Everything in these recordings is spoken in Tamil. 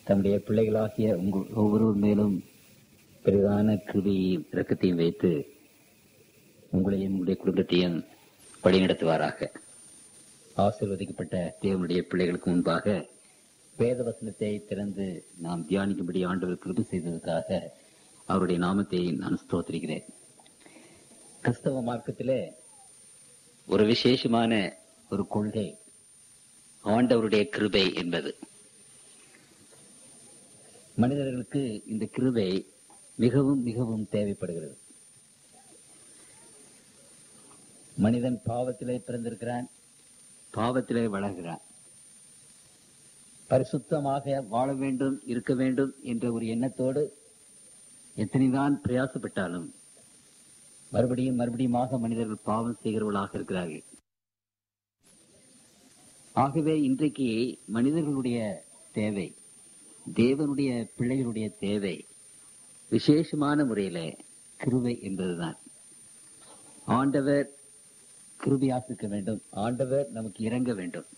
தம்முடைய பிள்ளைகளாகிய உங்கள் ஒவ்வொருவர் மேலும் பெரிதான கிருபையையும் இரக்கத்தையும் வைத்து உங்களையும் உங்களுடைய குடும்பத்தையும் வழிநடத்துவாராக ஆசீர்வதிக்கப்பட்ட தேவனுடைய பிள்ளைகளுக்கு முன்பாக வேத வசனத்தை திறந்து நாம் தியானிக்கும்படி ஆண்டவர் கிருபை செய்ததற்காக அவருடைய நாமத்தை நான் ஸ்தோத்திரிக்கிறேன் கிறிஸ்தவ மார்க்கத்திலே ஒரு விசேஷமான ஒரு கொள்கை ஆண்டவருடைய கிருபை என்பது மனிதர்களுக்கு இந்த கிருபை மிகவும் மிகவும் தேவைப்படுகிறது மனிதன் பாவத்திலே பிறந்திருக்கிறான் பாவத்திலே வளர்கிறான் பரிசுத்தமாக வாழ வேண்டும் இருக்க வேண்டும் என்ற ஒரு எண்ணத்தோடு எத்தனைதான் பிரயாசப்பட்டாலும் மறுபடியும் மறுபடியுமாக மனிதர்கள் பாவம் செய்கிறவர்களாக இருக்கிறார்கள் ஆகவே இன்றைக்கு மனிதர்களுடைய தேவை தேவனுடைய பிள்ளைகளுடைய தேவை விசேஷமான முறையில கிருபை என்பதுதான் ஆண்டவர் கிருபையாசிக்க வேண்டும் ஆண்டவர் நமக்கு இறங்க வேண்டும்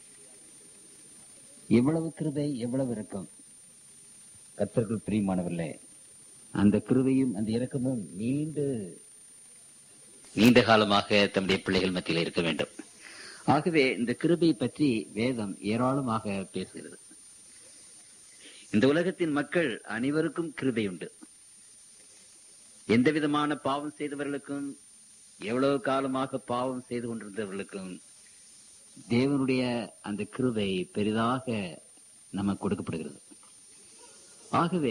எவ்வளவு கிருபை எவ்வளவு இரக்கம் கத்தர்கள் பிரியமானவர்களே அந்த கிருபையும் அந்த இரக்கமும் நீண்டு நீண்ட காலமாக தம்முடைய பிள்ளைகள் மத்தியில் இருக்க வேண்டும் ஆகவே இந்த கிருபை பற்றி வேதம் ஏராளமாக பேசுகிறது இந்த உலகத்தின் மக்கள் அனைவருக்கும் கிருபை உண்டு எந்த விதமான பாவம் செய்தவர்களுக்கும் எவ்வளவு காலமாக பாவம் செய்து கொண்டிருந்தவர்களுக்கும் தேவனுடைய அந்த கிருபை பெரிதாக நமக்கு கொடுக்கப்படுகிறது ஆகவே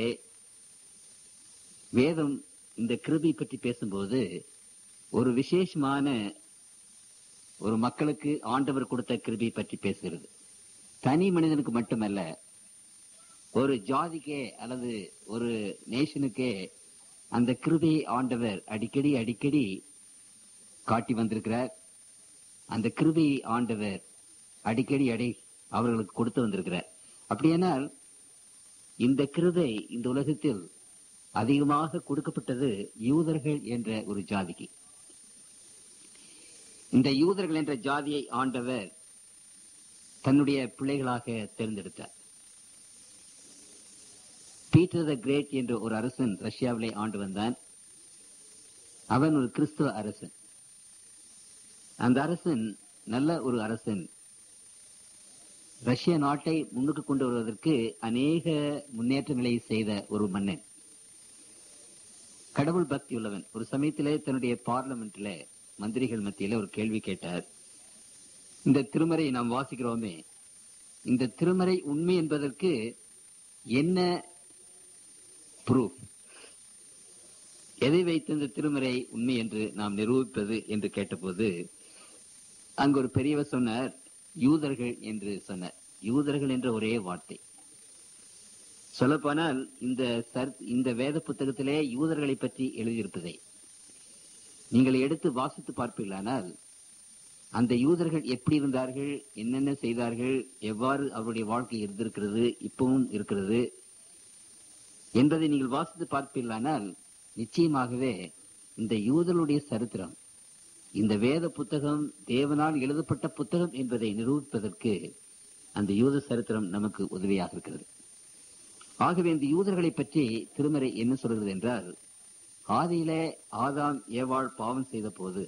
வேதம் இந்த கிருபை பற்றி பேசும்போது ஒரு விசேஷமான ஒரு மக்களுக்கு ஆண்டவர் கொடுத்த கிருபை பற்றி பேசுகிறது தனி மனிதனுக்கு மட்டுமல்ல ஒரு ஜாதிக்கே அல்லது ஒரு நேஷனுக்கே அந்த கிருபையை ஆண்டவர் அடிக்கடி அடிக்கடி காட்டி வந்திருக்கிறார் அந்த கிருபையை ஆண்டவர் அடிக்கடி அடை அவர்களுக்கு கொடுத்து வந்திருக்கிறார் அப்படியானால் இந்த கிருபை இந்த உலகத்தில் அதிகமாக கொடுக்கப்பட்டது யூதர்கள் என்ற ஒரு ஜாதிக்கு இந்த யூதர்கள் என்ற ஜாதியை ஆண்டவர் தன்னுடைய பிள்ளைகளாக தேர்ந்தெடுத்தார் பீட்டர் த கிரேட் என்ற ஒரு அரசன் ரஷ்யாவிலே ஆண்டு வந்தான் அவன் ஒரு கிறிஸ்துவ அரசன் அந்த அரசன் நல்ல ஒரு அரசன் ரஷ்ய நாட்டை முன்னுக்கு கொண்டு வருவதற்கு அநேக முன்னேற்றங்களை செய்த ஒரு மன்னன் கடவுள் பக்தி உள்ளவன் ஒரு சமயத்திலே தன்னுடைய பார்லமெண்ட்ல மந்திரிகள் மத்தியில ஒரு கேள்வி கேட்டார் இந்த திருமறை நாம் வாசிக்கிறோமே இந்த திருமறை உண்மை என்பதற்கு என்ன ப்ரூஃப் எதை வைத்து இந்த திருமறை உண்மை என்று நாம் நிரூபிப்பது என்று கேட்டபோது அங்கு ஒரு பெரியவர் சொன்னார் யூதர்கள் என்று சொன்னார் யூதர்கள் என்ற ஒரே வார்த்தை சொல்லப்போனால் இந்த சர் இந்த வேத புத்தகத்திலே யூதர்களை பற்றி எழுதியிருப்பதை நீங்கள் எடுத்து வாசித்து பார்ப்பீர்களானால் அந்த யூதர்கள் எப்படி இருந்தார்கள் என்னென்ன செய்தார்கள் எவ்வாறு அவருடைய வாழ்க்கை இருந்திருக்கிறது இப்பவும் இருக்கிறது என்பதை நீங்கள் வாசித்து பார்ப்பீர்களானால் நிச்சயமாகவே இந்த யூதர்களுடைய சரித்திரம் இந்த வேத புத்தகம் தேவனால் எழுதப்பட்ட புத்தகம் என்பதை நிரூபிப்பதற்கு அந்த யூத சரித்திரம் நமக்கு உதவியாக இருக்கிறது ஆகவே இந்த யூதர்களை பற்றி திருமறை என்ன சொல்கிறது என்றால் ஆதியிலே ஆதாம் ஏவாள் பாவம் செய்த போது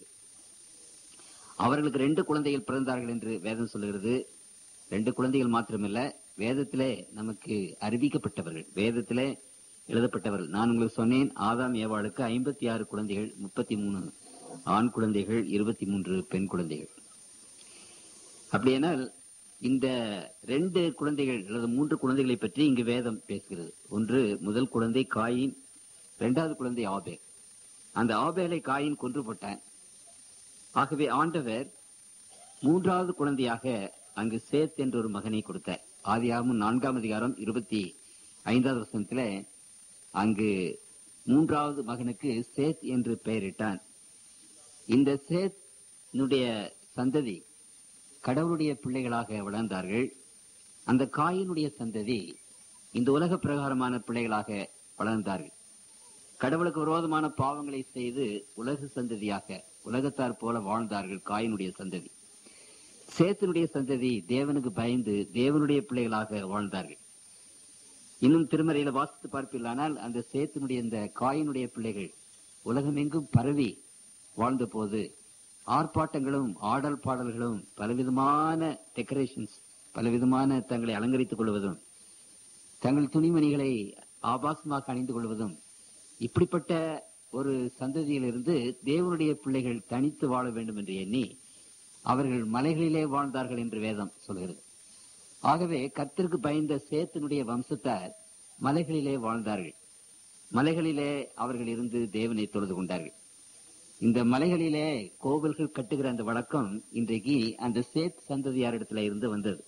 அவர்களுக்கு ரெண்டு குழந்தைகள் பிறந்தார்கள் என்று வேதம் சொல்லுகிறது ரெண்டு குழந்தைகள் மாத்திரமல்ல வேதத்திலே நமக்கு அறிவிக்கப்பட்டவர்கள் வேதத்திலே எழுதப்பட்டவர்கள் நான் உங்களுக்கு சொன்னேன் ஆதாம் ஏவாளுக்கு ஐம்பத்தி ஆறு குழந்தைகள் முப்பத்தி மூணு ஆண் குழந்தைகள் இருபத்தி மூன்று பெண் குழந்தைகள் அப்படியானால் இந்த ரெண்டு குழந்தைகள் அல்லது மூன்று குழந்தைகளை பற்றி இங்கு வேதம் பேசுகிறது ஒன்று முதல் குழந்தை காயின் இரண்டாவது குழந்தை ஆபேல் அந்த ஆபேலை காயின் கொன்று போட்டான் ஆகவே ஆண்டவர் மூன்றாவது குழந்தையாக அங்கு சேத் என்ற ஒரு மகனை கொடுத்தார் ஆதியாகமும் நான்காம் அதிகாரம் இருபத்தி ஐந்தாவது வருஷத்துல அங்கு மூன்றாவது மகனுக்கு சேத் என்று பெயரிட்டான் இந்த சேத்னுடைய சந்ததி கடவுளுடைய பிள்ளைகளாக வளர்ந்தார்கள் அந்த காயினுடைய சந்ததி இந்த உலக பிரகாரமான பிள்ளைகளாக வளர்ந்தார்கள் கடவுளுக்கு விரோதமான பாவங்களை செய்து உலக சந்ததியாக உலகத்தார் போல வாழ்ந்தார்கள் காயினுடைய சந்ததி சேத்தினுடைய சந்ததி தேவனுக்கு பயந்து தேவனுடைய பிள்ளைகளாக வாழ்ந்தார்கள் இன்னும் திருமறையில வாசித்து பார்ப்பீர்களானால் அந்த சேத்தினுடைய இந்த காயினுடைய பிள்ளைகள் உலகமெங்கும் பரவி வாழ்ந்த போது ஆர்ப்பாட்டங்களும் ஆடல் பாடல்களும் பலவிதமான டெக்கரேஷன்ஸ் பலவிதமான தங்களை அலங்கரித்துக் கொள்வதும் தங்கள் துணிமணிகளை ஆபாசமாக அணிந்து கொள்வதும் இப்படிப்பட்ட ஒரு சந்ததியிலிருந்து தேவனுடைய பிள்ளைகள் தனித்து வாழ வேண்டும் என்று எண்ணி அவர்கள் மலைகளிலே வாழ்ந்தார்கள் என்று வேதம் சொல்கிறது ஆகவே கர்த்தருக்கு பயந்த சேத்தினுடைய வம்சத்தார் மலைகளிலே வாழ்ந்தார்கள் மலைகளிலே அவர்கள் இருந்து தேவனை தொழுது கொண்டார்கள் இந்த மலைகளிலே கோவில்கள் கட்டுகிற அந்த வழக்கம் இன்றைக்கு அந்த சேத் சந்ததியாரிடத்துல இருந்து வந்தது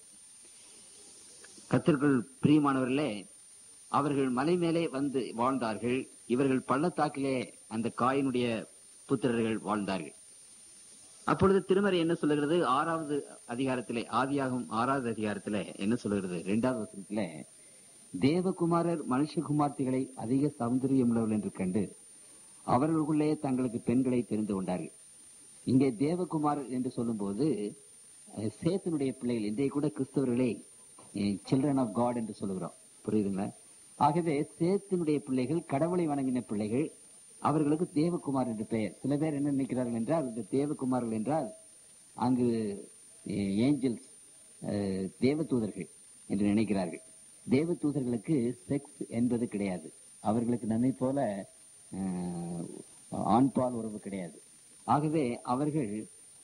கத்திற்குள் பிரியமானவர்களே அவர்கள் மலை மேலே வந்து வாழ்ந்தார்கள் இவர்கள் பள்ளத்தாக்கிலே அந்த காயினுடைய புத்திரர்கள் வாழ்ந்தார்கள் அப்பொழுது திருமறை என்ன சொல்லுகிறது ஆறாவது அதிகாரத்திலே ஆதியாகும் ஆறாவது அதிகாரத்திலே என்ன சொல்லுகிறது இரண்டாவது வசனத்திலே தேவகுமாரர் மனுஷகுமார்த்திகளை அதிக சௌந்தரியம் உள்ளவர்கள் என்று கண்டு அவர்களுக்குள்ளே தங்களுக்கு பெண்களை தெரிந்து கொண்டார்கள் இங்கே தேவகுமாரர் என்று சொல்லும்போது அஹ், சேத்தனுடைய பிள்ளைகள் இன்றைய கூட கிறிஸ்தவர்களே சில்ட்ரன் ஆஃப் காட் என்று சொல்லுகிறோம் புரியுதுங்களா ஆகவே சேத்தினுடைய பிள்ளைகள் கடவுளை வணங்கின பிள்ளைகள் அவர்களுக்கு தேவகுமார் என்று பெயர் சில பேர் என்ன நினைக்கிறார்கள் என்றால் இந்த தேவகுமார்கள் என்றால் அங்கு ஏஞ்சல்ஸ் தேவதூதர்கள் என்று நினைக்கிறார்கள் தேவதூதர்களுக்கு செக்ஸ் என்பது கிடையாது அவர்களுக்கு நம்மை போல அஹ், ஆண்பால் உறவு கிடையாது ஆகவே அவர்கள்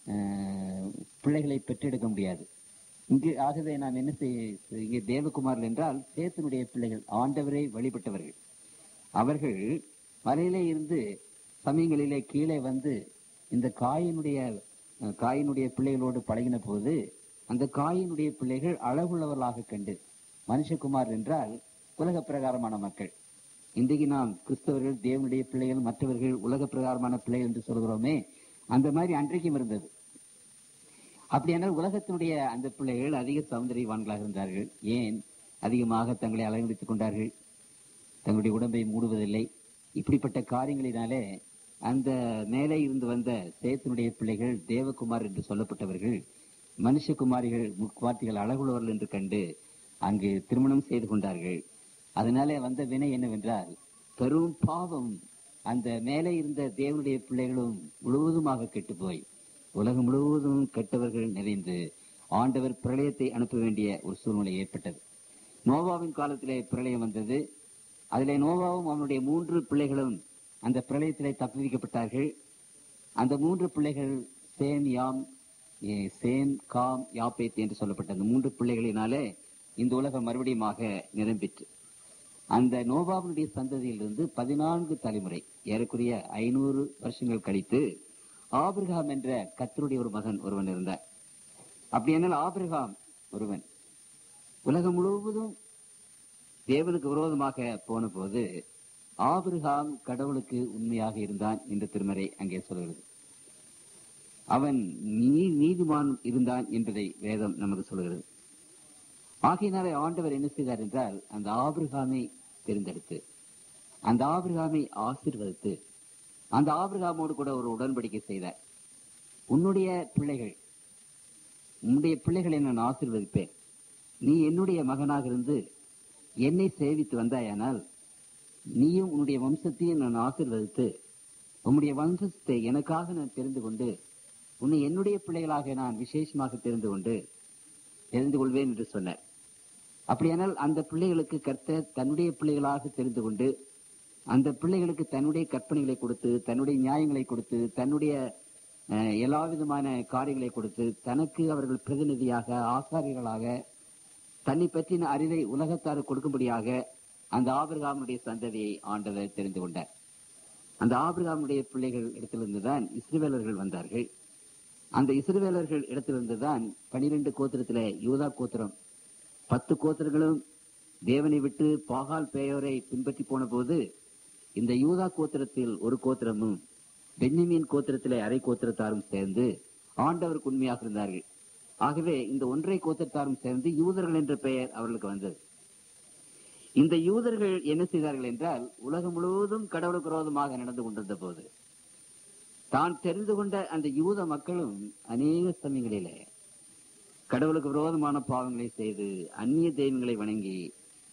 அஹ், பிள்ளைகளை பெற்றெடுக்க முடியாது இங்கு ஆகவே நாம் என்ன செய்ய இங்கே தேவகுமார்கள் என்றால் சேத்தனுடைய பிள்ளைகள் ஆண்டவரை வழிபட்டவர்கள் அவர்கள் மலையிலே இருந்து சமயங்களிலே கீழே வந்து இந்த காயினுடைய அஹ், காயினுடைய பிள்ளைகளோடு பழகின போது அந்த காயினுடைய பிள்ளைகள் அழகுள்ளவர்களாக கண்டு மனுஷகுமார் என்றால் உலக பிரகாரமான மக்கள் இன்றைக்கு நாம் கிறிஸ்தவர்கள் தேவனுடைய பிள்ளைகள் மற்றவர்கள் உலக பிரகாரமான பிள்ளைகள் என்று சொல்கிறோமே அந்த மாதிரி அன்றைக்கும் இருந்தது அப்படியானால் உலகத்தினுடைய அந்த பிள்ளைகள் அதிக சௌந்தரியவான்களாக இருந்தார்கள் ஏன் அதிகமாக தங்களை அலங்கரித்துக் கொண்டார்கள் தங்களுடைய உடம்பை மூடுவதில்லை இப்படிப்பட்ட காரியங்களினாலே அந்த மேலே இருந்து வந்த சேத்தனுடைய பிள்ளைகள் தேவகுமார் என்று சொல்லப்பட்டவர்கள் மனுஷகுமாரிகள் முக்குமார்த்திகள் அழகுள்ளவர்கள் என்று கண்டு அங்கு திருமணம் செய்து கொண்டார்கள் அதனாலே வந்த வினை என்னவென்றால் பெரும் பாவம் அந்த மேலே இருந்த தேவனுடைய பிள்ளைகளும் முழுவதுமாக கெட்டு போய் உலகம் முழுவதும் கெட்டவர்கள் நிறைந்து ஆண்டவர் பிரளயத்தை அனுப்ப வேண்டிய ஒரு சூழ்நிலை ஏற்பட்டது நோவாவின் காலத்திலே பிரளயம் வந்தது அதிலே நோவாவும் அவனுடைய மூன்று பிள்ளைகளும் அந்த பிரளயத்திலே தப்புவிக்கப்பட்டார்கள் அந்த மூன்று பிள்ளைகள் சேம் யாம் ஏ, சேம் காம் யாப்பேத் என்று சொல்லப்பட்ட அந்த மூன்று பிள்ளைகளினாலே இந்த உலகம் மறுபடியுமாக நிரம்பிற்று அந்த நோவாவினுடைய சந்ததியிலிருந்து பதினான்கு தலைமுறை ஏறக்குறைய ஐநூறு வருஷங்கள் கழித்து ஆபிரகாம் என்ற கத்தருடைய ஒரு மகன் ஒருவன் இருந்தார் அப்படியானால் ஆபிரகாம் ஒருவன் உலகம் முழுவதும் தேவனுக்கு விரோதமாக போன போது ஆபிரகாம் கடவுளுக்கு உண்மையாக இருந்தான் என்று திருமறை அங்கே சொல்கிறது அவன் நீ நீதிமான் இருந்தான் என்பதை வேதம் நமக்கு சொல்கிறது ஆகையினாலே ஆண்டவர் என்ன செய்தார் என்றால் அந்த ஆபிரகாமை தேர்ந்தெடுத்து அந்த ஆபிரகாமை ஆசீர்வதித்து அந்த ஆபிரகாமோடு கூட ஒரு உடன்படிக்கை செய்தார் உன்னுடைய பிள்ளைகள் உன்னுடைய பிள்ளைகளை நான் ஆசீர்வதிப்பேன் நீ என்னுடைய மகனாக இருந்து என்னை சேவித்து வந்தாயானால் நீயும் உன்னுடைய வம்சத்தையும் நான் ஆசீர்வதித்து உன்னுடைய வம்சத்தை எனக்காக நான் தெரிந்து கொண்டு உன்னை என்னுடைய பிள்ளைகளாக நான் விசேஷமாக தெரிந்து கொண்டு தெரிந்து கொள்வேன் என்று சொன்னார் அப்படியானால் அந்த பிள்ளைகளுக்கு கர்த்தர் தன்னுடைய பிள்ளைகளாக தெரிந்து கொண்டு அந்த பிள்ளைகளுக்கு தன்னுடைய கற்பனைகளை கொடுத்து தன்னுடைய நியாயங்களை கொடுத்து தன்னுடைய அஹ், எல்லா விதமான காரியங்களை கொடுத்து தனக்கு அவர்கள் பிரதிநிதியாக ஆசாரியர்களாக தன்னை பற்றின அறிவை உலகத்தார் கொடுக்கும்படியாக அந்த ஆபிரகாமுடைய சந்ததியை ஆண்டவர் தெரிந்து கொண்டார் அந்த ஆபிரகாமுடைய பிள்ளைகள் இடத்திலிருந்துதான் இஸ்ரவேலர்கள் வந்தார்கள் அந்த இஸ்ரவேலர்கள் இடத்திலிருந்துதான் பனிரெண்டு கோத்திரத்திலே யூதா கோத்திரம் பத்து கோத்திரங்களும் தேவனை விட்டு பாகால் பேயோரை பின்பற்றி போன போது இந்த யூதா கோத்திரத்தில் ஒரு கோத்திரமும் பென்யமீன் கோத்திரத்திலே அரை கோத்திரத்தாரும் சேர்ந்து ஆண்டவருக்கு உண்மையாக இருந்தார்கள் ஆகவே இந்த ஒன்றை கோத்திரத்தாரும் சேர்ந்து யூதர்கள் என்ற பெயர் அவர்களுக்கு வந்தது இந்த யூதர்கள் என்ன செய்தார்கள் என்றால் உலகம் முழுவதும் கடவுளுக்கு விரோதமாக நடந்து கொண்டிருந்த போது தான் தெரிந்து கொண்ட அந்த யூத மக்களும் அநேக சமயங்களிலே கடவுளுக்கு விரோதமான பாவங்களை செய்து அந்நிய தெய்வங்களை வணங்கி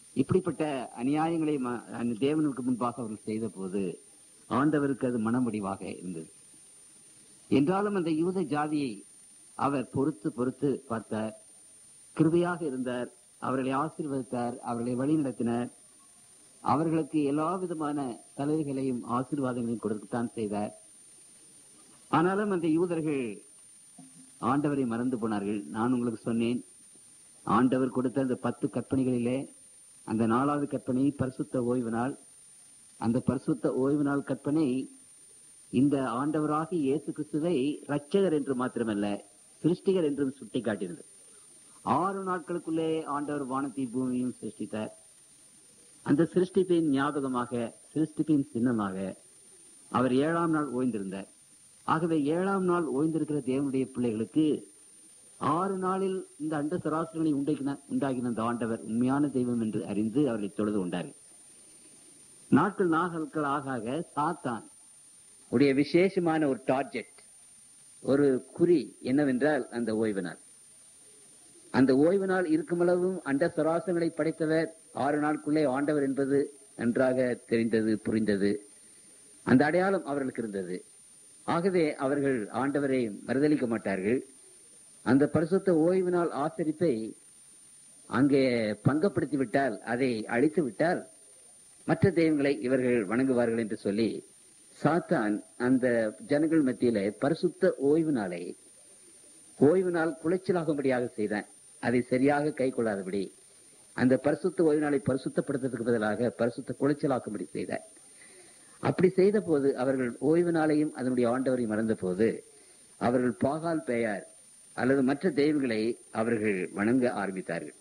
இப்படிப்பட்ட அநியாயங்களை ம- அந்த தேவனுக்கு முன்பாக அவர்கள் செய்த போது ஆண்டவருக்கு அது மனமுடிவாக இருந்தது என்றாலும் அந்த யூத ஜாதியை அவர் பொறுத்து பொறுத்து பார்த்தார் கிருபையாக இருந்தார் அவர்களை ஆசீர்வதித்தார் அவர்களை வழிநடத்தினார் அவர்களுக்கு எல்லா விதமான சலுகைகளையும் ஆசீர்வாதங்களையும் கொடுக்கத்தான் செய்தார் ஆனாலும் அந்த யூதர்கள் ஆண்டவரை மறந்து போனார்கள் நான் உங்களுக்கு சொன்னேன் ஆண்டவர் கொடுத்த அந்த பத்து கற்பனைகளிலே அந்த நாலாவது கற்பனை பரிசுத்த ஓய்வு நாள் அந்த பரிசுத்த ஓய்வு நாள் கற்பனை இந்த ஆண்டவராகி இயேசு கிறிஸ்துவை ரட்சகர் என்று மாத்திரமல்ல சிருஷ்டிகர் என்றும் சுட்டிக்காட்டினது ஆறு நாட்களுக்குள்ளே ஆண்டவர் வானத்தை பூமியையும் சிருஷ்டித்தார் அந்த சிருஷ்டிப்பின் ஞாபகமாக சிருஷ்டிப்பின் சின்னமாக அவர் ஏழாம் நாள் ஓய்ந்திருந்தார் ஆகவே ஏழாம் நாள் ஓய்ந்திருக்கிற தேவனுடைய பிள்ளைகளுக்கு ஆறு நாளில் இந்த அண்ட சராசரங்களை உண்டாக்கின உண்டாக்கின அந்த ஆண்டவர் உண்மையான தெய்வம் என்று அறிந்து அவர்களை தொழுது கொண்டார்கள் நாட்கள் நாட்கள் ஆக ஆக சாத்தான் உடைய விசேஷமான ஒரு டார்கெட் ஒரு குறி என்னவென்றால் அந்த ஓய்வு நாள் அந்த ஓய்வு நாள் இருக்குமளவும் அண்ட சராசரங்களை படைத்தவர் ஆறு நாளுக்குள்ளே ஆண்டவர் என்பது நன்றாக தெரிந்தது புரிந்தது அந்த அடையாளம் அவர்களுக்கு இருந்தது ஆகவே அவர்கள் ஆண்டவரை மறுதளிக்க மாட்டார்கள் அந்த பரிசுத்த ஓய்வு நாள் ஆசரிப்பை அங்கே பங்கப்படுத்தி விட்டால் அதை அழித்து விட்டால் மற்ற தெய்வங்களை இவர்கள் வணங்குவார்கள் என்று சொல்லி சாத்தான் அந்த ஜனங்கள் மத்தியிலே பரிசுத்த ஓய்வு நாளை ஓய்வு நாள் குலைச்சலாகும்படியாக செய்தான் அதை சரியாக கை கொள்ளாதபடி அந்த பரிசுத்த ஓய்வு நாளை பரிசுத்தப்படுத்துறதுக்கு பதிலாக பரிசுத்த குலைச்சலாக்கும்படி செய்தார் அப்படி செய்த போது அவர்கள் ஓய்வு நாளையும் அதனுடைய ஆண்டவரையும் மறந்த போது அவர்கள் பாகால் பெயர் அல்லது மற்ற தெய்வங்களை அவர்கள் வணங்க ஆரம்பித்தார்கள்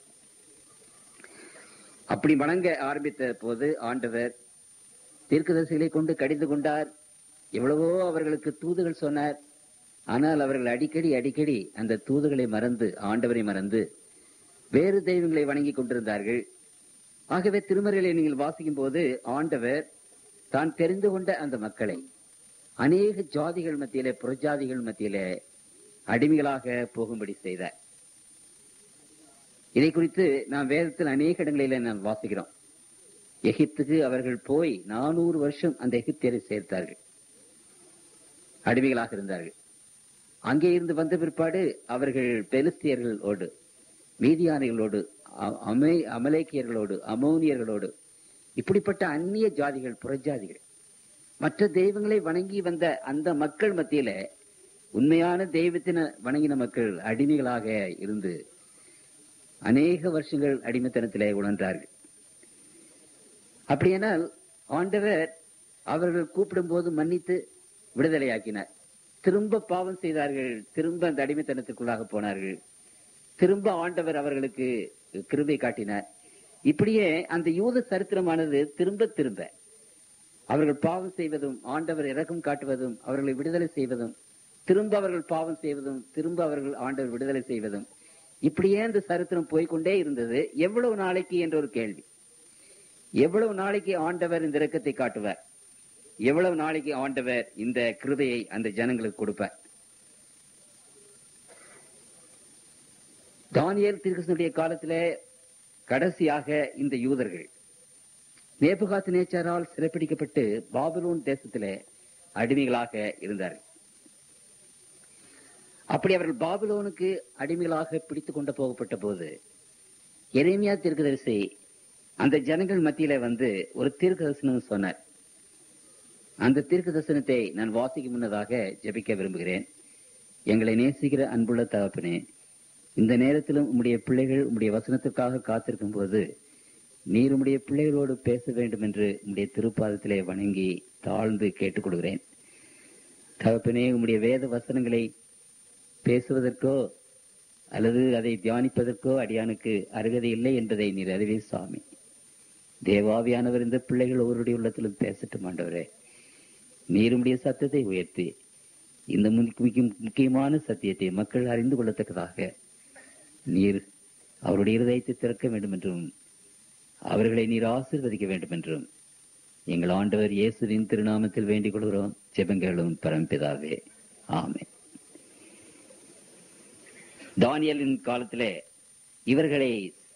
அப்படி வணங்க ஆரம்பித்த போது ஆண்டவர் தீர்க்கதரிசிகளை கொண்டு கடிந்து கொண்டார் எவ்வளவோ அவர்களுக்கு தூதுகள் சொன்னார் ஆனால் அவர்கள் அடிக்கடி அடிக்கடி அந்த தூதுகளை மறந்து ஆண்டவரை மறந்து வேறு தெய்வங்களை வணங்கி கொண்டிருந்தார்கள் ஆகவே திருமறையிலே நீங்கள் வாசிக்கும் போது ஆண்டவர் தான் தெரிந்து கொண்ட அந்த மக்களை அநேக ஜாதிகள் மத்தியிலே புறஜாதிகள் மத்தியிலே அடிமைகளாக போகும்படி செய்தார் இதை குறித்து நாம் வேதத்தில் அநேக இடங்களிலே நாம் வாசிக்கிறோம் எகிப்துக்கு அவர்கள் போய் நானூறு வருஷம் அந்த எகிப்தியரை சேர்த்தார்கள் அடிமைகளாக இருந்தார்கள் அங்கே இருந்து வந்த பிற்பாடு அவர்கள் பெலிஸ்தியர்களோடு மீதியானிகளோடு அ- அமை அமலேக்கியர்களோடு அமோனியர்களோடு இப்படிப்பட்ட அந்நிய ஜாதிகள் புறஜாதிகள் மற்ற தெய்வங்களை வணங்கி வந்த அந்த மக்கள் மத்தியில உண்மையான தெய்வத்தின வணங்கின மக்கள் அடிமைகளாக இருந்து அநேக வருஷங்கள் அடிமைத்தனத்திலே உணர்ந்தார்கள் அப்படியானால் ஆண்டவர் அவர்கள் கூப்பிடும்போது மன்னித்து விடுதலையாக்கினார் திரும்ப பாவம் செய்தார்கள் திரும்ப அந்த அடிமைத்தனத்துக்குள்ளாக போனார்கள் திரும்ப ஆண்டவர் அவர்களுக்கு கிருபை காட்டினார் இப்படியே அந்த யூத சரித்திரமானது திரும்ப திரும்ப அவர்கள் பாவம் செய்வதும் ஆண்டவர் இரக்கம் காட்டுவதும் அவர்களை விடுதலை செய்வதும் திரும்ப அவர்கள் பாவம் செய்வதும் திரும்ப அவர்கள் ஆண்டவர் விடுதலை செய்வதும் இப்படியே அந்த சரித்திரம் போய்க்கொண்டே இருந்தது எவ்வளவு நாளைக்கு என்ற ஒரு கேள்வி எவ்வளவு நாளைக்கு ஆண்டவர் இந்த இரக்கத்தை காட்டுவார் எவ்வளவு நாளைக்கு ஆண்டவர் இந்த கிருபையை அந்த ஜனங்களுக்கு கொடுப்பார் தானியேல் திருக்கிருஷ்ணனுடைய காலத்திலே கடைசியாக இந்த யூதர்கள் நேபுகாத் நேச்சாரால் சிறைப்பிடிக்கப்பட்டு பாபிலோன் தேசத்திலே அடிமைகளாக இருந்தார்கள் அப்படி அவர்கள் பாபிலோனுக்கு அடிமைகளாக பிடித்து கொண்டு போகப்பட்ட போது எரேமியா தீர்க்கதரிசி அந்த ஜனங்கள் மத்தியில வந்து ஒரு தீர்க்க தரிசனம் சொன்னார் அந்த தீர்க்க தரிசனத்தை நான் வாசிக்க முன்னதாக ஜெபிக்க விரும்புகிறேன் எங்களை நேசிக்கிற அன்புள்ள தகப்பனே இந்த நேரத்திலும் உம்முடைய பிள்ளைகள் உம்முடைய வசனத்திற்காக காத்திருக்கும் போது நீர் உம்முடைய பிள்ளைகளோடு பேச வேண்டும் என்று உம்முடைய திருப்பாதத்திலே வணங்கி தாழ்ந்து கேட்டுக்கொள்கிறேன் தகப்பனே உம்முடைய வேத வசனங்களை பேசுவதற்கோ அல்லது அதை தியானிப்பதற்கோ அடியானுக்கு அருகதை இல்லை என்பதை நீர் அறிவே சுவாமி தேவாவியானவர் இந்த பிள்ளைகள் ஒருவருடைய உள்ளத்திலும் பேசட்டும் ஆண்டவரே நீருடைய சத்தத்தை உயர்த்தி இந்த முக்கிய- முக்கிய- முக்கியமான சத்தியத்தை மக்கள் அறிந்து கொள்ளத்தக்கதாக நீர் அவருடைய இருதயத்தை திறக்க வேண்டும் என்றும் அவர்களை நீர் ஆசீர்வதிக்க வேண்டும் என்றும் எங்கள் ஆண்டவர் இயேசுவின் திருநாமத்தில் வேண்டிக் கொள்கிறோம் ஜெபங்களும் பரம்பிதாவே ஆமென் தானியலின் காலத்திலே இவர்களை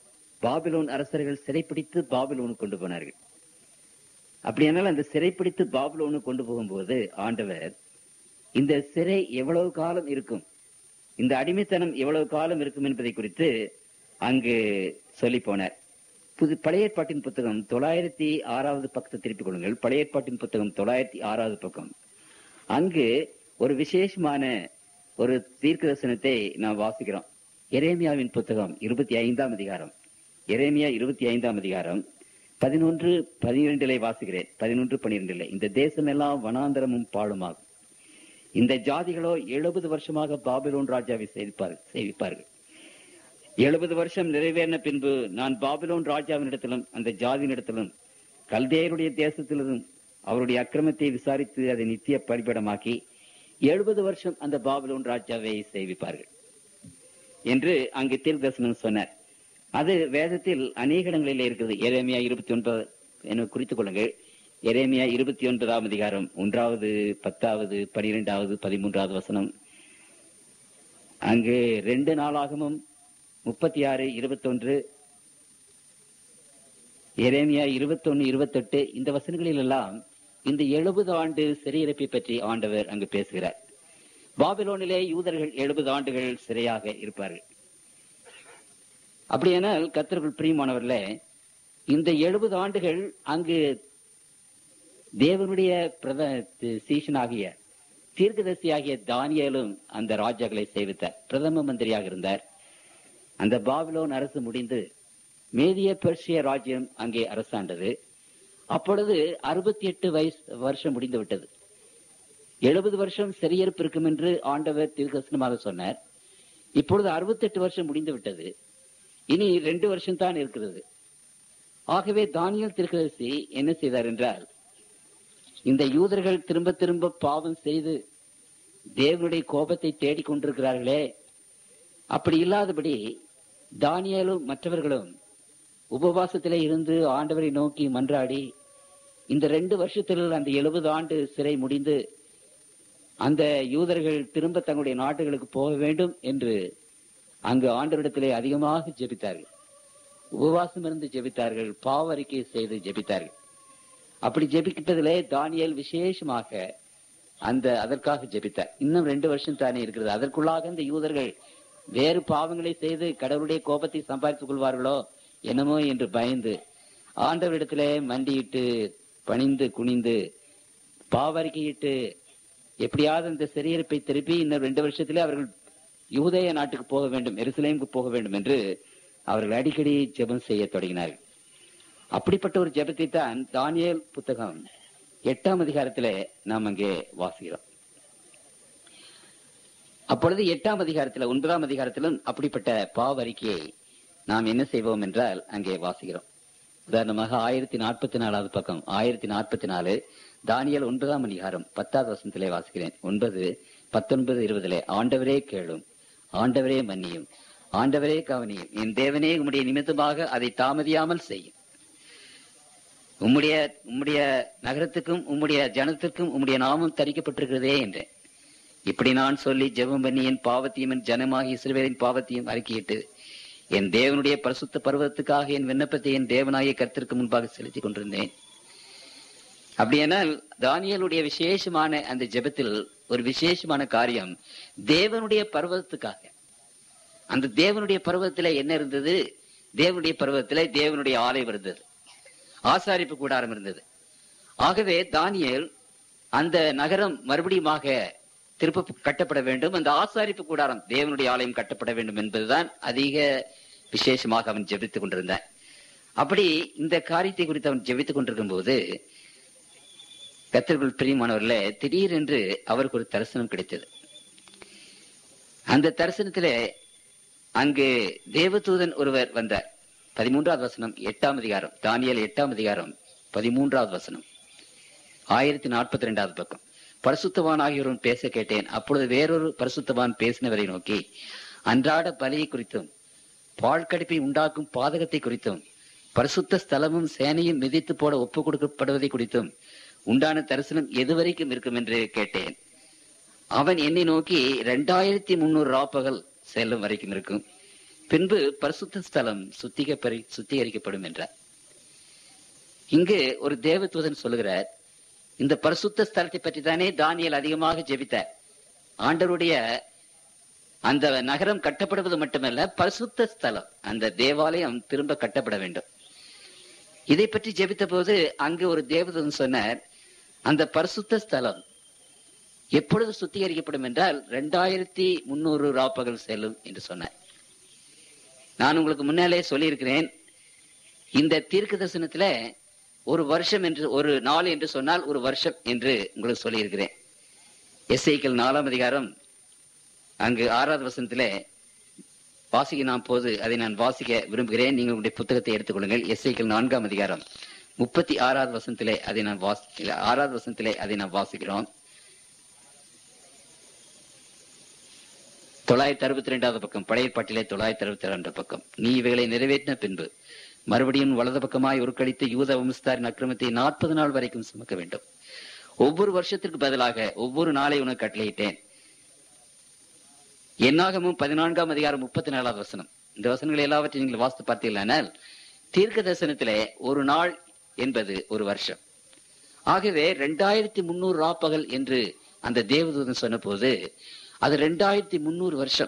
பாபிலோன் அரசர்கள் சிறைப்பிடித்து பாபிலோனுக்கு கொண்டு போனார்கள் அப்படியானால் அந்த சிறைப்பிடித்து பாபிலோனுக்கு கொண்டு போகும்போது ஆண்டவர் இந்த சிறை எவ்வளவு காலம் இருக்கும் இந்த அடிமைத்தனம் எவ்வளவு காலம் இருக்கும் என்பதை குறித்து அங்கு சொல்லி போனார் புது பழைய ஏற்பாட்டின் புத்தகம் தொள்ளாயிரத்தி ஆறாவது பக்கத்தை திருப்பிக் கொள்ளுங்கள் பழைய ஏற்பாட்டின் புத்தகம் தொள்ளாயிரத்தி ஆறாவது பக்கம் அங்கு ஒரு விசேஷமான ஒரு தீர்க்க தரிசனத்தை நாம் வாசிக்கிறோம் எரேமியாவின் புத்தகம் இருபத்தி ஐந்தாம் அதிகாரம் எரேமியா இருபத்தி ஐந்தாம் அதிகாரம் பதினொன்று பனிரெண்டிலே வாசிக்கிறேன் பதினொன்று பனிரெண்டிலே இந்த தேசம் எல்லாம் வனாந்தரமும் பாழுமாகும் இந்த ஜாதிகளோ எழுபது வருஷமாக பாபிலோன் ராஜாவை சேவிப்பார்கள் சேவிப்பார்கள் எழுபது வருஷம் நிறைவேறின பின்பு நான் பாபிலோன் ராஜாவினிடத்திலும் அந்த ஜாதியினிடத்திலும் கல்தேயருடைய தேசத்திலும் அவருடைய அக்கிரமத்தை விசாரித்து அதை நித்திய பரிபடமாக்கி எழுபது வருஷம் அந்த பாபிலோன் ராஜாவை சேவிப்பார்கள் என்று அங்கு தீர்க்கதரிசனம் சொன்னார் அது வேதத்தில் அநேக இடங்களில் இருக்குது எரேமியா இருபத்தி ஒன்பது என குறித்துக் கொள்ளுங்கள் எரேமியா இருபத்தி ஒன்பதாம் அதிகாரம் ஒன்றாவது பத்தாவது பனிரெண்டாவது பதிமூன்றாவது வசனம் அங்கு ரெண்டு நாளாகவும் முப்பத்தி ஆறு இருபத்தொன்று எரேமியா இருபத்தொன்னு இருபத்தெட்டு இந்த வசனங்களில் எல்லாம் இந்த எழுபது ஆண்டு சிறையிருப்பை பற்றி ஆண்டவர் அங்கு பேசுகிறார் பாபிலோனிலே யூதர்கள் எழுபது ஆண்டுகள் சிறையாக இருப்பார்கள் அப்படியானால் கத்தர்கள் பிரியமானவர்களே இந்த எழுபது ஆண்டுகள் அங்கு தேவனுடைய பிரத சீஷனாகிய தீர்க்கதரிசியாகிய தானியலும் அந்த ராஜாக்களை சேவித்தார் பிரதம மந்திரியாக இருந்தார் அந்த பாபிலோன் அரசு முடிந்து மேதிய பெர்ஷிய ராஜ்யம் அங்கே அரசாண்டது அப்பொழுது அறுபத்தி எட்டு வயசு வருஷம் முடிந்து விட்டது எழுபது வருஷம் சிறையிருப்பு இருக்கும் என்று ஆண்டவர் தீர்க்கசனமாக சொன்னார் இப்பொழுது அறுபத்தெட்டு வருஷம் முடிந்து விட்டது இனி ரெண்டு வருஷம் தான் இருக்கிறது ஆகவே தானியல் திருக்கதரிசி என்ன செய்தார் என்றால் இந்த யூதர்கள் திரும்ப திரும்ப பாவம் செய்து தேவனுடைய கோபத்தை தேடிக் கொண்டிருக்கிறார்களே அப்படி இல்லாதபடி தானியலும் மற்றவர்களும் உபவாசத்திலே இருந்து ஆண்டவரை நோக்கி மன்றாடி இந்த ரெண்டு வருஷத்தில் அந்த எழுபது ஆண்டு சிறை முடிந்து அந்த யூதர்கள் திரும்ப தங்களுடைய நாட்டுகளுக்கு போக வேண்டும் என்று அங்கு ஆண்டவரிடத்திலே அதிகமாக ஜெபித்தார்கள் உபவாசம் இருந்து ஜெபித்தார்கள் பாவரிக்கை செய்து ஜெபித்தார்கள் அப்படி ஜெபிக்கிட்டதிலே தானியல் விசேஷமாக அந்த அதற்காக ஜெபித்தார் இன்னும் ரெண்டு வருஷம் தானே இருக்கிறது அதற்குள்ளாக இந்த யூதர்கள் வேறு பாவங்களை செய்து கடவுளுடைய கோபத்தை சம்பாதித்துக் கொள்வார்களோ என்னமோ என்று பயந்து ஆண்டவரிடத்திலே மண்டியிட்டு பணிந்து குனிந்து பாவரிக்கையிட்டு எப்படியாவது இந்த சிறையிருப்பை திருப்பி இன்னும் ரெண்டு வருஷத்திலே அவர்கள் யூதேய நாட்டுக்கு போக வேண்டும் எருசலேமுக்கு போக வேண்டும் என்று அவர்கள் அடிக்கடி ஜெபம் செய்ய தொடங்கினார்கள் அப்படிப்பட்ட ஒரு ஜெபத்தை தான் தானியல் புத்தகம் எட்டாம் அதிகாரத்திலே நாம் அங்கே வாசிக்கிறோம் அப்பொழுது எட்டாம் அதிகாரத்தில் ஒன்பதாம் அதிகாரத்திலும் அப்படிப்பட்ட பாவரிக்கையை நாம் என்ன செய்வோம் என்றால் அங்கே வாசிக்கிறோம் உதாரணமாக ஆயிரத்தி நாற்பத்தி நாலாவது பக்கம் ஆயிரத்தி நாற்பத்தி நாலு தானியல் ஒன்பதாம் அதிகாரம் பத்தாவது வசனத்திலே வாசிக்கிறேன் ஒன்பது பத்தொன்பது இருபதிலே ஆண்டவரே கேளும் ஆண்டவரே மன்னியும் ஆண்டவரே கவனியும் என் தேவனே உம்முடைய நிமித்தமாக அதை தாமதியாமல் செய்யும் உம்முடைய உம்முடைய நகரத்துக்கும் உம்முடைய ஜனத்திற்கும் உம்முடைய நாமம் தரிக்கப்பட்டிருக்கிறதே என்றேன் இப்படி நான் சொல்லி ஜெபம் பண்ணி என் பாவத்தையும் என் ஜனமாகி இஸ்ரவேலின் பாவத்தையும் அறிக்கையிட்டு என் தேவனுடைய பரிசுத்த பருவத்துக்காக என் விண்ணப்பத்தை என் தேவனாகிய கர்த்தருக்கு முன்பாக செலுத்திக் கொண்டிருந்தேன் அப்படியானால் தானியலுடைய விசேஷமான அந்த ஜெபத்தில் ஒரு விசேஷமான காரியம் தேவனுடைய பர்வத்துக்காக அந்த தேவனுடைய பர்வத்துல என்ன இருந்தது தேவனுடைய பர்வத்துல தேவனுடைய ஆலயம் இருந்தது ஆசாரிப்பு கூடாரம் இருந்தது ஆகவே தானியல் அந்த நகரம் மறுபடியுமாக திருப்ப கட்டப்பட வேண்டும் அந்த ஆசாரிப்பு கூடாரம் தேவனுடைய ஆலயம் கட்டப்பட வேண்டும் என்பதுதான் அதிக விசேஷமாக அவன் ஜெபித்துக் கொண்டிருந்தான் அப்படி இந்த காரியத்தை குறித்து அவன் ஜெபித்துக் கொண்டிருக்கும் போது கத்தர்கள் பிரியமானவர்களே திடீரென்று அவருக்கு ஒரு தரிசனம் கிடைத்தது அந்த தரிசனத்திலே அங்கு தேவதூதன் ஒருவர் வந்தார் பதிமூன்றாவது வசனம் எட்டாம் அதிகாரம் தானியல் எட்டாம் அதிகாரம் பதிமூன்றாவது வசனம் ஆயிரத்தி நாற்பத்தி ரெண்டாவது பக்கம் பரிசுத்தவான் ஆகியோரும் பேச கேட்டேன் அப்பொழுது வேறொரு பரிசுத்தவான் பேசினவரை நோக்கி அன்றாட பலியை குறித்தும் பால் கடிப்பை உண்டாக்கும் பாதகத்தை குறித்தும் பரிசுத்த ஸ்தலமும் சேனையும் மிதித்து போட ஒப்பு கொடுக்கப்படுவதை குறித்தும் உண்டான தரிசனம் எதுவரைக்கும் இருக்கும் என்று கேட்டேன் அவன் என்னை நோக்கி ரெண்டாயிரத்தி முன்னூறு ராப்பகல் செல்லும் வரைக்கும் இருக்கும் பின்பு பரிசுத்த ஸ்தலம் சுத்திகப்பரி சுத்திகரிக்கப்படும் என்றார் இங்கு ஒரு தேவதூதன் சொல்லுகிறார் இந்த பரிசுத்த ஸ்தலத்தை பற்றி தானே தானியல் அதிகமாக ஜெபித்தார் ஆண்டவருடைய அந்த நகரம் கட்டப்படுவது மட்டுமல்ல பரிசுத்த ஸ்தலம் அந்த தேவாலயம் திரும்ப கட்டப்பட வேண்டும் இதை பற்றி ஜெபித்த போது அங்கு ஒரு தேவதூதன் சொன்னார் அந்த பரிசுத்த ஸ்தலம் எப்பொழுது சுத்திகரிக்கப்படும் என்றால் ரெண்டாயிரத்தி முன்னூறு ராப்பகல் செல்லும் என்று சொன்னார் நான் உங்களுக்கு முன்னாலே சொல்லியிருக்கிறேன் இந்த தீர்க்க தரிசனத்துல ஒரு வருஷம் என்று ஒரு நாள் என்று சொன்னால் ஒரு வருஷம் என்று உங்களுக்கு சொல்லியிருக்கிறேன் எஸ்ஐக்கள் நாலாம் அதிகாரம் அங்கு ஆறாவது வசனத்திலே வாசிக்க நாம் போது அதை நான் வாசிக்க விரும்புகிறேன் நீங்கள் உங்களுடைய புத்தகத்தை எடுத்துக்கொள்ளுங்கள் எஸ்ஐக்கள் நான்காம் அதிகாரம் முப்பத்தி ஆறாவது வசனத்திலே அதை நான் வாசி இல்ல, ஆறாவது வசனத்திலே அதை நாம் வாசிக்கிறோம் தொள்ளாயிரத்தி அறுபத்தி ரெண்டாவது பக்கம் பழைய பாட்டிலே தொள்ளாயிரத்தி அறுபத்தி ரெண்டாம் பக்கம் நீ இவைகளை நிறைவேற்றின பின்பு மறுபடியும் வலது பக்கமாய் உருக்களித்து யூத வம்சத்தாரின் அக்கிரமத்தை நாற்பது நாள் வரைக்கும் சுமக்க வேண்டும் ஒவ்வொரு வருஷத்திற்கு பதிலாக ஒவ்வொரு நாளை உனக்கு கட்டளையிட்டேன் என்னாகமும் பதினான்காம் அதிகாரம் முப்பத்தி நாலாவது வசனம் இந்த வசனங்கள் எல்லாவற்றையும் நீங்கள் வாசித்து பார்த்தீர்களானால் தீர்க்க தரிசனத்திலே ஒரு நாள் என்பது ஒரு வருஷம் ஆகவே ரெண்டாயிரத்தி முன்னூறு ராப்பகல் என்று அந்த தேவதூதன் சொன்னபோது அது ரெண்டாயிரத்தி முன்னூறு வருஷம்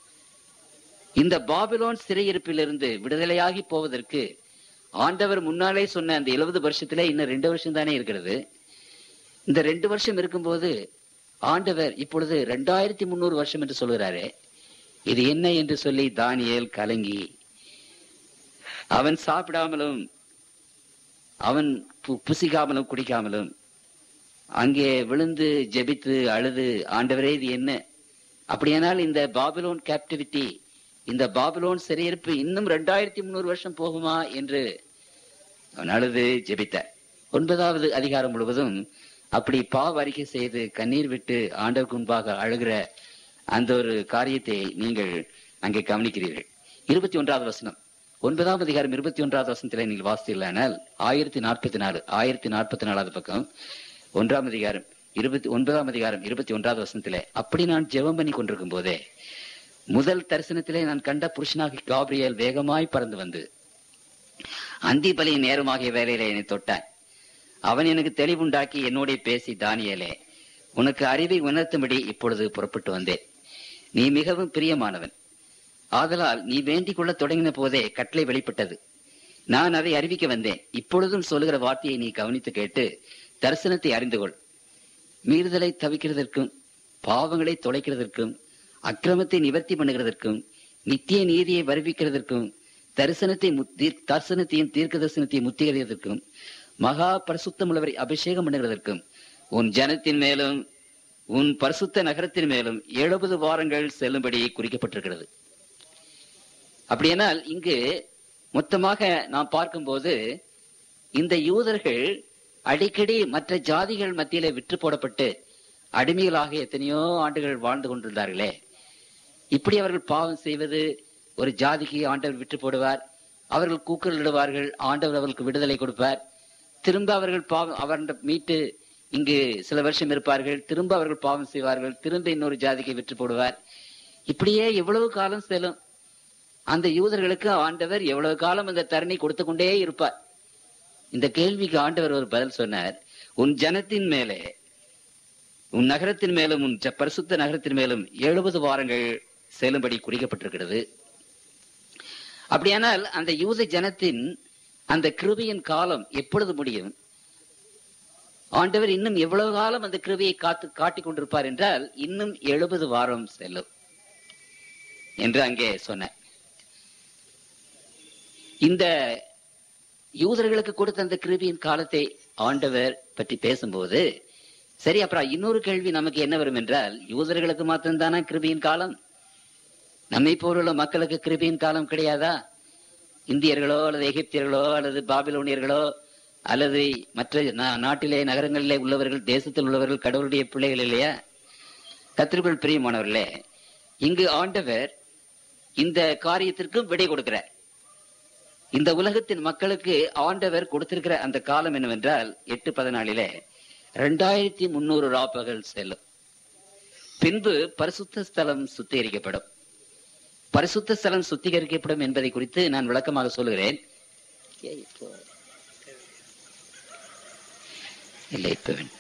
இந்த பாபிலோன் சிறையிருப்பிலிருந்து விடுதலையாகி போவதற்கு ஆண்டவர் முன்னாலே சொன்ன அந்த எழுபது வருஷத்திலே இன்னும் ரெண்டு வருஷம் தானே இருக்கிறது இந்த ரெண்டு வருஷம் இருக்கும்போது ஆண்டவர் இப்பொழுது ரெண்டாயிரத்தி முன்னூறு வருஷம் என்று சொல்கிறாரே இது என்ன என்று சொல்லி தானியேல் கலங்கி அவன் சாப்பிடாமலும் அவன் பு- புசிக்காமலும் குடிக்காமலும் அங்கே விழுந்து ஜெபித்து அழுது ஆண்டவரே இது என்ன அப்படியானால் இந்த பாபிலோன் கேப்டிவிட்டி இந்த பாபிலோன் சிறையிருப்பு இன்னும் ரெண்டாயிரத்தி முன்னூறு வருஷம் போகுமா என்று அவன் அழுது ஜெபித்தார் ஒன்பதாவது அதிகாரம் முழுவதும் அப்படி பாவ அறிக்கை செய்து கண்ணீர் விட்டு ஆண்டவருக்கு முன்பாக அழுகிற அந்த ஒரு காரியத்தை நீங்கள் அங்கே கவனிக்கிறீர்கள் இருபத்தி ஒன்றாவது வசனம் ஒன்பதாம் அதிகாரம் இருபத்தி ஒன்றாவது வசனத்திலே நீங்கள் வாசித்தீர்களானால் ஆயிரத்தி நாற்பத்தி நாலு ஆயிரத்தி நாற்பத்தி நாலாவது பக்கம் ஒன்றாம் அதிகாரம் இருபத்தி ஒன்பதாம் அதிகாரம் இருபத்தி ஒன்றாவது வசனத்திலே அப்படி நான் ஜெபம் பண்ணி கொண்டிருக்கும் போதே முதல் தரிசனத்திலே நான் கண்ட புருஷனாகி காபிரியல் வேகமாய் பறந்து வந்து அந்தி பலியின் நேரமாகிய வேலையில என்னை தொட்டான் அவன் எனக்கு தெளிவுண்டாக்கி என்னோட பேசி தானியேலே உனக்கு அறிவை உணர்த்தும்படி இப்பொழுது புறப்பட்டு வந்தேன் நீ மிகவும் பிரியமானவன் ஆதலால் நீ வேண்டிக் கொள்ள தொடங்கின போதே கட்டளை வெளிப்பட்டது நான் அதை அறிவிக்க வந்தேன் இப்பொழுதும் சொல்லுகிற வார்த்தையை நீ கவனித்து கேட்டு தரிசனத்தை அறிந்து கொள் மீறுதலை தவிக்கிறதற்கும் பாவங்களை தொலைக்கிறதற்கும் அக்கிரமத்தை நிவர்த்தி பண்ணுகிறதற்கும் நித்திய நீதியை வருவிக்கிறதற்கும் தரிசனத்தை முத்- தீர்- தரிசனத்தையும் தீர்க்க தரிசனத்தையும் முத்திகிறதற்கும் மகா பரிசுத்தமுள்ளவரை அபிஷேகம் பண்ணுகிறதற்கும் உன் ஜனத்தின் மேலும் உன் பரிசுத்த நகரத்தின் மேலும் எழுபது வாரங்கள் செல்லும்படி குறிக்கப்பட்டிருக்கிறது அப்படியானால் இங்கு மொத்தமாக நாம் பார்க்கும்போது இந்த யூதர்கள் அடிக்கடி மற்ற ஜாதிகள் மத்தியிலே விற்று போடப்பட்டு அடிமைகளாக எத்தனையோ ஆண்டுகள் வாழ்ந்து கொண்டிருந்தார்களே இப்படி அவர்கள் பாவம் செய்வது ஒரு ஜாதிக்கு ஆண்டவர் விற்று போடுவார் அவர்கள் கூக்கலிடுவார்கள் ஆண்டவர் அவர்களுக்கு விடுதலை கொடுப்பார் திரும்ப அவர்கள் பாவம் அவர் மீட்டு இங்கு சில வருஷம் இருப்பார்கள் திரும்ப அவர்கள் பாவம் செய்வார்கள் திரும்ப இன்னொரு ஜாதிக்கு விற்று போடுவார் இப்படியே எவ்வளவு காலம் செல்லும் அந்த யூதர்களுக்கு ஆண்டவர் எவ்வளவு காலம் அந்த தரணி கொடுத்து கொண்டே இருப்பார் இந்த கேள்விக்கு ஆண்டவர் ஒரு பதில் சொன்னார் உன் ஜனத்தின் மேலே உன் நகரத்தின் மேலும் உன் ஜ- பரிசுத்த நகரத்தின் மேலும் எழுபது வாரங்கள் செல்லும்படி குறிக்கப்பட்டிருக்கிறது அப்படியானால் அந்த யூத ஜனத்தின் அந்த கிருபையின் காலம் எப்பொழுது முடியும் ஆண்டவர் இன்னும் எவ்வளவு காலம் அந்த கிருபையை காத்து காட்டிக் கொண்டிருப்பார் என்றால் இன்னும் எழுபது வாரம் செல்லும் என்று அங்கே சொன்னார் இந்த யூதர்களுக்கு கொடுத்த அந்த கிருபியின் காலத்தை ஆண்டவர் பற்றி பேசும்போது சரி அப்புறம் இன்னொரு கேள்வி நமக்கு என்ன வரும் என்றால் யூதர்களுக்கு மாத்திரம்தானா கிருபியின் காலம் நம்மை போலுள்ள மக்களுக்கு கிருபியின் காலம் கிடையாதா இந்தியர்களோ அல்லது எகிப்தியர்களோ அல்லது பாபிலோனியர்களோ அல்லது மற்ற நா- நாட்டிலே நகரங்களிலே உள்ளவர்கள் தேசத்தில் உள்ளவர்கள் கடவுளுடைய பிள்ளைகள் இல்லையா கத்திற்குள் பிரியமானவர்களே இங்கு ஆண்டவர் இந்த காரியத்திற்கும் விடை கொடுக்கிறார் இந்த உலகத்தின் மக்களுக்கு ஆண்டவர் கொடுத்திருக்கிற அந்த காலம் என்னவென்றால் எட்டு பதினாலிலே ரெண்டாயிரத்தி முன்னூறு ராப்பகல் செல்லும் பின்பு பரிசுத்த ஸ்தலம் சுத்திகரிக்கப்படும் பரிசுத்த ஸ்தலம் சுத்திகரிக்கப்படும் என்பதை குறித்து நான் விளக்கமாக சொல்லுகிறேன் ஏய், இப்போ இல்லை இப்ப வேண்டாம்.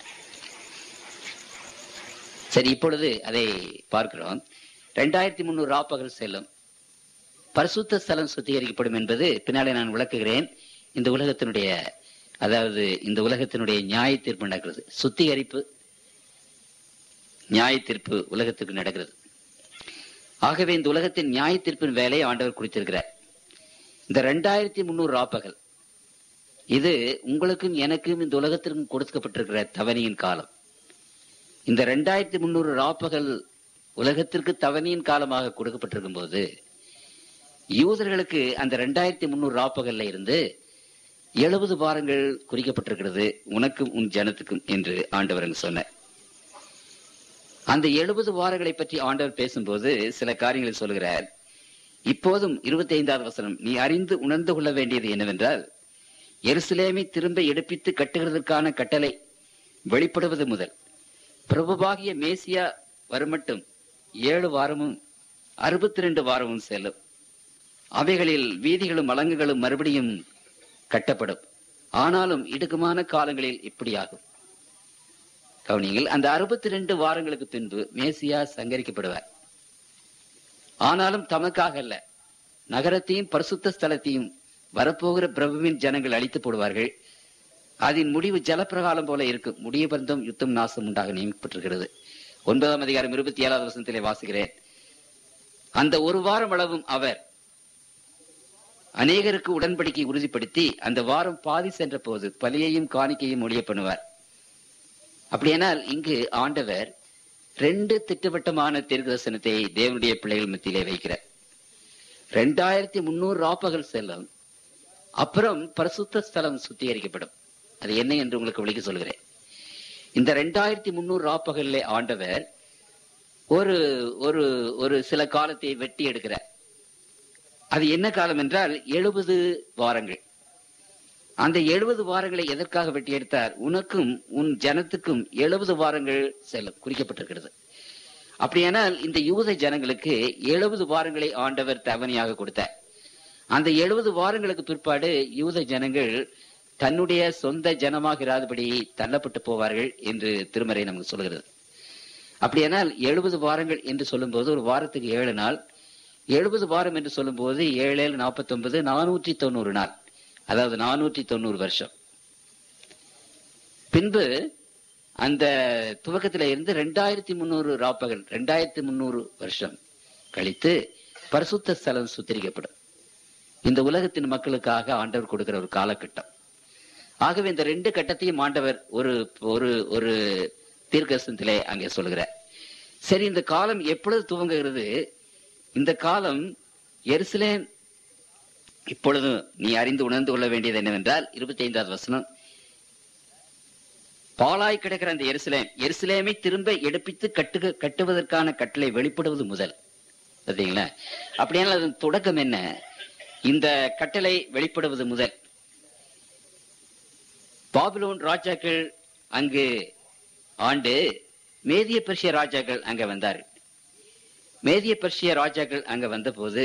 சரி இப்பொழுது அதை பார்க்கிறோம் ரெண்டாயிரத்தி முன்னூறு ராப்பகல் செல்லும் பரிசுத்த ஸ்தலம் சுத்திகரிக்கப்படும் என்பது பின்னாலே நான் விளக்குகிறேன் இந்த உலகத்தினுடைய அதாவது இந்த உலகத்தினுடைய நியாய தீர்ப்பு நடக்கிறது சுத்திகரிப்பு நியாய தீர்ப்பு உலகத்துக்கு நடக்கிறது ஆகவே இந்த உலகத்தின் நியாய தீர்ப்பின் வேலையை ஆண்டவர் குறித்திருக்கிறார் இந்த ரெண்டாயிரத்தி முன்னூறு ராப்பகல் இது உங்களுக்கும் எனக்கும் இந்த உலகத்திற்கும் கொடுக்கப்பட்டிருக்கிற தவணையின் காலம் இந்த ரெண்டாயிரத்தி முன்னூறு ராப்பகல் உலகத்திற்கு தவணையின் காலமாக கொடுக்கப்பட்டிருக்கும் போது யூதர்களுக்கு அந்த ரெண்டாயிரத்தி முன்னூறு ராப்பகல்ல இருந்து எழுபது வாரங்கள் குறிக்கப்பட்டிருக்கிறது உனக்கும் உன் ஜனத்துக்கும் என்று ஆண்டவர் அங்கு சொன்னார் அந்த எழுபது வாரங்களை பற்றி ஆண்டவர் பேசும்போது சில காரியங்களை சொல்கிறார் இப்போதும் இருபத்தி ஐந்தாவது வசனம் நீ அறிந்து உணர்ந்து கொள்ள வேண்டியது என்னவென்றால் எருசலேமை திரும்ப எடுப்பித்து கட்டுகிறதற்கான கட்டளை வெளிப்படுவது முதல் பிரபுவாகிய மேசியா வருமட்டும் ஏழு வாரமும் அறுபத்தி ரெண்டு வாரமும் செல்லும் அவைகளில் வீதிகளும் அலங்குகளும் மறுபடியும் கட்டப்படும் ஆனாலும் இடுக்கமான காலங்களில் இப்படியாகும் கவனிங்கள் அந்த அறுபத்தி ரெண்டு வாரங்களுக்கு பின்பு மேசியா சங்கரிக்கப்படுவார் ஆனாலும் தமக்காக அல்ல நகரத்தையும் பரிசுத்த ஸ்தலத்தையும் வரப்போகிற பிரபுவின் ஜனங்கள் அழித்து போடுவார்கள் அதன் முடிவு ஜலப்பிரகாலம் போல இருக்கும் முடிய பந்தம் யுத்தம் நாசம் உண்டாக நியமிக்கப்பட்டிருக்கிறது ஒன்பதாம் அதிகாரம் இருபத்தி ஏழாவது வருஷத்திலே வாசிக்கிறேன் அந்த ஒரு வாரம் அளவும் அவர் அநேகருக்கு உடன்படிக்கை உறுதிப்படுத்தி அந்த வாரம் பாதி சென்ற போது பலியையும் காணிக்கையும் ஒழிய பண்ணுவார் அப்படியானால் இங்கு ஆண்டவர் ரெண்டு திட்டவட்டமான தீர்க்கதரிசனத்தை தேவனுடைய பிள்ளைகள் மத்தியிலே வைக்கிறார் ரெண்டாயிரத்தி முன்னூறு ராப்பகல் செல்லும் அப்புறம் பரிசுத்த ஸ்தலம் சுத்திகரிக்கப்படும் அது என்ன என்று உங்களுக்கு விளக்கி சொல்கிறேன் இந்த ரெண்டாயிரத்தி முன்னூறு ராப்பகல்ல ஆண்டவர் ஒரு ஒரு ஒரு சில காலத்தை வெட்டி எடுக்கிறார் அது என்ன காலம் என்றால் எழுபது வாரங்கள் அந்த எழுபது வாரங்களை எதற்காக வெட்டி எடுத்தார் உனக்கும் உன் ஜனத்துக்கும் எழுபது வாரங்கள் செல்லும் குறிக்கப்பட்டிருக்கிறது அப்படியானால் இந்த யூத ஜனங்களுக்கு எழுபது வாரங்களை ஆண்டவர் தவணையாக கொடுத்தார் அந்த எழுபது வாரங்களுக்கு பிற்பாடு யூத ஜனங்கள் தன்னுடைய சொந்த ஜனமாக இராதபடி தள்ளப்பட்டு போவார்கள் என்று திருமறை நமக்கு சொல்கிறது அப்படியானால் எழுபது வாரங்கள் என்று சொல்லும்போது ஒரு வாரத்துக்கு ஏழு நாள் எழுபது வாரம் என்று சொல்லும்போது ஏழு ஏழு நாற்பத்தி ஒன்பது நானூற்றி தொண்ணூறு நாள் அதாவது நானூற்றி தொண்ணூறு வருஷம் பின்பு அந்த துவக்கத்தில இருந்து ரெண்டாயிரத்தி முந்நூறு ராப்பகல் ரெண்டாயிரத்தி முந்நூறு வருஷம் கழித்து பரிசுத்த ஸ்தலம் சுத்திரிக்கப்படும் இந்த உலகத்தின் மக்களுக்காக ஆண்டவர் கொடுக்கிற ஒரு காலகட்டம் ஆகவே இந்த ரெண்டு கட்டத்தையும் ஆண்டவர் ஒரு ஒரு ஒரு தீர்க்கசத்திலே அங்கே சொல்கிறார் சரி இந்த காலம் எப்பொழுது துவங்குகிறது இந்த காலம் எருசலேம் இப்பொழுது நீ அறிந்து உணர்ந்து கொள்ள வேண்டியது என்னவென்றால் இருபத்தி ஐந்தாவது வசனம் பாலாய் கிடக்கிற அந்த எருசலேம் எருசலேமை திரும்ப எடுப்பித்து கட்டுக கட்டுவதற்கான கட்டளை வெளிப்படுவது முதல் பார்த்தீங்களா அப்படியானால் அதன் தொடக்கம் என்ன இந்த கட்டளை வெளிப்படுவது முதல் பாபிலோன் ராஜாக்கள் அங்கு ஆண்டு மேதிய பெர்ஷிய ராஜாக்கள் அங்க வந்தார்கள் மேதிய பெர்ஷிய ராஜாக்கள் அங்க வந்தபோது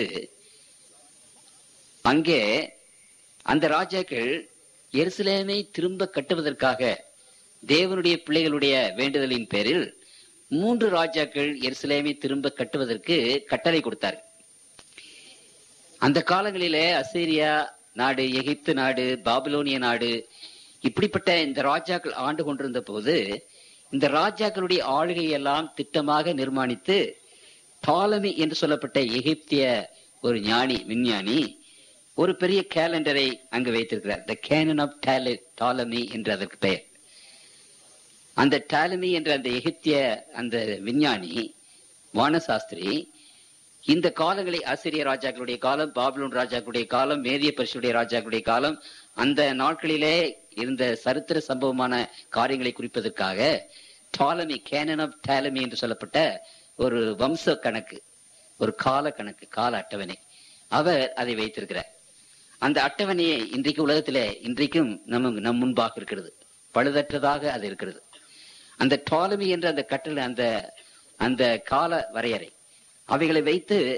அங்கே அந்த ராஜாக்கள் எருசலேமை திரும்ப கட்டுவதற்காக தேவனுடைய பிள்ளைகளுடைய வேண்டுதலின் பேரில் மூன்று ராஜாக்கள் எருசலேமை திரும்ப கட்டுவதற்கு கட்டளை கொடுத்தார் அந்த காலங்களிலே அசீரியா நாடு எகிப்து நாடு பாபிலோனிய நாடு இப்படிப்பட்ட இந்த ராஜாக்கள் ஆண்டு கொண்டிருந்த போது இந்த ராஜாக்களுடைய ஆளுகை எல்லாம் திட்டமாக நிர்மாணித்து டாலமி என்று சொல்லப்பட்ட எகிப்திய ஒரு ஞானி விஞ்ஞானி ஒரு பெரிய கேலண்டரை அங்கு வைத்திருக்கிறார் த கேனன் ஆஃப் டாலமி என்று அதற்கு பெயர் அந்த டாலமி என்ற அந்த எகிப்திய அந்த விஞ்ஞானி வானசாஸ்திரி இந்த காலங்களை ஆசிரிய ராஜாக்களுடைய காலம் பாபிலோன் ராஜாக்களுடைய காலம் மேதிய பரிசுடைய ராஜாக்களுடைய காலம் அந்த நாட்களிலே இருந்த சரித்திர சம்பவமான காரியங்களை குறிப்பதற்காக டாலமி கேனன் ஆஃப் டாலமி என்று சொல்லப்பட்ட ஒரு வம்ச கணக்கு ஒரு கால கணக்கு கால அட்டவணை அவர் அதை வைத்திருக்கிறார் அந்த அட்டவணையை இன்றைக்கு உலகத்திலே இன்றைக்கும் நம்ம நம் முன்பாக இருக்கிறது பழுதற்றதாக அது இருக்கிறது அந்த டாலமி என்ற அந்த கட்டளை அந்த அந்த கால வரையறை அவைகளை வைத்து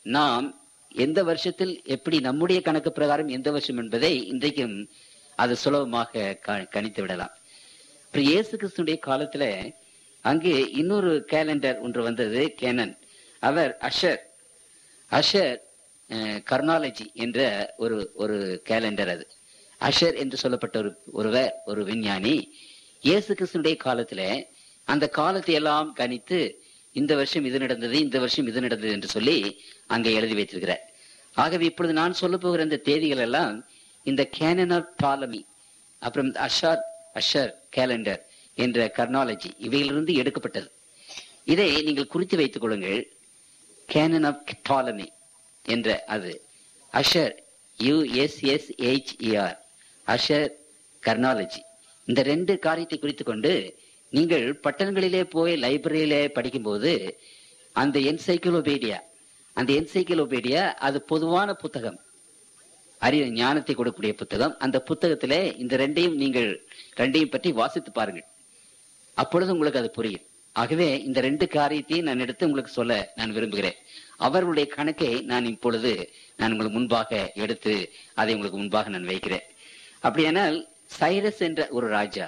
நாம் எந்த வருஷத்தில் எப்படி நம்முடைய கணக்கு பிரகாரம் எந்த வருஷம் என்பதை இன்றைக்கும் அது சுலபமாக க- கணித்து விடலாம் இப்ப இயேசு கிறிஸ்துடைய காலத்துல அங்கே இன்னொரு கேலண்டர் ஒன்று வந்தது கேனன் அவர் அஷர் அஷர் கர்னாலஜி என்ற ஒரு ஒரு கேலண்டர் அது அஷர் என்று சொல்லப்பட்ட ஒரு ஒருவர் ஒரு விஞ்ஞானி இயேசு கிறிஸ்துடைய காலத்துல அந்த காலத்தை எல்லாம் கணித்து இந்த வருஷம் இது நடந்தது இந்த வருஷம் இது நடந்தது என்று சொல்லி அங்கே எழுதி வைத்திருக்கிறார் ஆகவே இப்பொழுது நான் சொல்ல போகிற இந்த தேதிகள் எல்லாம் இந்த கேனன் ஆஃப் டாலமி அப்புறம் இந்த அஷார் அஷர் கேலண்டர் என்ற கர்னாலஜி இவையிலிருந்து எடுக்கப்பட்டது இதை நீங்கள் குறித்து வைத்துக் கொள்ளுங்கள் கேனன் ஆஃப் டாலமி என்ற அது அஷர் யுஎஸ்எஸ்ஹெச்இஆர் அஷர் கர்னாலஜி இந்த ரெண்டு காரியத்தை குறித்து கொண்டு நீங்கள் பட்டணங்களிலே போய் லைப்ரரியிலே படிக்கும்போது அந்த என்சைக்ளோபீடியா அந்த என்சைக்ளோபீடியா அது பொதுவான புத்தகம் அறிவு ஞானத்தை கொடுக்கக்கூடிய புத்தகம் அந்த புத்தகத்திலே இந்த ரெண்டையும் நீங்கள் ரெண்டையும் பற்றி வாசித்து பாருங்கள் அப்பொழுது உங்களுக்கு அது புரியும் ஆகவே இந்த ரெண்டு காரியத்தையும் நான் எடுத்து உங்களுக்கு சொல்ல நான் விரும்புகிறேன் அவர்களுடைய கணக்கை நான் இப்பொழுது நான் உங்களுக்கு முன்பாக எடுத்து அதை உங்களுக்கு முன்பாக நான் வைக்கிறேன் அப்படியானால் சைரஸ் என்ற ஒரு ராஜா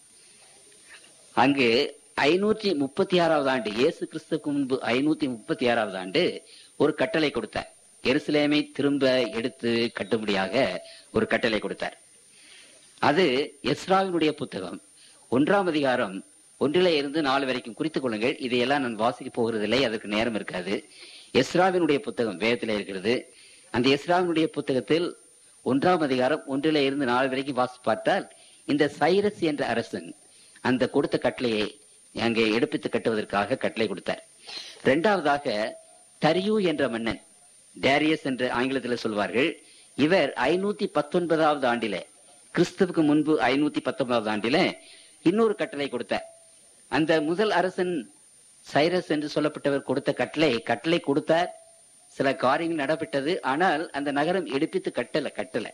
அங்கு ஐநூற்றி முப்பத்தி ஆறாவது ஆண்டு இயேசு கிறிஸ்துக்கு முன்பு ஐநூத்தி முப்பத்தி ஆறாவது ஆண்டு ஒரு கட்டளை கொடுத்தார் எருசலேமை திரும்ப எடுத்து கட்டும்படியாக ஒரு கட்டளை கொடுத்தார் அது எஸ்ராவினுடைய புத்தகம் ஒன்றாம் அதிகாரம் ஒன்றிலே இருந்து நாலு வரைக்கும் குறித்துக் கொள்ளுங்கள் இதையெல்லாம் நான் வாசிக்க போகிறதில்லை அதற்கு நேரம் இருக்காது எஸ்ராவினுடைய புத்தகம் வேதத்தில் இருக்கிறது அந்த எஸ்ராவினுடைய புத்தகத்தில் ஒன்றாம் அதிகாரம் ஒன்றிலே இருந்து நாலு வரைக்கும் வாசி பார்த்தால் இந்த சைரஸ் என்ற அரசன் அந்த கொடுத்த கட்டளையை அங்கே எடுப்பித்து கட்டுவதற்காக கட்டளை கொடுத்தார் இரண்டாவதாக தரியு என்ற மன்னன் டேரியஸ் என்று ஆங்கிலத்தில் சொல்வார்கள் இவர் ஐநூத்தி பத்தொன்பதாவது ஆண்டிலே கிறிஸ்துவுக்கு முன்பு ஐநூத்தி பத்தொன்பதாவது ஆண்டிலே இன்னொரு கட்டளை கொடுத்தார் அந்த முதல் அரசன் சைரஸ் என்று சொல்லப்பட்டவர் கொடுத்த கட்டளை கட்டளை கொடுத்தார் சில காரியங்கள் நடப்பட்டது ஆனால் அந்த நகரம் எடுப்பித்து கட்டல கட்டல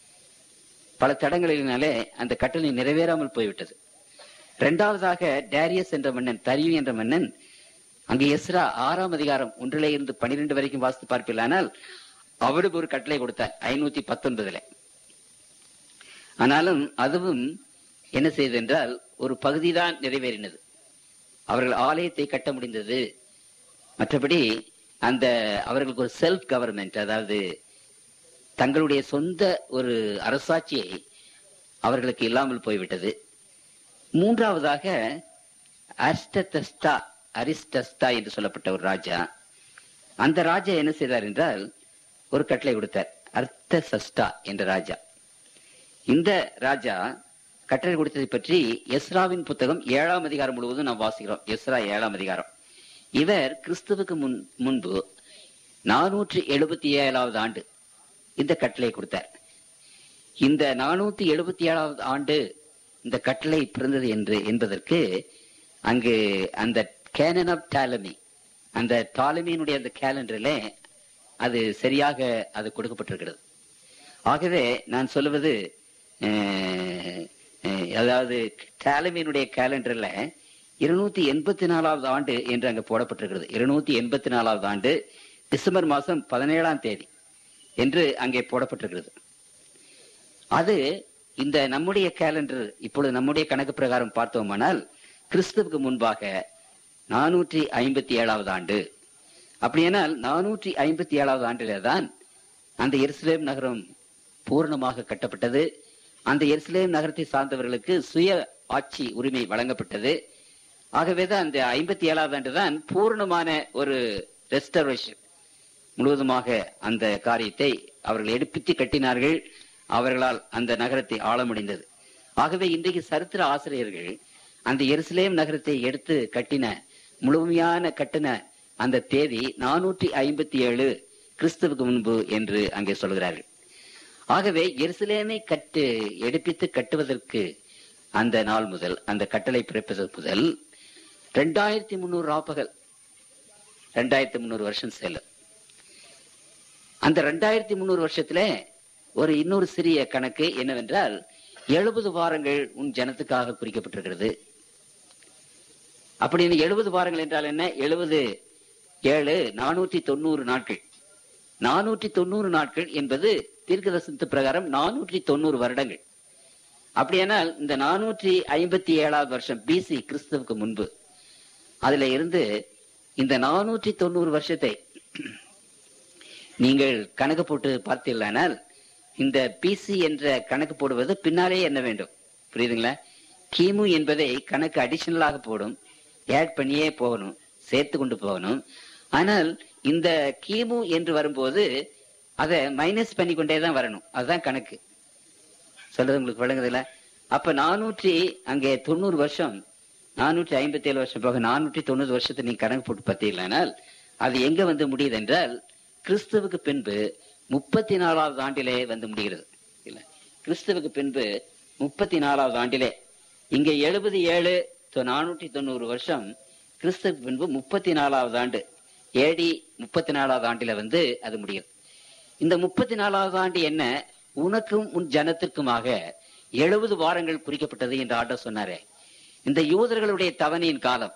பல தடங்களினாலே அந்த கட்டளை நிறைவேறாமல் போய்விட்டது இரண்டாவதாக டேரியஸ் என்ற மன்னன் தரியு என்ற மன்னன் அங்கு எஸ்ரா ஆறாம் அதிகாரம் ஒன்றிலே இருந்து பனிரெண்டு வரைக்கும் வாசித்து பார்ப்பில்லானால் அவருக்கு ஒரு கட்டளை கொடுத்தார் ஐநூத்தி பத்தொன்பதுல ஆனாலும் அதுவும் என்ன செய்தது என்றால் ஒரு பகுதிதான் நிறைவேறினது அவர்கள் ஆலயத்தை கட்ட முடிந்தது மற்றபடி அந்த அவர்களுக்கு ஒரு செல்ஃப் கவர்மெண்ட் அதாவது தங்களுடைய சொந்த ஒரு அரசாட்சியை அவர்களுக்கு இல்லாமல் போய்விட்டது மூன்றாவதாக அரிஸ்டஸ்தா அரிஸ்டஸ்தா என்று சொல்லப்பட்ட ஒரு ராஜா அந்த ராஜா என்ன செய்தார் என்றால் ஒரு கட்டளை கொடுத்தார் அர்த்த சஸ்டா என்ற ராஜா இந்த ராஜா கட்டளை கொடுத்ததை பற்றி எஸ்ராவின் புத்தகம் ஏழாம் அதிகாரம் முழுவதும் நாம் வாசிக்கிறோம் எஸ்ரா ஏழாம் அதிகாரம் இவர் கிறிஸ்துவுக்கு முன் முன்பு நானூற்றி எழுபத்தி ஏழாவது ஆண்டு இந்த கட்டளை கொடுத்தார் இந்த நானூத்தி எழுபத்தி ஏழாவது ஆண்டு இந்த கட்டளை பிறந்தது என்று என்பதற்கு அங்கு அந்த கேனன் ஆஃப் டாலமி அந்த டாலமியினுடைய அந்த கேலண்டரில் அது சரியாக அது கொடுக்கப்பட்டிருக்கிறது ஆகவே நான் சொல்லுவது அஹ், அஹ், அதாவது டாலமியினுடைய கேலண்டர்ல இருநூத்தி எண்பத்தி நாலாவது ஆண்டு என்று அங்கு போடப்பட்டிருக்கிறது இருநூத்தி எண்பத்தி நாலாவது ஆண்டு டிசம்பர் மாதம் பதினேழாம் தேதி என்று அங்கே போடப்பட்டிருக்கிறது அது இந்த நம்முடைய கேலண்டர் இப்பொழுது நம்முடைய கணக்கு பிரகாரம் பார்த்தோமானால் கிறிஸ்துவுக்கு முன்பாக நானூற்றி ஐம்பத்தி ஏழாவது ஆண்டு அப்படியானால் நானூற்றி ஐம்பத்தி ஏழாவது ஆண்டிலே தான் அந்த எருசலேம் நகரம் பூர்ணமாக கட்டப்பட்டது அந்த எருசலேம் நகரத்தை சார்ந்தவர்களுக்கு சுய ஆட்சி உரிமை வழங்கப்பட்டது ஆகவேதான் அந்த ஐம்பத்தி ஏழாவது ஆண்டு தான் பூர்ணமான ஒரு ரெஸ்டரேஷன் முழுவதுமாக அந்த காரியத்தை அவர்கள் எடுப்பித்து கட்டினார்கள் அவர்களால் அந்த நகரத்தை ஆள முடிந்தது ஆகவே இன்றைக்கு சரித்திர ஆசிரியர்கள் அந்த எருசலேம் நகரத்தை எடுத்து கட்டின முழுமையான கட்டின அந்த தேதி நானூற்றி ஐம்பத்தி ஏழு கிறிஸ்துவுக்கு முன்பு என்று அங்கே சொல்கிறார்கள் ஆகவே எருசலேமை கட்டு எடுப்பித்து கட்டுவதற்கு அந்த நாள் முதல் அந்த கட்டளை பிறப்பதற்கு முதல் ரெண்டாயிரத்தி முந்நூறு ராப்பகல் ரெண்டாயிரத்தி முந்நூறு வருஷம் செல்லும் அந்த ரெண்டாயிரத்தி முந்நூறு வருஷத்துல ஒரு இன்னொரு சிறிய கணக்கு என்னவென்றால் எழுபது வாரங்கள் உன் ஜனத்துக்காக குறிக்கப்பட்டிருக்கிறது அப்படின்னு எழுபது வாரங்கள் என்றால் என்ன எழுபது ஏழு நானூத்தி தொண்ணூறு நாட்கள் நானூற்றி தொண்ணூறு நாட்கள் என்பது தீர்க்கதரிசனத்து பிரகாரம் நானூற்றி தொண்ணூறு வருடங்கள் அப்படியானால் இந்த நானூற்றி ஐம்பத்தி ஏழாவது வருஷம் பிசி கிறிஸ்துவுக்கு முன்பு அதுல இருந்து இந்த நானூற்றி தொண்ணூறு வருஷத்தை நீங்கள் கணக்கு போட்டு பார்த்தீர்களானால் இந்த பிசி என்ற கணக்கு போடுவது பின்னாலே என்ன வேண்டும் புரியுதுங்களா கிமு என்பதை கணக்கு அடிஷனலாக போடும் ஆட் பண்ணியே போகணும் சேர்த்து கொண்டு போகணும் ஆனால் இந்த கிமு என்று வரும்போது அதை மைனஸ் பண்ணி கொண்டே தான் வரணும் அதுதான் கணக்கு சொல்றது உங்களுக்கு விளங்குதுல அப்ப நானூற்றி அங்கே தொண்ணூறு வருஷம் நானூற்றி ஐம்பத்தி ஏழு வருஷம் போக நானூற்றி தொண்ணூறு வருஷத்தை நீங்க கணக்கு போட்டு பார்த்தீங்களானால் அது எங்க வந்து முடியுது என்றால் கிறிஸ்துவுக்கு பின்பு முப்பத்தி நாலாவது ஆண்டிலே வந்து முடிகிறது இல்ல கிறிஸ்துவுக்கு பின்பு முப்பத்தி நாலாவது ஆண்டிலே இங்க எழுபது ஏழு நானூற்றி தொண்ணூறு வருஷம் கிறிஸ்துவுக்கு பின்பு முப்பத்தி நாலாவது ஆண்டு ஏடி முப்பத்தி நாலாவது ஆண்டில வந்து அது முடியும் இந்த முப்பத்தி நாலாவது ஆண்டு என்ன உனக்கும் உன் ஜனத்திற்குமாக எழுபது வாரங்கள் குறிக்கப்பட்டது என்று ஆண்டவர் சொன்னாரே இந்த யூதர்களுடைய தவணையின் காலம்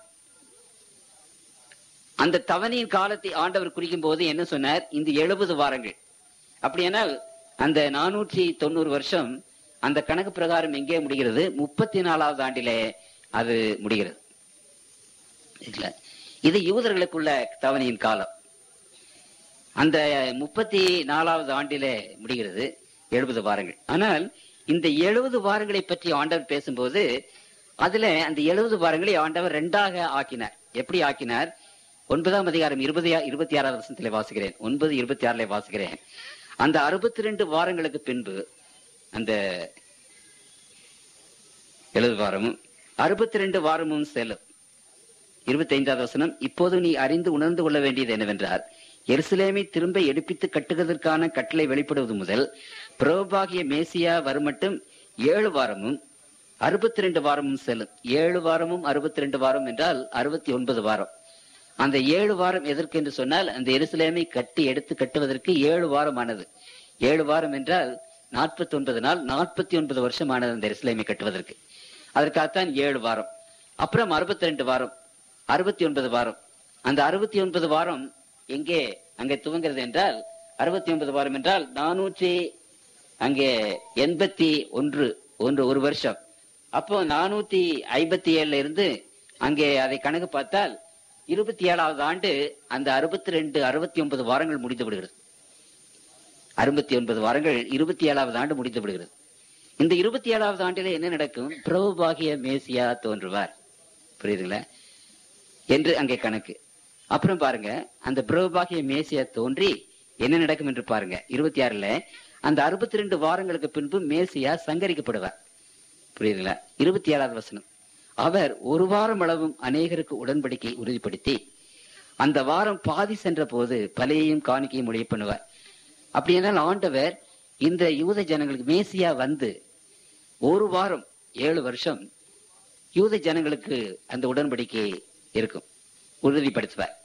அந்த தவணையின் காலத்தை ஆண்டவர் குறிக்கும் போது என்ன சொன்னார் இந்த எழுபது வாரங்கள் அப்படியானால் அந்த நானூற்றி தொண்ணூறு வருஷம் அந்த கணக்கு பிரகாரம் எங்கே முடிகிறது முப்பத்தி நாலாவது ஆண்டிலே அது முடிகிறது இல்ல இது யூதர்களுக்குள்ள தவணையின் காலம் அந்த முப்பத்தி நாலாவது ஆண்டிலே முடிகிறது எழுபது வாரங்கள் ஆனால் இந்த எழுபது வாரங்களை பற்றி ஆண்டவர் பேசும்போது அதுல அந்த எழுபது வாரங்களை ஆண்டவர் ரெண்டாக ஆக்கினார் எப்படி ஆக்கினார் ஒன்பதாம் அதிகாரம் இருபது இருபத்தி ஆறாவது வருஷத்துல வாசிக்கிறேன் ஒன்பது இருபத்தி ஆறுல வாசிக்கிறேன் அந்த அறுபத்தி ரெண்டு வாரங்களுக்கு பின்பு அந்த எழுபது வாரமும் அறுபத்தி ரெண்டு வாரமும் செல்லும் இருபத்தி ஐந்தாவது வசனம் இப்போது நீ அறிந்து உணர்ந்து கொள்ள வேண்டியது என்னவென்றால் எருசலேமை திரும்ப எடுப்பித்து கட்டுவதற்கான கட்டளை வெளிப்படுவது முதல் புரோபாகிய மேசியா வருமட்டும் ஏழு வாரமும் அறுபத்தி ரெண்டு வாரமும் செல்லும் ஏழு வாரமும் அறுபத்தி ரெண்டு வாரம் என்றால் அறுபத்தி ஒன்பது வாரம் அந்த ஏழு வாரம் எதற்கு என்று சொன்னால் அந்த எருசலேமை கட்டி எடுத்து கட்டுவதற்கு ஏழு வாரம் ஆனது ஏழு வாரம் என்றால் நாற்பத்தி ஒன்பது நாள் நாற்பத்தி ஒன்பது வருஷம் ஆனது அந்த எருசலேமை கட்டுவதற்கு அதற்காகத்தான் ஏழு வாரம் அப்புறம் அறுபத்தி ரெண்டு வாரம் அறுபத்தி ஒன்பது வாரம் அந்த அறுபத்தி ஒன்பது வாரம் எங்கே அங்கே துவங்கிறது என்றால் அறுபத்தி ஒன்பது வாரம் என்றால் நானூற்றி அங்கே எண்பத்தி ஒன்று ஒன்று ஒரு வருஷம் அப்போ நானூத்தி ஐம்பத்தி ஏழுல இருந்து அங்கே அதை கணக்கு பார்த்தால் இருபத்தி ஏழாவது ஆண்டு அந்த அறுபத்தி ரெண்டு அறுபத்தி ஒன்பது வாரங்கள் முடிந்து விடுகிறது அறுபத்தி ஒன்பது வாரங்கள் இருபத்தி ஏழாவது ஆண்டு முடிந்து விடுகிறது இந்த இருபத்தி ஏழாவது ஆண்டில என்ன நடக்கும் பிரபுபாகிய மேசியா தோன்றுவார் புரியுதுங்களா என்று அங்கே கணக்கு அப்புறம் பாருங்க அந்த பிரபுபாகிய மேசியா தோன்றி என்ன நடக்கும் என்று பாருங்க இருபத்தி ஆறுல அந்த அறுபத்தி ரெண்டு வாரங்களுக்கு பின்பு மேசியா சங்கரிக்கப்படுவார் புரியுதுங்களா இருபத்தி ஏழாவது வசனம் அவர் ஒரு வாரம் அளவும் அநேகருக்கு உடன்படிக்கை உறுதிப்படுத்தி அந்த வாரம் பாதி சென்ற போது பலையையும் காணிக்கையும் முடிவு பண்ணுவார் அப்படி என்றால் ஆண்டவர் இந்த யூத ஜனங்களுக்கு மேசியா வந்து ஒரு வாரம் ஏழு வருஷம் யூத ஜனங்களுக்கு அந்த உடன்படிக்கை இருக்கும் உறுதிப்படுத்துவார்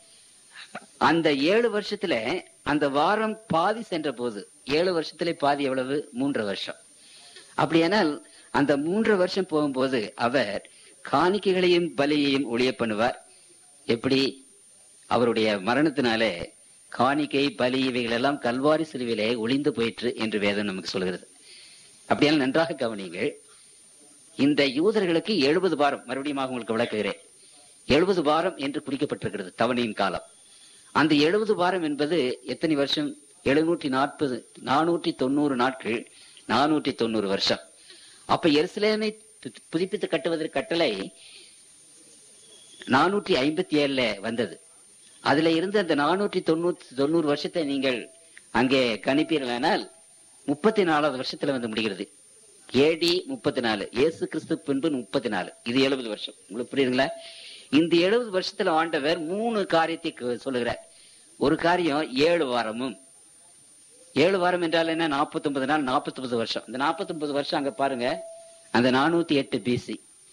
அந்த ஏழு வருஷத்துல அந்த வாரம் பாதி சென்ற போது ஏழு வருஷத்துல பாதி எவ்வளவு மூன்று வருஷம் அப்படியானால் அந்த மூன்று வருஷம் போகும்போது அவர் காணிக்கைகளையும் பலியையும் ஒளிய பண்ணுவார் எப்படி அவருடைய மரணத்தினாலே காணிக்கை பலி இவைகள் எல்லாம் கல்வாரி சிலுவிலே ஒளிந்து போயிற்று என்று வேதம் நமக்கு சொல்கிறது அப்படியால் நன்றாக கவனிங்கள் இந்த யூதர்களுக்கு எழுபது வாரம் மறுபடியும் உங்களுக்கு விளக்குகிறேன் எழுபது வாரம் என்று குறிக்கப்பட்டிருக்கிறது தவணையின் காலம் அந்த எழுபது வாரம் என்பது எத்தனை வருஷம் எழுநூற்றி நாற்பது நானூற்றி தொண்ணூறு நாட்கள் நானூற்றி தொண்ணூறு வருஷம் அப்ப எருசலேமை பு- புதுப்பித்து கட்டுவதற்கு கட்டளை நானூற்றி ஐம்பத்தி ஏழுல வந்தது அதுல இருந்து அந்த நானூற்றி தொண்ணூத்தி தொண்ணூறு வருஷத்தை நீங்கள் அங்கே கணிப்பீர்களானால் முப்பத்தி நாலாவது வருஷத்துல வந்து முடிகிறது ஏடி முப்பத்தி நாலு இயேசு கிறிஸ்து பின்பு முப்பத்தி நாலு இது எழுபது வருஷம் உங்களுக்கு புரியுதுங்களா இந்த எழுபது வருஷத்துல ஆண்டவர் மூணு காரியத்தை கு- சொல்லுகிறார் ஒரு காரியம் ஏழு வாரமும் ஏழு வாரம் என்றால் என்ன 49 நாள் 49 வருஷம் இந்த 49 வருஷம் அங்க பாருங்க அந்த நானூத்தி எட்டு பிசி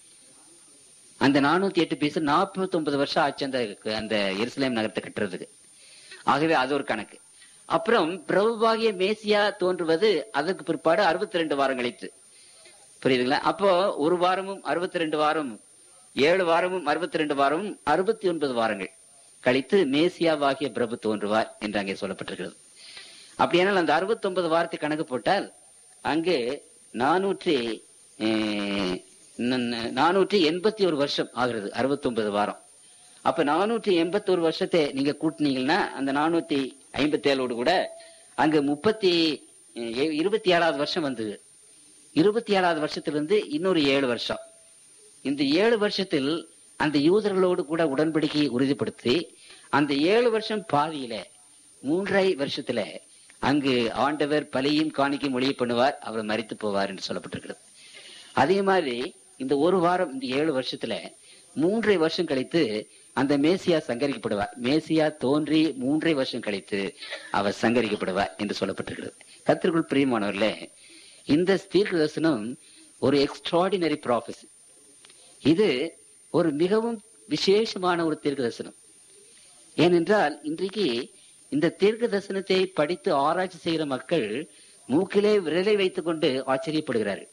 அந்த நானூத்தி எட்டு பிசி 49 வருஷம் ஆச்சு அந்த அந்த எருசலேம் நகரத்தை கட்டுறதுக்கு ஆகவே அது ஒரு கணக்கு அப்புறம் பிரபுவாகிய மேசியா தோன்றுவது அதற்கு பிற்பாடு 62 ரெண்டு வாரம் கழித்து புரியுதுங்களா அப்போ ஒரு வாரமும் 62 ரெண்டு வாரம் ஏழு வாரமும் 62 ரெண்டு வாரமும் அறுபத்தி ஒன்பது வாரங்கள் கழித்து மேசியாவாகிய பிரபு தோன்றுவார் என்று அங்கே சொல்லப்பட்டிருக்கிறது அப்படியானால் அந்த 69 வாரத்தை கணக்கு போட்டால் அங்கு நானூற்றி அஹ், ந- நானூற்றி எண்பத்தி ஒரு வருஷம் ஆகிறது 69 வாரம் அப்ப நானூற்றி எண்பத்தி ஒரு வருஷத்தை நீங்க கூட்டினீங்கன்னா அந்த நானூத்தி ஐம்பத்தி ஏழோடு கூட அங்கு முப்பத்தி அஹ், இருபத்தி ஏழாவது வருஷம் வந்தது இருபத்தி ஏழாவது வருஷத்திலிருந்து இன்னொரு ஏழு வருஷம் இந்த ஏழு வருஷத்தில் அந்த யூதர்களோடு கூட உடன்படிக்கையை உறுதிப்படுத்தி அந்த ஏழு வருஷம் பாதியில மூன்றரை வருஷத்துல அங்கு ஆண்டவர் பலியும் காணிக்கையும் ஒளிய பண்ணுவார் அவர் மரித்து போவார் என்று சொல்லப்பட்டிருக்கிறது அதே மாதிரி இந்த ஒரு வாரம் இந்த ஏழு வருஷத்துல மூன்றரை வருஷம் கழித்து அந்த மேசியா சங்கரிக்கப்படுவார் மேசியா தோன்றி மூன்றரை வருஷம் கழித்து அவர் சங்கரிக்கப்படுவார் என்று சொல்லப்பட்டிருக்கிறது கத்திற்குள் பிரியமானவர்களே இந்த தீர்க்க தரிசனம் ஒரு எக்ஸ்ட்ராடினரி ப்ராஃபஸி இது ஒரு மிகவும் விசேஷமான ஒரு தீர்க்க தரிசனம் ஏனென்றால் இன்றைக்கு இந்த தீர்க்க தரிசனத்தை படித்து ஆராய்ச்சி செய்கிற மக்கள் மூக்கிலே விரலை வைத்துக் கொண்டு ஆச்சரியப்படுகிறார்கள்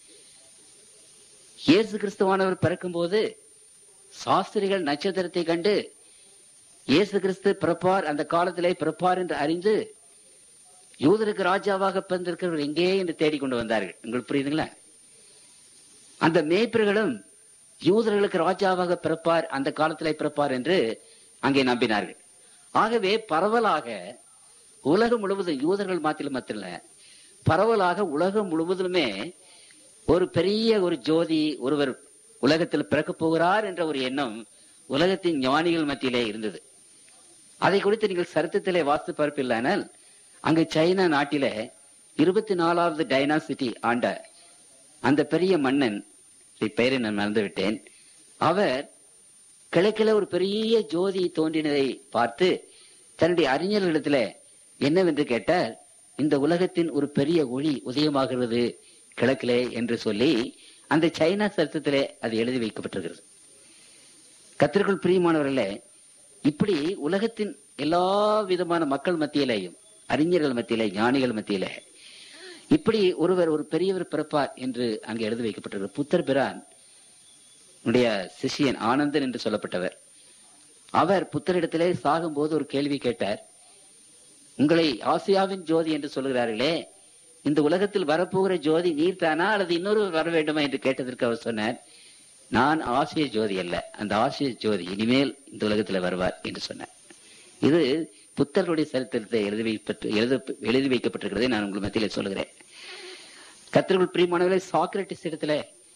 இயேசு கிறிஸ்துவானவர் பிறக்கும்போது சாஸ்திரிகள் நட்சத்திரத்தை கண்டு இயேசு கிறிஸ்து பிறப்பார் அந்த காலத்திலே பிறப்பார் என்று அறிந்து யூதருக்கு ராஜாவாக பிறந்திருக்கிறவர் எங்கே என்று தேடிக்கொண்டு வந்தார்கள் உங்களுக்கு புரியுதுங்களா அந்த மேய்ப்பர்களும் யூதர்களுக்கு ராஜாவாக பிறப்பார் அந்த காலத்திலே பிறப்பார் என்று அங்கே நம்பினார்கள் ஆகவே பரவலாக உலகம் முழுவதும் யூதர்கள் மாத்திரம் மாத்திரல பரவலாக உலகம் முழுவதுமே ஒரு பெரிய ஒரு ஜோதி ஒருவர் உலகத்தில் பிறக்கப் போகிறார் என்ற ஒரு எண்ணம் உலகத்தின் ஞானிகள் மத்தியிலே இருந்தது அதை குறித்து நீங்கள் சரித்திரத்திலே வாஸ்து பார்ப்பில்லானால் அங்கு சைனா நாட்டிலே இருபத்தி நாலாவது டைனாசிட்டி ஆண்ட அந்த பெரிய மன்னன் இதை பெயரை நான் மறந்து விட்டேன் அவர் கிழக்கில ஒரு பெரிய ஜோதி தோன்றினதை பார்த்து தன்னுடைய அறிஞர்களிடத்துல என்னவென்று கேட்டார் இந்த உலகத்தின் ஒரு பெரிய ஒளி உதயமாகிறது கிழக்கிலே என்று சொல்லி அந்த சைனா சரித்திரத்திலே அது எழுதி வைக்கப்பட்டிருக்கிறது கத்திற்குள் பிரியமானவர்களே இப்படி உலகத்தின் எல்லா விதமான மக்கள் மத்தியிலேயும் அறிஞர்கள் மத்தியிலே ஞானிகள் மத்தியிலே இப்படி ஒருவர் ஒரு பெரியவர் பிறப்பார் என்று அங்கே எழுதி வைக்கப்பட்டிருக்கிறது புத்தர் பிரான் உடைய சிஷியன் ஆனந்தன் என்று சொல்லப்பட்டவர் அவர் புத்தரிடத்திலே சாகும்போது ஒரு கேள்வி கேட்டார் உங்களை ஆசியாவின் ஜோதி என்று சொல்கிறார்களே இந்த உலகத்தில் வரப்போகிற ஜோதி நீர் தானா அல்லது இன்னொரு வர வேண்டுமா என்று கேட்டதற்கு அவர் சொன்னார் நான் ஆசிய ஜோதி அல்ல அந்த ஆசிய ஜோதி இனிமேல் இந்த உலகத்தில் வருவார் என்று சொன்னார் இது புத்தர்களுடைய சரித்திரத்தை எழுதி வைப்பட்டு எழுத எழுதி வைக்கப்பட்டிருக்கிறதை நான் உங்கள் மத்தியில் சொல்லுகிறேன் கத்திரகுள் பிரியமானவர்களே சாக்ரட்டிஸ் இடத்துல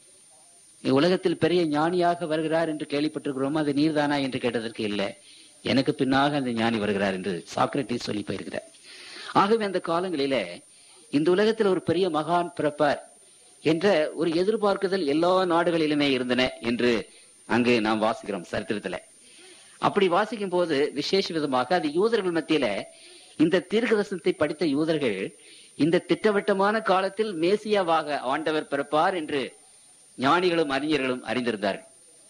உலகத்தில் பெரிய ஞானியாக வருகிறார் என்று கேள்விப்பட்டிருக்கிறோமோ அது நீர்தானா என்று கேட்டதற்கு இல்லை எனக்கு பின்னாக அந்த ஞானி வருகிறார் என்று சாக்ரட்டிஸ் சொல்லி போயிருக்கிறார் ஆகவே அந்த காலங்களிலே இந்த உலகத்தில் ஒரு பெரிய மகான் பிறப்பார் என்ற ஒரு எதிர்பார்க்குதல் எல்லா நாடுகளிலுமே இருந்தன என்று அங்கு நாம் வாசிக்கிறோம் சரித்திரத்துல அப்படி வாசிக்கும் போது விசேஷ விதமாக அது யூதர்கள் மத்தியில இந்த தீர்க்கதர்சனத்தை படித்த யூதர்கள் இந்த திட்டவட்டமான காலத்தில் மேசியாவாக ஆண்டவர் பிறப்பார் என்று ஞானிகளும் அறிஞர்களும் அறிந்திருந்தார்கள்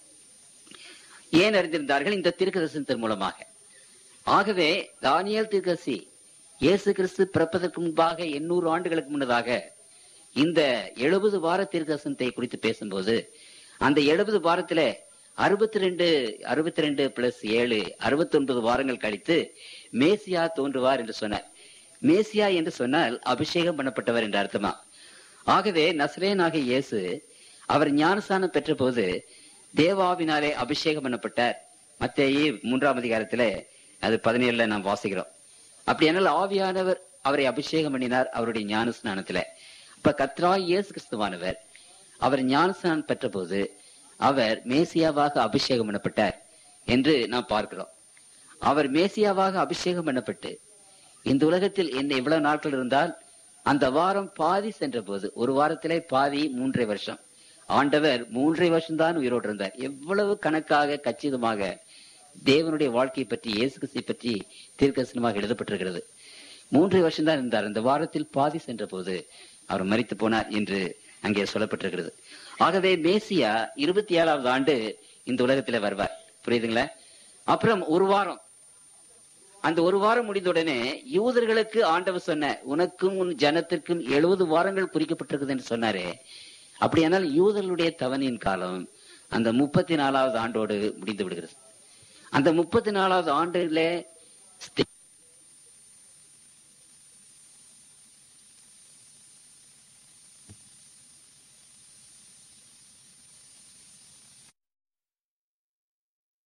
ஏன் அறிந்திருந்தார்கள் இந்த தீர்க்கதரிசனத்தின் மூலமாக ஆகவே தானியல் தீர்க்கசி இயேசு கிறிஸ்து பிறப்பதற்கு முன்பாக எண்ணூறு ஆண்டுகளுக்கு முன்னதாக இந்த எழுபது வார தீர்க்கதரிசனத்தை குறித்து பேசும்போது அந்த எழுபது வாரத்துல அறுபத்தி ரெண்டு அறுபத்தி ரெண்டு பிளஸ் ஏழு அறுபத்தி ஒன்பது வாரங்கள் கழித்து மேசியா தோன்றுவார் என்று சொன்னார் மேசியா என்று சொன்னால் அபிஷேகம் பண்ணப்பட்டவர் என்ற அர்த்தமா ஆகவே நஸ்ரேனாக இயேசு அவர் ஞானஸ்தானம் பெற்ற போது தேவாவினாலே அபிஷேகம் பண்ணப்பட்டார் மத்தேயு மூன்றாம் அதிகாரத்திலே அது பதினேழுல நாம் வாசிக்கிறோம் அப்படியானால் ஆவியானவர் அவரை அபிஷேகம் பண்ணினார் அவருடைய ஞானஸ்நானத்துல இப்ப கத்ரா இயேசு கிறிஸ்துவானவர் அவர் ஞானஸ்நானம் பெற்ற போது அவர் மேசியாவாக அபிஷேகம் பண்ணப்பட்டார் என்று நாம் பார்க்கிறோம் அவர் மேசியாவாக அபிஷேகம் பண்ணப்பட்டு இந்த உலகத்தில் என்ன எவ்வளவு நாட்கள் இருந்தால் அந்த வாரம் பாதி சென்ற போது ஒரு வாரத்திலே பாதி மூன்றரை வருஷம் ஆண்டவர் மூன்றரை வருஷம் தான் உயிரோடு இருந்தார் எவ்வளவு கணக்காக கச்சிதமாக தேவனுடைய வாழ்க்கையை பற்றி இயேசு கிறிஸ்தை பற்றி தீர்க்கசனமாக எழுதப்பட்டிருக்கிறது மூன்றரை வருஷம் தான் இருந்தார் அந்த வாரத்தில் பாதி சென்ற போது அவர் மரித்து போனார் என்று அங்கே சொல்லப்பட்டிருக்கிறது ஆகவே மேசியா இருபத்தி ஏழாவது ஆண்டு இந்த உலகத்துல வருவார் புரியுதுங்களா அப்புறம் ஒரு வாரம் அந்த ஒரு வாரம் முடிந்த உடனே யூதர்களுக்கு ஆண்டவர் சொன்ன உனக்கும் உன் ஜனத்திற்கும் எழுபது வாரங்கள் குறிக்கப்பட்டிருக்குது என்று சொன்னாரே அப்படியானால் யூதர்களுடைய தவணையின் காலம் அந்த முப்பத்தி நாலாவது ஆண்டோடு முடிந்து விடுகிறது அந்த முப்பத்தி நாலாவது ஆண்டுல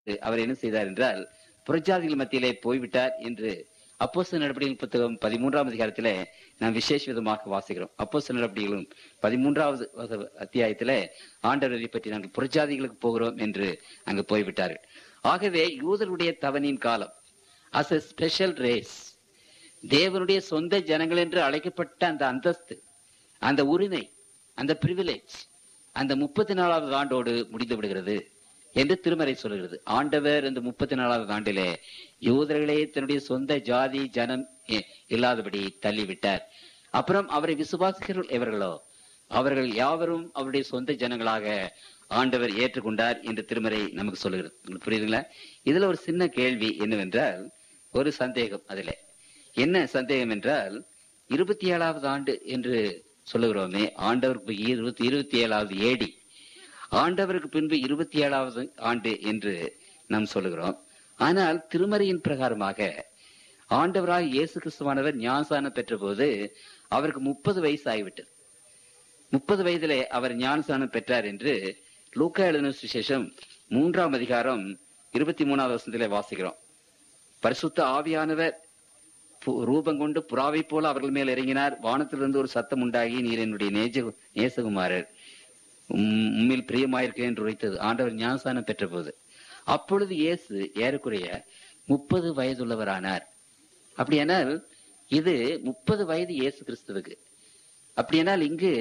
அவர் என்ன செய்தார் என்றால் புறஜாதிகள் மத்தியிலே போய்விட்டார் என்று அப்போஸ்தலர் நடவடிக்கைகள் புத்தகம் பதிமூன்றாம் அதிகாரத்திலே நாம் விசேஷ விதமாக வாசிக்கிறோம் அப்போஸ்தலர் நடவடிக்கைகளும் பதிமூன்றாவது வக- அத்தியாயத்திலே ஆண்டவரை பற்றி நாங்கள் புறஜாதிகளுக்கு போகிறோம் என்று அங்கு போய்விட்டார்கள் ஆகவே யூதருடைய தவனின் காலம் அஸ் a ஸ்பெஷல் ரேஸ் தேவனுடைய சொந்த ஜனங்கள் என்று அழைக்கப்பட்ட அந்த அந்தஸ்து அந்த உரிமை அந்த பிரிவிலேஜ் அந்த முப்பத்தி நாலாவது ஆண்டோடு முடிந்து விடுகிறது என்று திருமறை சொல்கிறது ஆண்டவர் இந்த முப்பத்தி நாலாவது ஆண்டிலே யூதர்களே தன்னுடைய சொந்த ஜாதி ஜனம் இ- இல்லாதபடி தள்ளிவிட்டார் அப்புறம் அவரை விசுவாசிக்கிறவர்கள் எவர்களோ அவர்கள் யாவரும் அவருடைய சொந்த ஜனங்களாக ஆண்டவர் ஏற்றுக்கொண்டார் என்று திருமறை நமக்கு சொல்லுகிறது உங்களுக்கு புரியுதுங்களா இதுல ஒரு சின்ன கேள்வி என்னவென்றால் ஒரு சந்தேகம் அதிலே என்ன சந்தேகம் என்றால் இருபத்தி ஏழாவது ஆண்டு என்று சொல்லுகிறோமே ஆண்டவருக்கு இருபத்தி இருபத்தி ஏழாவது ஏடி ஆண்டவருக்கு பின்பு இருபத்தி ஏழாவது ஆண்டு என்று நாம் சொல்லுகிறோம் ஆனால் திருமறையின் பிரகாரமாக ஆண்டவராக இயேசு கிறிஸ்துவானவர் ஞானசானம் பெற்ற போது அவருக்கு முப்பது வயசு ஆகிவிட்டது முப்பது வயதிலே அவர் ஞானசானம் பெற்றார் என்று லூக்கா எழுதின சுவிசேஷம் மூன்றாம் அதிகாரம் இருபத்தி மூணாவது வசனத்திலே வாசிக்கிறோம் பரிசுத்த ஆவியானவர் பு- ரூபம் கொண்டு புறாவை போல அவர்கள் மேல் இறங்கினார் வானத்திலிருந்து ஒரு சத்தம் உண்டாகி நீர் என்னுடைய நேஜ நேசகுமாரர் உம்- உம்மில் பிரியமாயிருக்கேன் என்று உரைத்தது ஆண்டவர் ஞானசானம் பெற்ற போது அப்பொழுது இயேசு ஏறக்குறைய முப்பது வயதுள்ளவரானார் அப்படியானால் இது முப்பது வயது இயேசு கிறிஸ்துவுக்கு அப்படியானால் இங்கு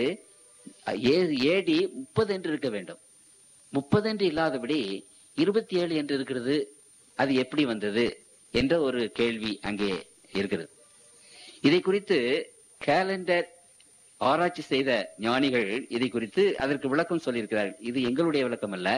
ஏ- ஏடி முப்பது என்று இருக்க வேண்டும் முப்பது என்று இல்லாதபடி இருபத்தி ஏழு என்று இருக்கிறது அது எப்படி வந்தது என்ற ஒரு கேள்வி அங்கே இருக்கிறது இதை குறித்து கேலண்டர் ஆராய்ச்சி செய்த ஞானிகள் இதை குறித்து அதற்கு விளக்கம் சொல்லியிருக்கிறார்கள் இது எங்களுடைய விளக்கம் அல்ல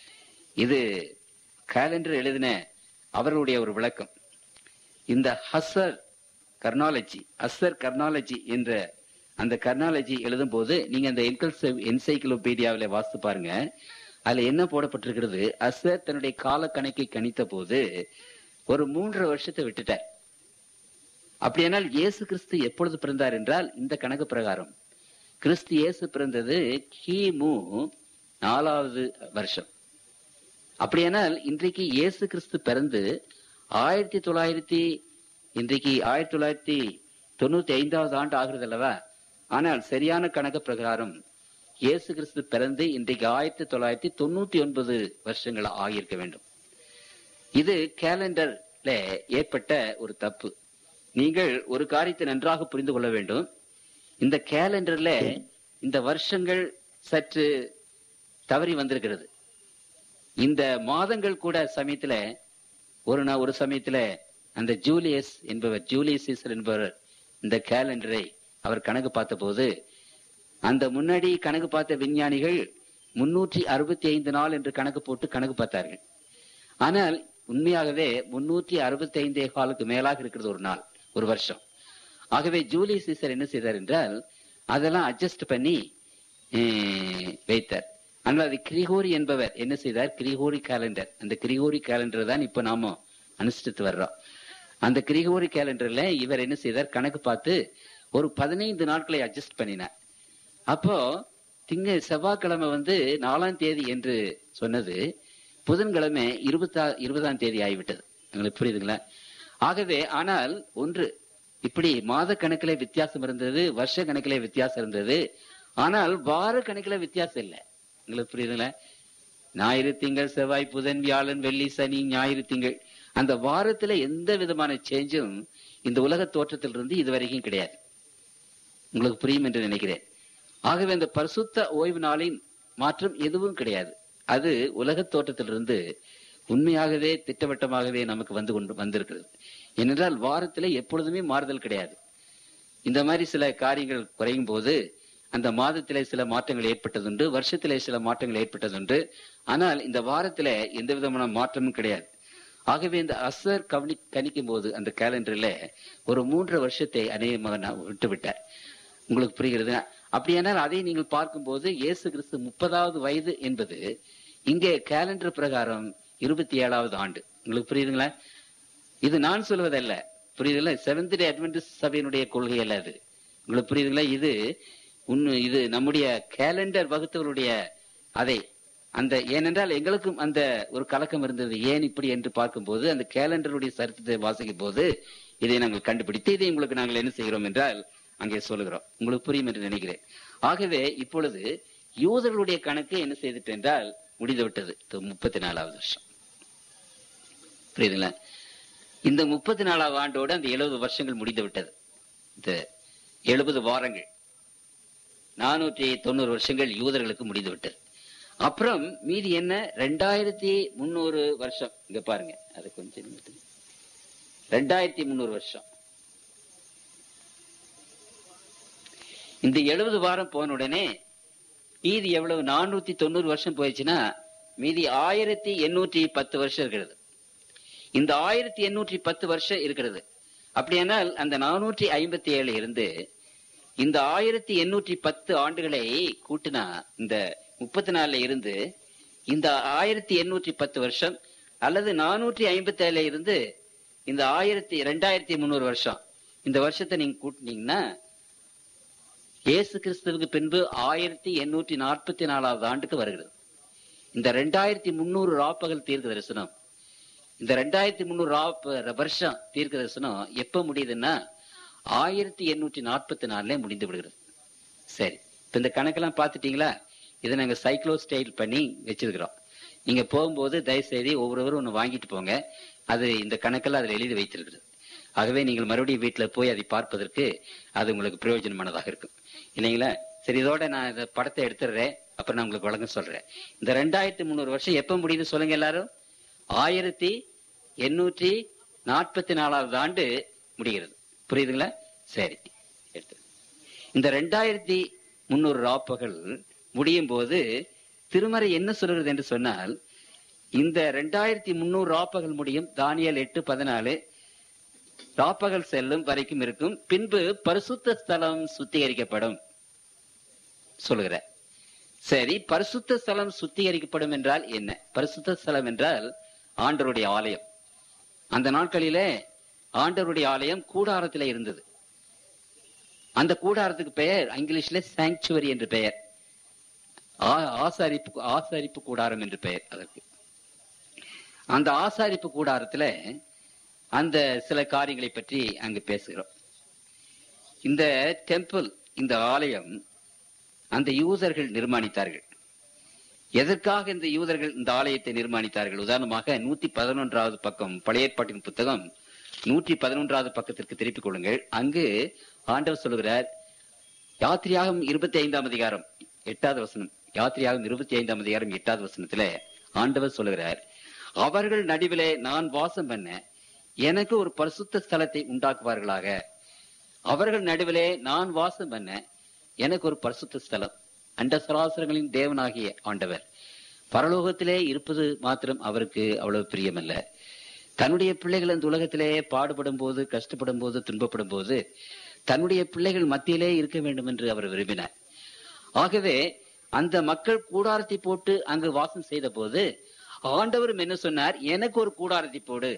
இது கேலண்டர் எழுதின அவர்களுடைய ஒரு விளக்கம் இந்த ஹசர் கர்னாலஜி அசர் கர்னாலஜி என்ற அந்த கர்னாலஜி எழுதும் போது நீங்க அந்த என்சைக்ளோபீடியாவில வாசித்து பாருங்க அதுல என்ன போடப்பட்டிருக்கிறது அசர் தன்னுடைய கால கணக்கை கணித்த போது ஒரு மூன்றரை வருஷத்தை விட்டுட்டார் அப்படியானால் இயேசு கிறிஸ்து எப்பொழுது பிறந்தார் என்றால் இந்த கணக்கு பிரகாரம் கிறிஸ்து இயேசு பிறந்தது கிமு நாலாவது வருஷம் அப்படியானால் இன்றைக்கு இயேசு கிறிஸ்து பிறந்து ஆயிரத்தி தொள்ளாயிரத்தி இன்றைக்கு ஆயிரத்தி தொள்ளாயிரத்தி தொண்ணூத்தி ஐந்தாவது ஆண்டு ஆகிறது அல்லவா ஆனால் சரியான கணக்கு பிரகாரம் இயேசு கிறிஸ்து பிறந்து இன்றைக்கு ஆயிரத்தி தொள்ளாயிரத்தி தொண்ணூத்தி ஒன்பது வருஷங்கள் ஆகியிருக்க வேண்டும் இது கேலண்டர்ல ஏற்பட்ட ஒரு தப்பு நீங்கள் ஒரு காரியத்தை நன்றாக புரிந்து கொள்ள வேண்டும் இந்த கேலண்டர்ல இந்த வருஷங்கள் சற்று தவறி வந்திருக்கிறது இந்த மாதங்கள் கூட சமயத்துல ஒரு நாள் ஒரு சமயத்துல அந்த ஜூலியஸ் என்பவர் ஜூலியஸ் சீசர் என்பவர் இந்த கேலண்டரை அவர் கணக்கு பார்த்தபோது அந்த முன்னாடி கணக்கு பார்த்த விஞ்ஞானிகள் முன்னூற்றி அறுபத்தி ஐந்து நாள் என்று கணக்கு போட்டு கணக்கு பார்த்தார்கள் ஆனால் உண்மையாகவே முன்னூற்றி அறுபத்தி ஐந்தே காலுக்கு மேலாக இருக்கிறது ஒரு நாள் ஒரு வருஷம் ஆகவே ஜூலியஸ் சீசர் என்ன செய்தார் என்றால் அதெல்லாம் அட்ஜஸ்ட் பண்ணி அஹ், வைத்தார் ஆனால் அது கிரிகோரி என்பவர் என்ன செய்தார் கிரிகோரி கேலண்டர் அந்த கிரிகோரி கேலண்டர் தான் இப்ப நாம அனுஷ்டித்து வர்றோம் அந்த கிரிகோரி கேலண்டர்ல இவர் என்ன செய்தார் கணக்கு பார்த்து ஒரு பதினைந்து நாட்களை அட்ஜஸ்ட் பண்ணினார் அப்போ திங்க செவ்வாய்க்கிழமை வந்து நாலாம் தேதி என்று சொன்னது புதன்கிழமை இருபத்தா இருபதாம் தேதி ஆகிவிட்டது உங்களுக்கு புரியுதுங்களா ஆகவே ஆனால் ஒன்று இப்படி மாத கணக்கிலே வித்தியாசம் இருந்தது வருஷ கணக்கிலே வித்தியாசம் இருந்தது ஆனால் வார கணக்கில வித்தியாசம் இல்லை உங்களுக்கு புரியுதுங்களா ஞாயிறு திங்கள் செவ்வாய் புதன் வியாழன் வெள்ளி சனி ஞாயிறு திங்கள் அந்த வாரத்துல எந்த விதமான சேஞ்சும் இந்த உலக தோற்றத்திலிருந்து இதுவரைக்கும் கிடையாது உங்களுக்கு புரியும் என்று நினைக்கிறேன் ஆகவே அந்த பரிசுத்த ஓய்வு நாளின் மாற்றம் எதுவும் கிடையாது அது உலக தோற்றத்திலிருந்து உண்மையாகவே திட்டவட்டமாகவே நமக்கு வந்து கொண்டு வந்திருக்கிறது ஏனென்றால் வாரத்திலே எப்பொழுதுமே மாறுதல் கிடையாது இந்த மாதிரி சில காரியங்கள் குறையும் போது அந்த மாதத்திலே சில மாற்றங்கள் ஏற்பட்டதுண்டு வருஷத்திலே சில மாற்றங்கள் ஏற்பட்டதுண்டு ஆனால் இந்த வாரத்திலே எந்த விதமான மாற்றமும் கிடையாது ஆகவே இந்த அசர் கவனி கணிக்கும் போது அந்த கேலண்டர்ல ஒரு மூன்று வருஷத்தை அநேகமாக விட்டு விட்டார் உங்களுக்கு புரிகிறது அப்படியானால் அதை நீங்கள் பார்க்கும்போது இயேசு கிறிஸ்து முப்பதாவது வயது என்பது இங்கே கேலண்டர் பிரகாரம் இருபத்தி ஏழாவது ஆண்டு உங்களுக்கு புரியுதுங்களா இது நான் சொல்வதல்ல புரியுதுங்களா செவன்த் டே அட்வென்டிஸ்ட் சபையினுடைய கொள்கை அல்ல அது உங்களுக்கு புரியுதுங்களா இது உன்னு இது நம்முடைய கேலண்டர் வகுத்தவருடைய அதை அந்த ஏனென்றால் எங்களுக்கும் அந்த ஒரு கலக்கம் இருந்தது ஏன் இப்படி என்று பார்க்கும்போது அந்த கேலண்டருடைய சரித்திரத்தை வாசிக்கும் போது இதை நாங்கள் கண்டுபிடித்து இதை உங்களுக்கு நாங்கள் என்ன செய்கிறோம் என்றால் அங்கே சொல்லுகிறோம் உங்களுக்கு புரியும் என்று நினைக்கிறேன் ஆகவே இப்பொழுது யூதர்களுடைய கணக்கு என்ன செய்துட்டு என்றால் முடிந்து விட்டது முப்பத்தி நாலாவது வருஷம் புரியுதுங்களா இந்த முப்பத்தி நாலாவது ஆண்டோடு அந்த எழுபது வருஷங்கள் முடிந்து விட்டது இந்த எழுபது வாரங்கள் நானூற்றி தொண்ணூறு வருஷங்கள் யூதர்களுக்கு முடிந்து விட்டது அப்புறம் மீதி என்ன ரெண்டாயிரத்தி முந்நூறு வருஷம் இங்க பாருங்க அது கொஞ்சம் நிமித்துங்க. ரெண்டாயிரத்தி முந்நூறு வருஷம் இந்த எழுபது வாரம் போன உடனே மீதி எவ்வளவு நானூத்தி தொண்ணூறு வருஷம் போயிடுச்சுன்னா மீதி ஆயிரத்தி எண்ணூற்றி பத்து வருஷம் இருக்கிறது இந்த ஆயிரத்தி எண்ணூற்றி பத்து வருஷம் இருக்கிறது அப்படியானால் அந்த நானூற்றி ஐம்பத்தி ஏழு இருந்து இந்த ஆயிரத்தி எண்ணூற்றி பத்து ஆண்டுகளை கூட்டினா இந்த முப்பத்தி நாலுல இருந்து இந்த ஆயிரத்தி எண்ணூற்றி பத்து வருஷம் அல்லது நானூற்றி ஐம்பத்தி ஏழுல இருந்து இந்த ஆயிரத்தி ரெண்டாயிரத்தி முந்நூறு வருஷம் இந்த வருஷத்தை நீங்க கூட்டினீங்கன்னா இயேசு கிறிஸ்துவுக்கு பின்பு ஆயிரத்தி எண்ணூற்றி நாற்பத்தி நாலாவது ஆண்டுக்கு வருகிறது இந்த ரெண்டாயிரத்தி முந்நூறு ராப்பகல் தீர்க்க தரிசனம் இந்த ரெண்டாயிரத்தி முந்நூறு ரா- வருஷம் தீர்க்க தரிசனம் எப்ப முடியுதுன்னா ஆயிரத்தி எண்ணூற்றி நாற்பத்தி நாலுல முடிந்து விடுகிறது சரி இப்ப இந்த கணக்கெல்லாம் பார்த்துட்டீங்களா இதை நாங்க சைக்ளோ ஸ்டைல் பண்ணி வச்சிருக்கிறோம் நீங்க போகும்போது தயவு செய்து ஒவ்வொருவரும் ஒன்று வாங்கிட்டு போங்க அது இந்த கணக்கெல்லாம் அதில் எழுதி வைத்திருக்கிறது ஆகவே நீங்கள் மறுபடியும் வீட்டுல போய் அதை பார்ப்பதற்கு அது உங்களுக்கு பிரயோஜனமானதாக இருக்கும் இல்லைங்களா சரி இதோட நான் இந்த படத்தை எடுத்துடுறேன் அப்புறம் நான் உங்களுக்கு வழங்க சொல்றேன் இந்த ரெண்டாயிரத்தி முந்நூறு வருஷம் எப்ப முடியுது சொல்லுங்க எல்லாரும் ஆயிரத்தி எண்ணூற்றி நாற்பத்தி நாலாவது ஆண்டு முடிகிறது புரியுதுங்களா சரி எடுத்து இந்த ரெண்டாயிரத்தி முன்னூறு ராப்பகல் முடியும் போது திருமறை என்ன சொல்கிறது என்று சொன்னால் இந்த ரெண்டாயிரத்தி முன்னூறு ராப்பகல் முடியும் தானியல் எட்டு பதினாலு ராப்பகல் செல்லும் வரைக்கும் இருக்கும் பின்பு பரிசுத்த ஸ்தலம் சுத்திகரிக்கப்படும் சொல்லுகிற சரி பரிசுத்த ஸ்தலம் சுத்திகரிக்கப்படும் என்றால் என்ன பரிசுத்த ஸ்தலம் என்றால் ஆண்டவருடைய ஆலயம் அந்த நாட்களிலே ஆண்டவருடைய ஆலயம் கூடாரத்திலே இருந்தது அந்த கூடாரத்துக்கு பெயர் இங்கிலீஷ்ல சாங்சுவரி என்று பெயர் ஆ- ஆசாரிப்பு ஆசாரிப்பு கூடாரம் என்று பெயர் அதற்கு அந்த ஆசாரிப்பு கூடாரத்துல அந்த சில காரியங்களை பற்றி அங்கு பேசுகிறோம் இந்த டெம்பிள் இந்த ஆலயம் அந்த யூதர்கள் நிர்மாணித்தார்கள் எதற்காக இந்த யூதர்கள் இந்த ஆலயத்தை நிர்மாணித்தார்கள் உதாரணமாக நூத்தி பதினொன்றாவது பக்கம் பழைய ஏற்பாட்டின் புத்தகம் நூற்றி பதினொன்றாவது பக்கத்திற்கு திருப்பிக் கொள்ளுங்கள் அங்கு ஆண்டவர் சொல்லுகிறார் யாத்திரியாகம் இருபத்தி ஐந்தாம் அதிகாரம் எட்டாவது வசனம் யாத்திரியாகம் இருபத்தி ஐந்தாம் அதிகாரம் எட்டாவது வசனத்துல ஆண்டவர் சொல்லுகிறார் அவர்கள் நடுவிலே நான் வாசம் பண்ண எனக்கு ஒரு பரிசுத்த ஸ்தலத்தை உண்டாக்குவார்களாக அவர்கள் நடுவிலே நான் வாசம் பண்ண எனக்கு ஒரு பரிசுத்த ஸ்தலம் அண்ட சராசரங்களின் தேவனாகிய ஆண்டவர் பரலோகத்திலே இருப்பது மாத்திரம் அவருக்கு அவ்வளவு பிரியமல்ல தன்னுடைய பிள்ளைகள் இந்த உலகத்திலே பாடுபடும் போது கஷ்டப்படும் போது துன்பப்படும் போது தன்னுடைய பிள்ளைகள் மத்தியிலே இருக்க வேண்டும் என்று அவர் விரும்பினார் ஆகவே அந்த மக்கள் கூடாரத்தை போட்டு அங்கு வாசம் செய்த போது ஆண்டவரும் என்ன சொன்னார் எனக்கு ஒரு கூடாரத்தை போடு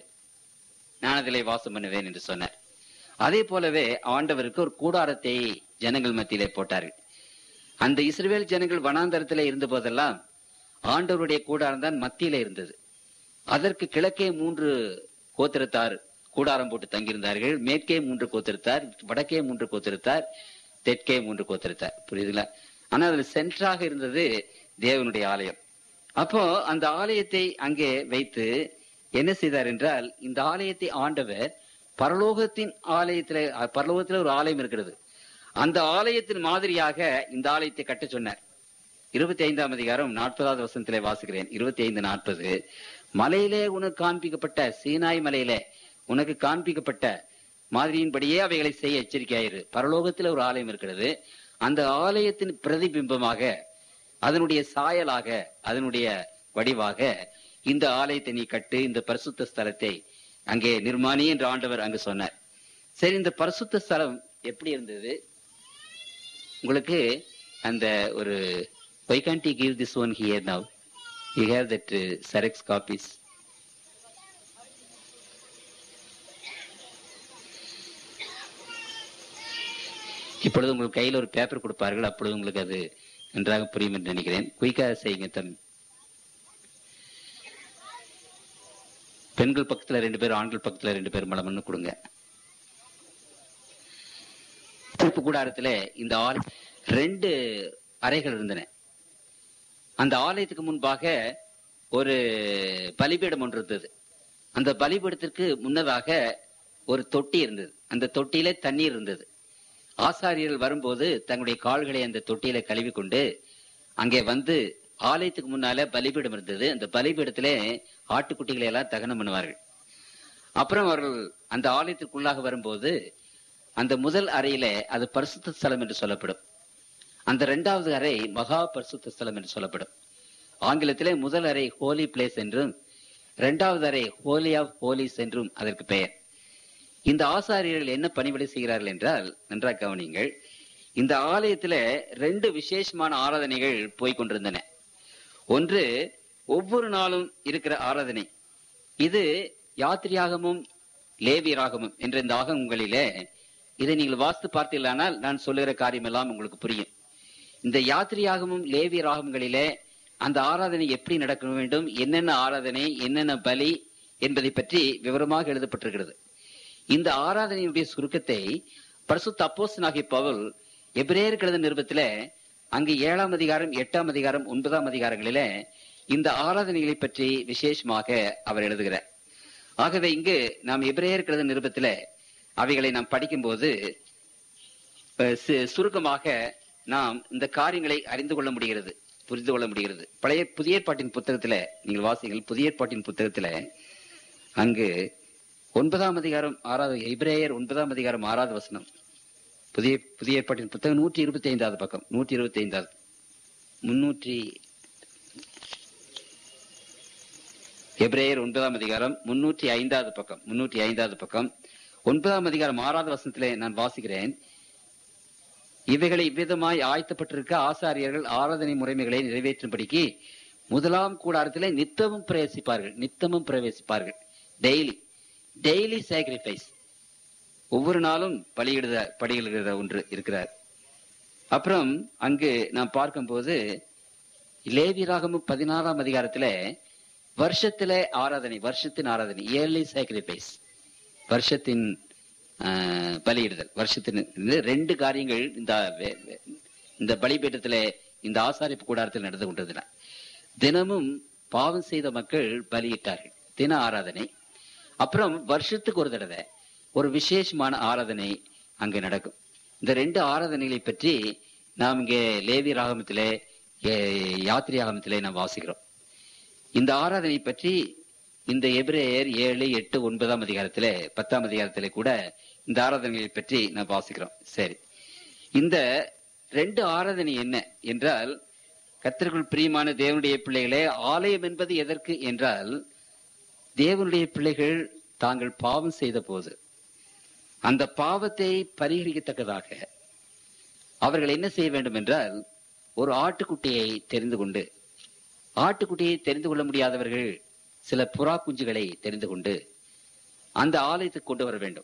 நான் அதிலே வாசம் பண்ணுவேன் என்று சொன்னார் அதே போலவே ஆண்டவருக்கு ஒரு கூடாரத்தை ஜனங்கள் மத்தியிலே போட்டார்கள் அந்த இஸ்ரவேல் ஜனங்கள் வனாந்தரத்திலே இருந்த போதெல்லாம் ஆண்டவருடைய கூடாரம் தான் மத்தியிலே இருந்தது அதற்கு கிழக்கே மூன்று கோத்திரத்தார் கூடாரம் போட்டு தங்கியிருந்தார்கள் மேற்கே மூன்று கோத்திரத்தார் வடக்கே மூன்று கோத்திரத்தார் தெற்கே மூன்று கோத்திரத்தார் புரியுதுங்களா ஆனா அதுல சென்டராக இருந்தது தேவனுடைய ஆலயம் அப்போ அந்த ஆலயத்தை அங்கே வைத்து என்ன செய்தார் என்றால் இந்த ஆலயத்தை ஆண்டவர் பரலோகத்தின் ஆலயத்தில பரலோகத்துல ஒரு ஆலயம் இருக்கிறது அந்த ஆலயத்தின் மாதிரியாக இந்த ஆலயத்தை கட்ட சொன்னார் இருபத்தி ஐந்தாம் அதிகாரம் நாற்பதாவது வசனத்திலே வாசிக்கிறேன் இருபத்தி ஐந்து நாற்பது மலையிலே உனக்கு காண்பிக்கப்பட்ட சீனாய் மலையிலே உனக்கு காண்பிக்கப்பட்ட மாதிரியின்படியே அவைகளை செய்ய எச்சரிக்கையாயிரு பரலோகத்தில் ஒரு ஆலயம் இருக்கிறது அந்த ஆலயத்தின் பிரதிபிம்பமாக அதனுடைய சாயலாக அதனுடைய வடிவாக இந்த ஆலயத்தை நீ கட்டு இந்த பரிசுத்த ஸ்தலத்தை அங்கே நிர்மாணி என்று ஆண்டவர் அங்கு சொன்னார் சரி இந்த பரிசுத்த ஸ்தலம் எப்படி இருந்தது உங்களுக்கு அந்த ஒரு why can't you give this one here now you have that uh, xerox copies இப்பொழுது உங்களுக்கு கையில் ஒரு பேப்பர் கொடுப்பார்கள் அப்பொழுது உங்களுக்கு அது நன்றாக புரியும் என்று நினைக்கிறேன் குயிக்காக செய்யுங்க தம்பி பெண்கள் பக்கத்துல ரெண்டு பேர் ஆண்கள் பக்கத்துல ரெண்டு பேர் மலமன்னு கொடுங்க திருப்பு கூடாரத்துல இந்த ஆல் ரெண்டு அறைகள் இருந்தன அந்த ஆலயத்துக்கு முன்பாக ஒரு பலிபீடம் ஒன்று இருந்தது அந்த பலிபீடத்திற்கு முன்னதாக ஒரு தொட்டி இருந்தது அந்த தொட்டியில தண்ணீர் இருந்தது ஆசாரியர்கள் வரும்போது தங்களுடைய கால்களை அந்த தொட்டியில கழுவி கொண்டு அங்கே வந்து ஆலயத்துக்கு முன்னால பலிபீடம் இருந்தது அந்த பலிபீடத்திலே ஆட்டுக்குட்டிகளை எல்லாம் தகனம் பண்ணுவார்கள் அப்புறம் அவர்கள் அந்த ஆலயத்திற்குள்ளாக வரும்போது அந்த முதல் அறையில அது பரிசுத்த ஸ்தலம் என்று சொல்லப்படும் அந்த இரண்டாவது அறை மகா பரிசுத்த ஸ்தலம் என்று சொல்லப்படும் ஆங்கிலத்திலே முதல் அறை ஹோலி பிளேஸ் என்றும் இரண்டாவது அறை ஹோலி ஆஃப் ஹோலிஸ் என்றும் அதற்கு பெயர் இந்த ஆசாரியர்கள் என்ன பணிவிடை செய்கிறார்கள் என்றால் நன்றாக கவனிங்கள் இந்த ஆலயத்துல ரெண்டு விசேஷமான ஆராதனைகள் போய் கொண்டிருந்தன ஒன்று ஒவ்வொரு நாளும் இருக்கிற ஆராதனை இது யாத்திரியாகமும் லேவியராகமும் என்ற இந்த ஆகமங்களிலே இதை நீங்கள் வாஸ்து பார்த்தீர்களானால் நான் சொல்லுகிற காரியம் எல்லாம் உங்களுக்கு புரியும் இந்த யாத்திரியாகமும் லேவியராகங்களிலே அந்த ஆராதனை எப்படி நடக்க வேண்டும் என்னென்ன ஆராதனை என்னென்ன பலி என்பதை பற்றி விவரமாக எழுதப்பட்டிருக்கிறது இந்த ஆராதனையுடைய சுருக்கத்தை பரிசுத்த அப்போஸ்தலனாகிய பவுல் எபிரேயர் கழுத நிருபத்தில அங்கு ஏழாம் அதிகாரம் எட்டாம் அதிகாரம் ஒன்பதாம் அதிகாரங்களில இந்த ஆராதனைகளை பற்றி விசேஷமாக அவர் எழுதுகிறார் ஆகவே இங்கு நாம் எபிரேயர் கழுத நிருபத்தில அவைகளை நாம் படிக்கும்போது அஹ், சு- சுருக்கமாக நாம் இந்த காரியங்களை அறிந்து கொள்ள முடிகிறது புரிந்து கொள்ள முடிகிறது பழைய புதிய ஏற்பாட்டின் புத்தகத்துல நீங்கள் வாசிங்கள் புதிய ஏற்பாட்டின் புத்தகத்துல அங்கு ஒன்பதாம் அதிகாரம் ஆறாவது எபிரேயர் ஒன்பதாம் அதிகாரம் ஆறாவது வசனம் புதிய புதிய ஏற்பாட்டின் புத்தகம் நூற்றி இருபத்தி ஐந்தாவது பக்கம் நூற்றி இருபத்தி ஐந்தாவது முன்னூற்றி எபிரேயர் ஒன்பதாம் அதிகாரம் முன்னூற்றி ஐந்தாவது பக்கம் முன்னூற்றி ஐந்தாவது பக்கம் ஒன்பதாம் அதிகாரம் ஆறாவது வசனத்திலே நான் வாசிக்கிறேன் இவைகளை இவ்விதமாய் ஆயத்தப்பட்டிருக்க ஆசாரியர்கள் ஆராதனை முறைமைகளை நிறைவேற்றும்படிக்கு முதலாம் கூடாரத்திலே நித்தமும் பிரவேசிப்பார்கள் நித்தமும் பிரவேசிப்பார்கள் டெய்லி டெய்லி சாக்ரிஃபைஸ் ஒவ்வொரு நாளும் பலியிடுத பலியிடுகிற ஒன்று இருக்கிறார் அப்புறம் அங்கு நாம் பார்க்கும்போது லேவியராகமும் பதினாறாம் அதிகாரத்துல வருஷத்துல ஆராதனை வருஷத்தின் ஆராதனை இயர்லி சாக்ரிஃபைஸ் வருஷத்தின் ஆஹ், பலியிடுதல் வருஷத்தின் இது ரெண்டு காரியங்கள் இந்த வே- வே- இந்த பலிபீடத்துல இந்த ஆசாரிப்பு கூடாரத்தில் நடந்து கொண்டிருந்தன தினமும் பாவம் செய்த மக்கள் பலியிட்டார்கள் தின ஆராதனை அப்புறம் வருஷத்துக்கு ஒரு தடவை ஒரு விசேஷமான ஆராதனை அங்கு நடக்கும் இந்த ரெண்டு ஆராதனைகளை பற்றி நாம் இங்கே லேவி ராகமத்திலே ஏ- யாத்திரை ஆகமத்திலே நாம் வாசிக்கிறோம் இந்த ஆராதனை பற்றி இந்த எபிரேயர் ஏழு எட்டு ஒன்பதாம் அதிகாரத்திலே பத்தாம் அதிகாரத்திலே கூட இந்த ஆராதனைகளை பற்றி நாம் வாசிக்கிறோம் சரி இந்த ரெண்டு ஆராதனை என்ன என்றால் கர்த்தருக்குள் பிரியமான தேவனுடைய பிள்ளைகளே ஆலயம் என்பது எதற்கு என்றால் தேவனுடைய பிள்ளைகள் தாங்கள் பாவம் செய்த போது அந்த பாவத்தை பரிகரிக்கத்தக்கதாக அவர்கள் என்ன செய்ய வேண்டும் என்றால் ஒரு ஆட்டுக்குட்டியை தெரிந்து கொண்டு ஆட்டுக்குட்டியை தெரிந்து கொள்ள முடியாதவர்கள் சில புறா குஞ்சுகளை தெரிந்து கொண்டு அந்த ஆலயத்துக்கு கொண்டு வர வேண்டும்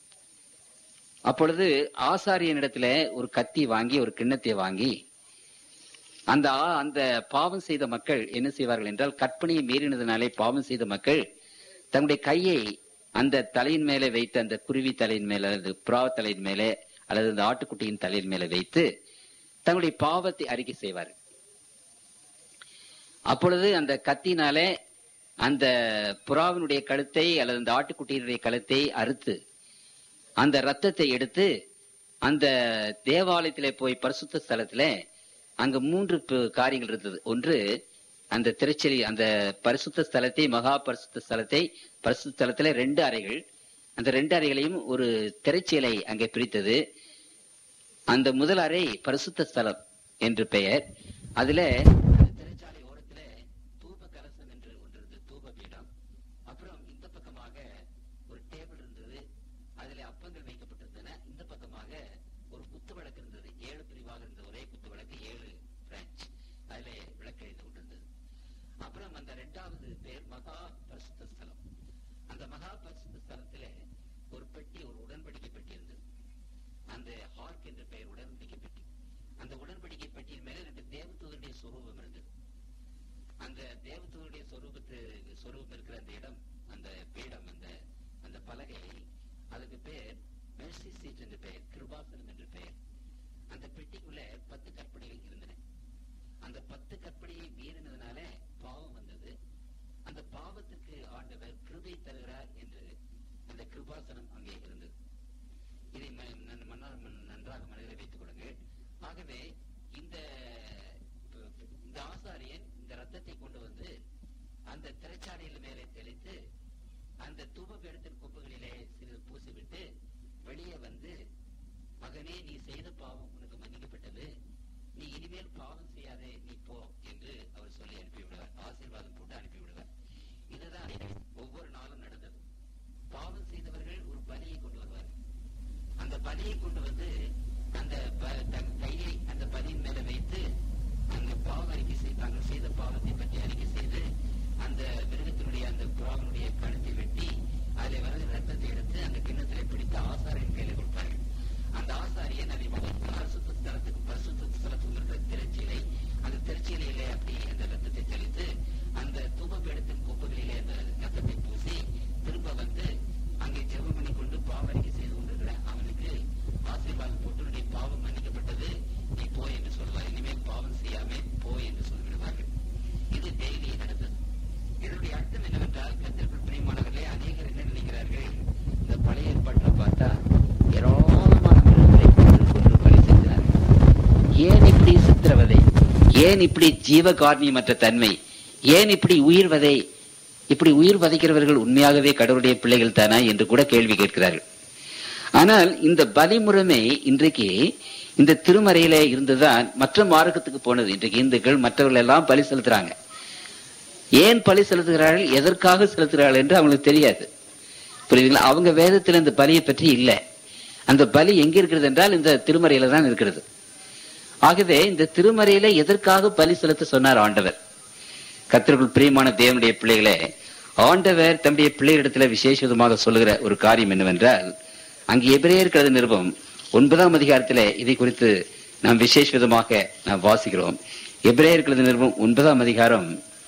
அப்பொழுது ஆசாரியனிடத்துல ஒரு கத்தி வாங்கி ஒரு கிண்ணத்தை வாங்கி அந்த ஆ- அந்த பாவம் செய்த மக்கள் என்ன செய்வார்கள் என்றால் கற்பனையை மீறினதுனாலே பாவம் செய்த மக்கள் தங்களுடைய கையை அந்த தலையின் மேலே வைத்து அந்த குருவி தலையின் மேல அல்லது புறா தலையின் மேலே அல்லது அந்த ஆட்டுக்குட்டியின் தலையின் மேலே வைத்து தங்களுடைய பாவத்தை அறிக்கை செய்வார்கள் அப்பொழுது அந்த கத்தினாலே அந்த புறாவினுடைய கழுத்தை அல்லது அந்த ஆட்டுக்குட்டியினுடைய கழுத்தை அறுத்து அந்த ரத்தத்தை எடுத்து அந்த தேவாலயத்திலே போய் பரிசுத்த ஸ்தலத்திலே அங்க மூன்று பு- காரியங்கள் இருந்தது ஒன்று அந்த திருச்செலி அந்த பரிசுத்த ஸ்தலத்தை மகா பரிசுத்த ஸ்தலத்தை பரிசுத்த ஸ்தலத்திலே ரெண்டு அறைகள் அந்த ரெண்டு அறைகளையும் ஒரு திரைச்சீலை அங்கே பிரித்தது அந்த முதல் அறை பரிசுத்த ஸ்தலம் என்று பெயர் அதுல அந்த திரைச்சாலை ஓரத்துல தூப கலசம் என்று ஒன்று இருந்தது தூப பீடம் அப்புறம் இந்த பக்கமாக ஒரு டேபிள் இருந்தது அதிலே அப்பங்கள் வைக்கப்பட்டிருந்தன இந்த பக்கமாக ஒரு குத்து விளக்கு இருந்தது ஏழு பிரிவாக இருந்த ஒரே குத்து விளக்கு ஏழு பிரான்ச் அதிலே விளக்கு எரிந்து கொண்டிருந்தது அப்புறம் அந்த இரண்டாவது பேர் மகா பரிசுத்த ஸ்தலம் அந்த மகா பரிசுத்த ஸ்தலத்திலே ஒரு பெட்டி ஒரு உடன்படிக்கை பெட்டி இருந்தது அந்த ஹார்க் என்ற பெயர் உடன்படிக்கை பெட்டி அந்த உடன்படிக்கை பெட்டியின் மேல ரெண்டு தேவதூதருடைய சொரூபம் இருந்தது அந்த தேவதூதருடைய சொரூபத்து சொரூபம் இருக்கிற அந்த இடம் அந்த பீடம் அந்த அந்த பலகை அதுக்கு பேர் மெர்சி சீட் என்று பெயர் கிருபாசனம் என்று பெயர் அந்த பெட்டிக்குள்ள பத்து கற்பனைகள் இருந்தன அந்த பத்து கற்பனையை மீறினதுனால பாவம் வந்தது அந்த பாவத்துக்கு ஆண்டவர் கிருபை தருகிறார் என்று அந்த கிருபாசனம் அங்கே இருந்தது இதை ம- நன்- மன்னா- மன்- நன்றாக மனதில் வைத்துக் கொள்ளுங்கள் ஆகவே இந்த இந்த ஆசாரியன் இந்த ரத்தத்தை கொண்டு வந்து அந்த திரைச்சாலையில் மேலே தெளித்து அந்த தூபபீடத்தின் குப்பைகளிலே சிறிது பூசிவிட்டு வெளியே வந்து மகனே நீ செய்த பாவம் உனக்கு மன்னிக்கப்பட்டது நீ இனிமேல் பாவம் செய்யாதே நீ போ என்று அவர் சொல்லி அனுப்பிவிடுவார் ஆசீர்வாதம் போட்டு அனுப்பிவிடுவார் இதுதான் ஒவ்வொரு நாளும் நடந்தது பாவம் செய்தவர்கள் ஒரு பலியை கொண்டு வருவார் அந்த பலியை கொண்டு வந்து அந்த ப- தன் கையை அந்த பலியின் மேல வைத்து அந்த பாவ அறிக்கை செய் தாங்கள் செய்த பாவத்தை பற்றி அறிக்கை செய்து அந்த மிருகத்தினுடைய அந்த புறாவினுடைய கழுத்தை வெட்டி அதில் வர ரத்தத்தை எடுத்து அந்த கிண்ணத்திலே பிடித்து ஆசாரியன் கையில கொடுப்பார்கள் அந்த ஆசாரியன் அதை பரிசுத்த ஸ்தலத்துக்கு பரிசுத்த ஸ்தலத்துக்கு இருக்கிற திரைச்சீலை அந்த திரைச்சீலையிலே அப்படி அந்த ரத்தத்தை தெளித்து அந்த தூபபீடத்தின் கொப்புகளிலே அந்த ரத்தத்தை பூசி திரும்ப வந்து அங்கே ஜெபம் பண்ணி கொண்டு பாவரிக்கை செய்து கொண்டிருக்கிற அவனுக்கு ஆசீர்வாதம் போட்டு உன்னுடைய பாவம் மன்னிக்கப்பட்டது நீ போ என்று சொல்வார் இனிமேல் பாவம் செய்யாமே போ என்று சொல்லிவிடுவார்கள் இது டெய்லி நடந்தது இதனுடைய அர்த்தம் என்னவென்றால் கத்திற்குள் பிரியமானவர்களே அநேகர் என்ன நினைக்கிறார்கள் இந்த பழைய ஏற்பாட்டில் பார்த்தா ஏராளமான மிருகங்களை கொன்று கொன்று பலி செலுத்தினார்கள் ஏன் இப்படி சித்திரவதை ஏன் இப்படி ஜீவ காரணியமற்ற தன்மை ஏன் இப்படி உயிர்வதை இப்படி உயிர் வதைக்கிறவர்கள் உண்மையாகவே கடவுளுடைய பிள்ளைகள் தானா என்று கூட கேள்வி கேட்கிறார்கள் ஆனால் இந்த பலிமுறைமை இன்றைக்கு இந்த திருமறையில இருந்துதான் மற்ற மார்க்கத்துக்கு போனது இன்றைக்கு இந்துக்கள் மற்றவர்கள் எல்லாம் பலி செலுத்துறாங்க ஏன் பலி செலுத்துகிறார்கள் எதற்காக செலுத்துகிறார்கள் என்று அவங்களுக்கு தெரியாது புரியுதுங்களா அவங்க வேதத்தில் இந்த பலியை பற்றி இல்லை அந்த பலி எங்க இருக்கிறது என்றால் இந்த திருமறையில தான் இருக்கிறது ஆகவே இந்த திருமறையில எதற்காக பலி செலுத்த சொன்னார் ஆண்டவர் கத்திற்குள் பிரியமான தேவனுடைய பிள்ளைகளே ஆண்டவர் தம்முடைய பிள்ளைகளிடத்துல விசேஷமாக சொல்லுகிற ஒரு காரியம் என்னவென்றால் அங்கு எபிரேயர் கழுத நிருபம் ஒன்பதாம் அதிகாரத்திலே இதை குறித்து நாம் விசேஷ விதமாக நாம் வாசிக்கிறோம் எபிரேயர் கழுத நிருபம் ஒன்பதாம் அதிகாரம்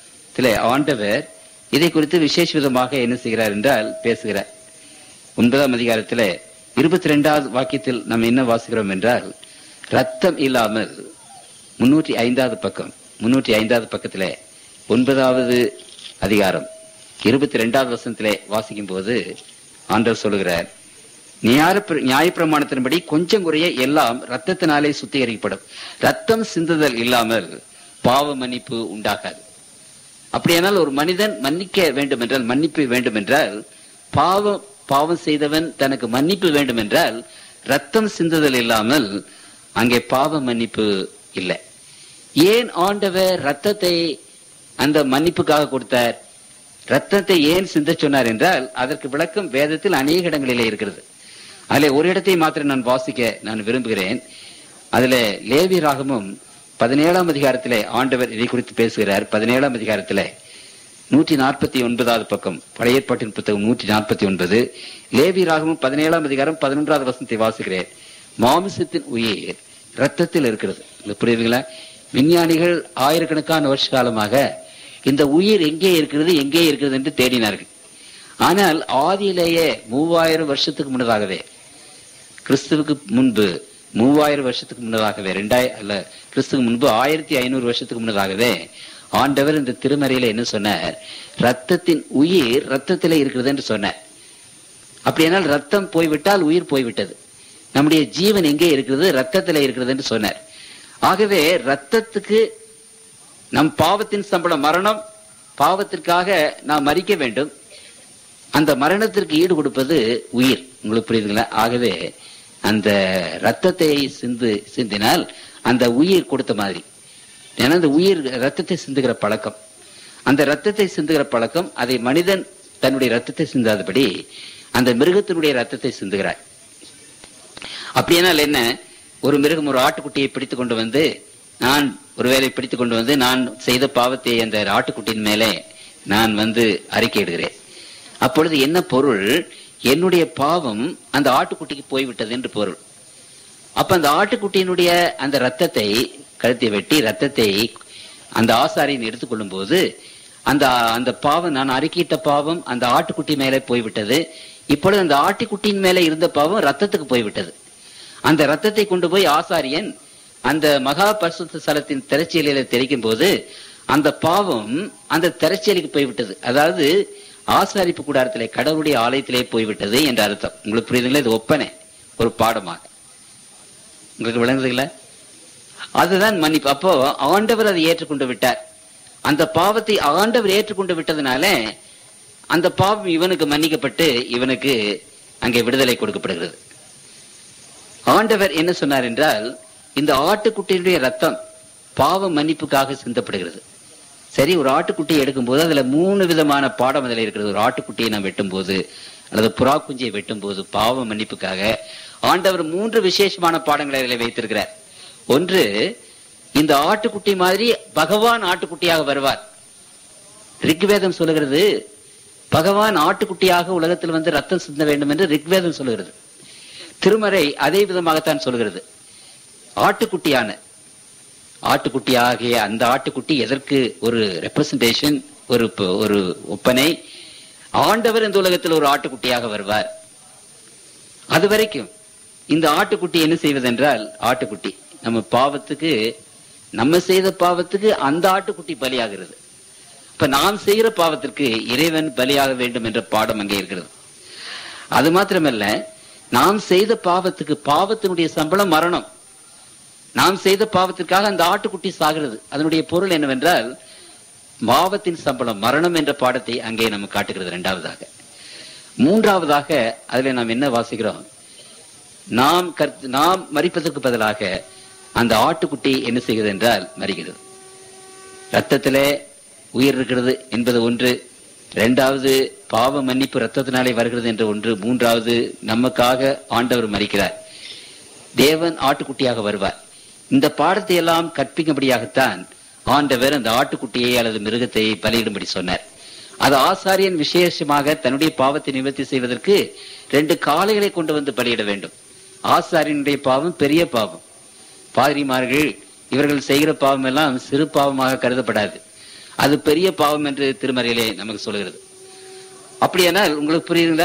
ஆண்டவர் இதை குறித்து விசேஷ விதமாக என்ன செய்கிறார் என்றால் பேசுகிறார் ஒன்பதாம் அதிகாரத்திலே இருபத்தி ரெண்டாவது வாக்கியத்தில் நாம் என்ன வாசிக்கிறோம் என்றால் ரத்தம் இல்லாமல் முன்னூற்றி ஐந்தாவது பக்கம் முன்னூற்றி ஐந்தாவது பக்கத்திலே ஒன்பதாவது அதிகாரம் இருபத்தி ரெண்டாவது வசனத்திலே வாசிக்கும் போது ஆண்டவர் சொல்லுகிறார் நியாய- நியாயப்பிரமாணத்தின்படி கொஞ்சம் குறைய எல்லாம் ரத்தத்தினாலே சுத்திகரிக்கப்படும் ரத்தம் சிந்துதல் இல்லாமல் பாவ மன்னிப்பு உண்டாகாது அப்படியானால் ஒரு மனிதன் மன்னிக்க வேண்டும் என்றால் மன்னிப்பு வேண்டும் என்றால் பாவம் பாவம் செய்தவன் தனக்கு மன்னிப்பு வேண்டும் என்றால் ரத்தம் சிந்துதல் இல்லாமல் அங்கே பாவ மன்னிப்பு இல்லை ஏன் ஆண்டவர் ரத்தத்தை அந்த மன்னிப்புக்காக கொடுத்தார் ரத்தத்தை ஏன் சிந்த சொன்னார் என்றால் அதற்கு விளக்கம் வேதத்தில் அநேக இடங்களிலே இருக்கிறது அதில் ஒரு இடத்தை மாத்திரம் நான் வாசிக்க நான் விரும்புகிறேன் அதுல லேவி ராகமும் பதினேழாம் அதிகாரத்திலே ஆண்டவர் இதை குறித்து பேசுகிறார் பதினேழாம் அதிகாரத்திலே நூற்றி நாற்பத்தி ஒன்பதாவது பக்கம் பழைய ஏற்பாட்டின் புத்தகம் நூற்றி நாற்பத்தி ஒன்பது லேவி ராகமும் பதினேழாம் அதிகாரம் பதினொன்றாவது வசனத்தை வாசிக்கிறேன் மாமிசத்தின் உயிர் ரத்தத்தில் இருக்கிறது இது புரியுதுங்களா விஞ்ஞானிகள் ஆயிரக்கணக்கான வருஷ காலமாக இந்த உயிர் எங்கே இருக்கிறது எங்கே இருக்கிறது என்று தேடினார்கள் ஆனால் ஆதியிலேயே மூவாயிரம் வருஷத்துக்கு முன்னதாகவே கிறிஸ்துவுக்கு முன்பு மூவாயிரம் வருஷத்துக்கு முன்னதாகவே ரெண்டாயிரம் அல்ல கிறிஸ்துவுக்கு முன்பு ஆயிரத்தி ஐநூறு வருஷத்துக்கு முன்னதாகவே ஆண்டவர் இந்த திருமறையில என்ன சொன்னார் ரத்தத்தின் உயிர் ரத்தத்திலே இருக்கிறது என்று சொன்னார் அப்படியானால் ரத்தம் போய்விட்டால் உயிர் போய்விட்டது நம்முடைய ஜீவன் எங்கே இருக்கிறது ரத்தத்திலே இருக்கிறது என்று சொன்னார் ஆகவே ரத்தத்துக்கு நம் பாவத்தின் சம்பளம் மரணம் பாவத்திற்காக நாம் மறிக்க வேண்டும் அந்த மரணத்திற்கு ஈடு கொடுப்பது உயிர் உங்களுக்கு புரியுதுங்களா ஆகவே அந்த ரத்தத்தை சிந்து சிந்தினால் அந்த உயிர் கொடுத்த மாதிரி ஏன்னா அந்த உயிர் ரத்தத்தை சிந்துகிற பழக்கம் அந்த ரத்தத்தை சிந்துகிற பழக்கம் அதை மனிதன் தன்னுடைய ரத்தத்தை சிந்தாதபடி அந்த மிருகத்தினுடைய ரத்தத்தை சிந்துகிறார் அப்படியானால் என்ன ஒரு மிருகம் ஒரு ஆட்டுக்குட்டியை பிடித்து கொண்டு வந்து நான் ஒருவேளை பிடித்து கொண்டு வந்து நான் செய்த பாவத்தை அந்த ஆட்டுக்குட்டியின் மேலே நான் வந்து அறிக்கையிடுகிறேன் அப்பொழுது என்ன பொருள் என்னுடைய பாவம் அந்த ஆட்டுக்குட்டிக்கு போய்விட்டது என்று பொருள் அப்ப அந்த ஆட்டுக்குட்டியினுடைய அந்த ரத்தத்தை கழுத்தை வெட்டி ரத்தத்தை அந்த ஆசாரியின் எடுத்துக்கொள்ளும் போது அந்த அந்த பாவம் நான் அறிக்கையிட்ட பாவம் அந்த ஆட்டுக்குட்டி மேலே போய்விட்டது இப்பொழுது அந்த ஆட்டுக்குட்டியின் மேலே இருந்த பாவம் ரத்தத்துக்கு போய்விட்டது அந்த ரத்தத்தை கொண்டு போய் ஆசாரியன் அந்த மகா பரிசுத்த ஸ்தலத்தின் திரைச்சீலையில தெளிக்கும் போது அந்த பாவம் அந்த திரைச்சீலைக்கு போய்விட்டது அதாவது ஆசாரிப்பு கூடாரத்திலே கடவுளுடைய ஆலயத்திலே போய்விட்டது என்ற அர்த்தம் உங்களுக்கு புரியுதுங்களா இது ஒப்பனை ஒரு பாடமாக உங்களுக்கு விளங்குதுங்களா அதுதான் மன்னிப்பு அப்போ ஆண்டவர் அதை ஏற்றுக்கொண்டு விட்டார் அந்த பாவத்தை ஆண்டவர் ஏற்றுக்கொண்டு விட்டதுனால அந்த பாவம் இவனுக்கு மன்னிக்கப்பட்டு இவனுக்கு அங்கே விடுதலை கொடுக்கப்படுகிறது ஆண்டவர் என்ன சொன்னார் என்றால் இந்த ஆட்டுக்குட்டியினுடைய ரத்தம் பாவ மன்னிப்புக்காக சிந்தப்படுகிறது சரி ஒரு ஆட்டுக்குட்டியை எடுக்கும்போது அதுல மூணு விதமான பாடம் அதில் இருக்கிறது ஒரு ஆட்டுக்குட்டியை நாம் வெட்டும்போது அல்லது புறா குஞ்சியை வெட்டும்போது பாவ மன்னிப்புக்காக ஆண்டவர் மூன்று விசேஷமான பாடங்களை அதில் வைத்திருக்கிறார் ஒன்று இந்த ஆட்டுக்குட்டி மாதிரி பகவான் ஆட்டுக்குட்டியாக வருவார் ரிக்வேதம் சொல்லுகிறது பகவான் ஆட்டுக்குட்டியாக உலகத்தில் வந்து ரத்தம் சிந்த வேண்டும் என்று ரிக்வேதம் சொல்லுகிறது திருமறை அதே விதமாகத்தான் சொல்கிறது ஆட்டுக்குட்டியான ஆட்டுக்குட்டியாகிய அந்த ஆட்டுக்குட்டி எதற்கு ஒரு ரெப்ரசன்டேஷன் ஒரு ப- ஒரு ஒப்பனை ஆண்டவர் இந்த உலகத்தில் ஒரு ஆட்டுக்குட்டியாக வருவார் அது வரைக்கும் இந்த ஆட்டுக்குட்டி என்ன செய்வதென்றால் ஆட்டுக்குட்டி நம்ம பாவத்துக்கு நம்ம செய்த பாவத்துக்கு அந்த ஆட்டுக்குட்டி பலியாகிறது இப்ப நாம் செய்கிற பாவத்திற்கு இறைவன் பலியாக வேண்டும் என்ற பாடம் அங்கே இருக்கிறது அது மாத்திரமல்ல நாம் செய்த பாவத்துக்கு பாவத்தினுடைய சம்பளம் மரணம் நாம் செய்த பாவத்திற்காக அந்த ஆட்டுக்குட்டி சாகிறது அதனுடைய பொருள் என்னவென்றால் பாவத்தின் சம்பளம் மரணம் என்ற பாடத்தை அங்கே நம்ம காட்டுகிறது இரண்டாவதாக மூன்றாவதாக அதுல நாம் என்ன வாசிக்கிறோம் நாம் கற்று நாம் மறிப்பதற்கு பதிலாக அந்த ஆட்டுக்குட்டி என்ன செய்கிறது என்றால் மறிக்கிறது ரத்தத்திலே உயிர் இருக்கிறது என்பது ஒன்று இரண்டாவது பாவ மன்னிப்பு ரத்தத்தினாலே வருகிறது என்ற ஒன்று மூன்றாவது நமக்காக ஆண்டவர் மறிக்கிறார் தேவன் ஆட்டுக்குட்டியாக வருவார் இந்த பாடத்தை எல்லாம் கற்பிக்கும்படியாகத்தான் ஆண்டவர் அந்த ஆட்டுக்குட்டியை அல்லது மிருகத்தை பலியிடும்படி சொன்னார் அது ஆசாரியன் விசேஷமாக தன்னுடைய பாவத்தை நிவர்த்தி செய்வதற்கு ரெண்டு காளைகளை கொண்டு வந்து பலியிட வேண்டும் ஆசாரியனுடைய பாவம் பெரிய பாவம் பாதிரிமார்கள் இவர்கள் செய்கிற பாவம் எல்லாம் சிறு பாவமாக கருதப்படாது அது பெரிய பாவம் என்று திருமறையிலே நமக்கு சொல்கிறது அப்படியானால் உங்களுக்கு புரியுதுங்களா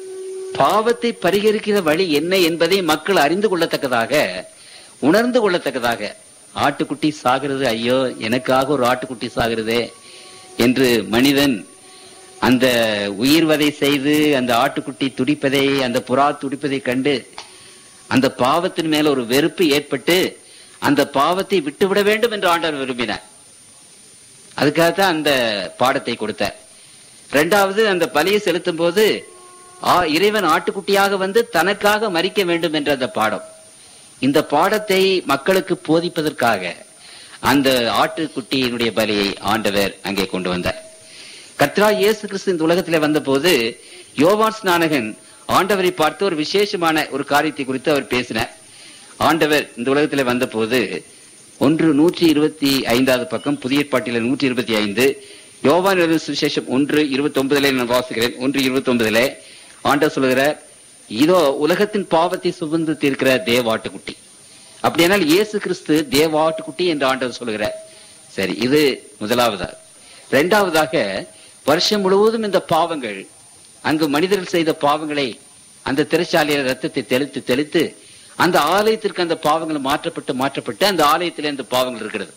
பாவத்தை பரிகரிக்கிற வழி என்ன என்பதை மக்கள் அறிந்து கொள்ளத்தக்கதாக உணர்ந்து கொள்ளத்தக்கதாக ஆட்டுக்குட்டி சாகிறது ஐயோ எனக்காக ஒரு ஆட்டுக்குட்டி சாகிறதே என்று மனிதன் அந்த உயிர்வதை செய்து அந்த ஆட்டுக்குட்டி துடிப்பதை அந்த புறா துடிப்பதை கண்டு அந்த பாவத்தின் மேல ஒரு வெறுப்பு ஏற்பட்டு அந்த பாவத்தை விட்டுவிட வேண்டும் என்று ஆண்டவர் விரும்பினார் அதுக்காகத்தான் அந்த பாடத்தை கொடுத்தார் இரண்டாவது அந்த பலியை செலுத்தும் போது ஆ- இறைவன் ஆட்டுக்குட்டியாக வந்து தனக்காக மறிக்க வேண்டும் என்ற அந்த பாடம் இந்த பாடத்தை மக்களுக்கு போதிப்பதற்காக அந்த ஆட்டுக்குட்டியினுடைய பலியை ஆண்டவர் அங்கே கொண்டு வந்தார் கத்ரா இயேசு கிறிஸ்து இந்த உலகத்திலே வந்தபோது யோவான் ஸ்நானகன் ஆண்டவரை பார்த்து ஒரு விசேஷமான ஒரு காரியத்தை குறித்து அவர் பேசினார் ஆண்டவர் இந்த உலகத்திலே வந்தபோது ஒன்று நூற்றி இருபத்தி ஐந்தாவது பக்கம் புதிய ஏற்பாட்டில நூற்றி இருபத்தி ஐந்து யோவான் எழுதின சுவிசேஷம் ஒன்று இருபத்தி ஒன்பதுல நான் வாசிக்கிறேன் ஒன்று இருபத்தி ஒன்பதுல ஆண்டவர் சொல்லுகிறார் இதோ உலகத்தின் பாவத்தை சுமந்து தீர்க்கிற தேவாட்டுக்குட்டி அப்படியானால் இயேசு கிறிஸ்து தேவாட்டுக்குட்டி என்று ஆண்டவர் சொல்லுகிறார் சரி இது முதலாவதாக இரண்டாவதாக வருஷம் முழுவதும் இந்த பாவங்கள் அங்கு மனிதர்கள் செய்த பாவங்களை அந்த திரைச்சாலையில ரத்தத்தை தெளித்து தெளித்து அந்த ஆலயத்திற்கு அந்த பாவங்கள் மாற்றப்பட்டு மாற்றப்பட்டு அந்த ஆலயத்திலே அந்த பாவங்கள் இருக்கிறது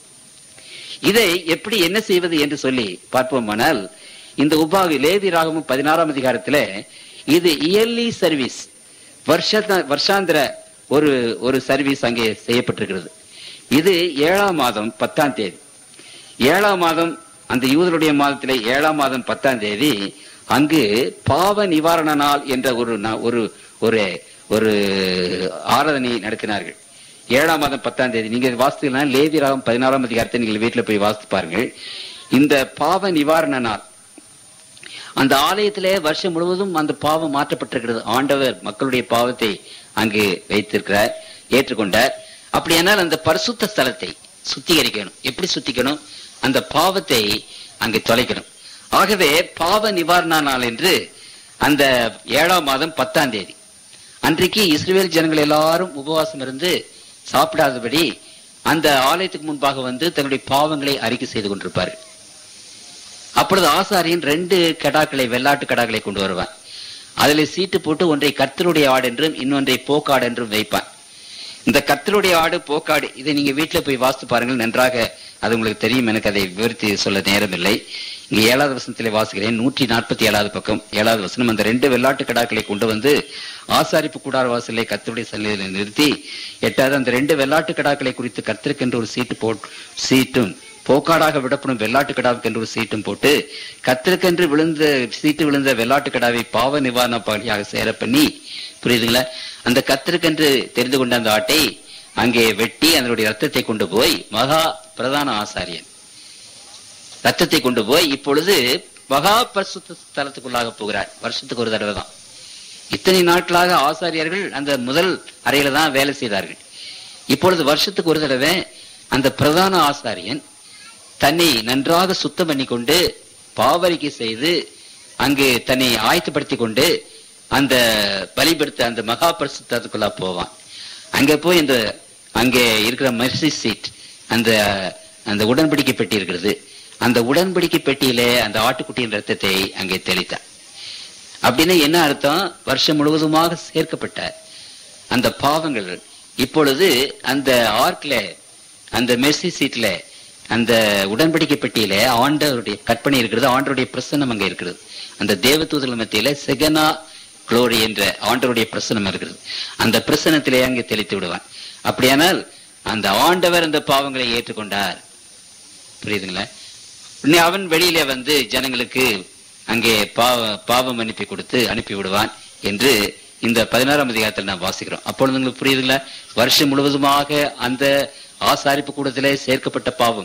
இதை எப்படி என்ன செய்வது என்று சொல்லி பார்ப்போமானால் இந்த உபாவி லேவி ராகமும் பதினாறாம் அதிகாரத்துல இது இயர்லி சர்வீஸ் வருஷ வருஷாந்திர ஒரு ஒரு சர்வீஸ் அங்கே செய்யப்பட்டிருக்கிறது இது ஏழாம் மாதம் பத்தாம் தேதி ஏழாம் மாதம் அந்த யூதருடைய மாதத்திலே ஏழாம் மாதம் பத்தாம் தேதி அங்கு பாவ நிவாரண நாள் என்ற ஒரு நா- ஒரு ஒரு ஒரு ஆராதனை நடத்தினார்கள் ஏழாம் மாதம் பத்தாம் தேதி நீங்க வாசித்தீங்கன்னா லேவி ராகம் பதினாறாம் அதிகாரத்தை நீங்கள் வீட்டுல போய் வாசித்து பாருங்கள் இந்த பாவ நிவாரண நாள் அந்த ஆலயத்திலே வருஷம் முழுவதும் அந்த பாவம் மாற்றப்பட்டிருக்கிறது ஆண்டவர் மக்களுடைய பாவத்தை அங்கு வைத்திருக்கிறார் ஏற்றுக்கொண்டார் அப்படியானால் அந்த பரிசுத்த ஸ்தலத்தை சுத்திகரிக்கணும் எப்படி சுத்திக்கணும் அந்த பாவத்தை அங்கு தொலைக்கணும் ஆகவே பாவ நிவாரண நாள் என்று அந்த ஏழாம் மாதம் பத்தாம் தேதி அன்றைக்கு இஸ்ரேல் ஜனங்கள் எல்லாரும் உபவாசம் இருந்து சாப்பிடாதபடி அந்த ஆலயத்துக்கு முன்பாக வந்து தங்களுடைய பாவங்களை அறிக்கை செய்து கொண்டிருப்பார்கள் அப்பொழுது ஆசாரியன் ரெண்டு கடாக்களை வெள்ளாட்டு கடாக்களை கொண்டு வருவான் அதில் சீட்டு போட்டு ஒன்றை கர்த்தருடைய ஆடு என்றும் இன்னொன்றை போக்காடு என்றும் வைப்பான் இந்த கர்த்தருடைய ஆடு போக்காடு இதை நீங்க வீட்டுல போய் வாசித்து பாருங்கள் நன்றாக அது உங்களுக்கு தெரியும் எனக்கு அதை விவரித்து சொல்ல நேரமில்லை இங்க ஏழாவது வசனத்திலே வாசிக்கிறேன் நூற்றி நாற்பத்தி ஏழாவது பக்கம் ஏழாவது வசனம் அந்த ரெண்டு வெள்ளாட்டு கடாக்களை கொண்டு வந்து ஆசாரிப்பு கூடார வாசலை கர்த்தருடைய சல்லையில் நிறுத்தி எட்டாவது அந்த ரெண்டு வெள்ளாட்டு கடாக்களை குறித்து கர்த்தருக்கென்று ஒரு சீட்டு போட் சீட்டும் போக்காடாக விடப்படும் வெள்ளாட்டு கடாவுக்கு என்று ஒரு சீட்டும் போட்டு கத்திற்கென்று விழுந்த சீட்டு விழுந்த வெள்ளாட்டு கடாவை பாவ நிவாரண பலியாக சேர பண்ணி புரியுதுங்களா அந்த கத்திற்கென்று தெரிந்து கொண்ட அந்த ஆட்டை அங்கே வெட்டி அதனுடைய ரத்தத்தை கொண்டு போய் மகா பிரதான ஆசாரியன் ரத்தத்தை கொண்டு போய் இப்பொழுது மகா பரிசுத்த ஸ்தலத்துக்குள்ளாக போகிறார் வருஷத்துக்கு ஒரு தடவை தான் இத்தனை நாட்களாக ஆசாரியர்கள் அந்த முதல் அறையில தான் வேலை செய்தார்கள் இப்பொழுது வருஷத்துக்கு ஒரு தடவை அந்த பிரதான ஆசாரியன் தன்னை நன்றாக சுத்தம் பண்ணி கொண்டு பாவரிக்கை செய்து அங்கு தன்னை ஆயத்தப்படுத்தி கொண்டு அந்த பலிபடுத்த அந்த மகா பரிசுத்தத்துக்குள்ள போவான் அங்க போய் இந்த அங்கே இருக்கிற மெர்சி சீட் அந்த அந்த உடன்படிக்கை பெட்டி இருக்கிறது அந்த உடன்படிக்கை பெட்டியிலே அந்த ஆட்டுக்குட்டியின் ரத்தத்தை அங்கே தெளித்தார் அப்படின்னு என்ன அர்த்தம் வருஷம் முழுவதுமாக சேர்க்கப்பட்ட அந்த பாவங்கள் இப்பொழுது அந்த ஆர்க்ல அந்த மெர்சி சீட்ல அந்த உடன்படிக்கை பெட்டியில ஆண்டவருடைய கற்பனை இருக்கிறது ஆண்டவருடைய பிரசன்னம் அங்க இருக்கிறது அந்த தேவதூதல் மத்தியில செகனா குளோரி என்ற ஆண்டவருடைய பிரசனம் இருக்கிறது அந்த பிரசனத்திலே அங்கே தெளித்து விடுவான் அப்படியானால் அந்த ஆண்டவர் அந்த பாவங்களை ஏற்றுக்கொண்டார் புரியுதுங்களா உடனே அவன் வெளியில வந்து ஜனங்களுக்கு அங்கே பாவ பாவம் அனுப்பி கொடுத்து அனுப்பி விடுவான் என்று இந்த பதினாறாம் அதிகாரத்தில் நாம் வாசிக்கிறோம் அப்பொழுது உங்களுக்கு புரியுதுங்களா வருஷம் முழுவதுமாக அந்த ஆசாரிப்பு கூடத்திலே சேர்க்கப்பட்ட பாவம்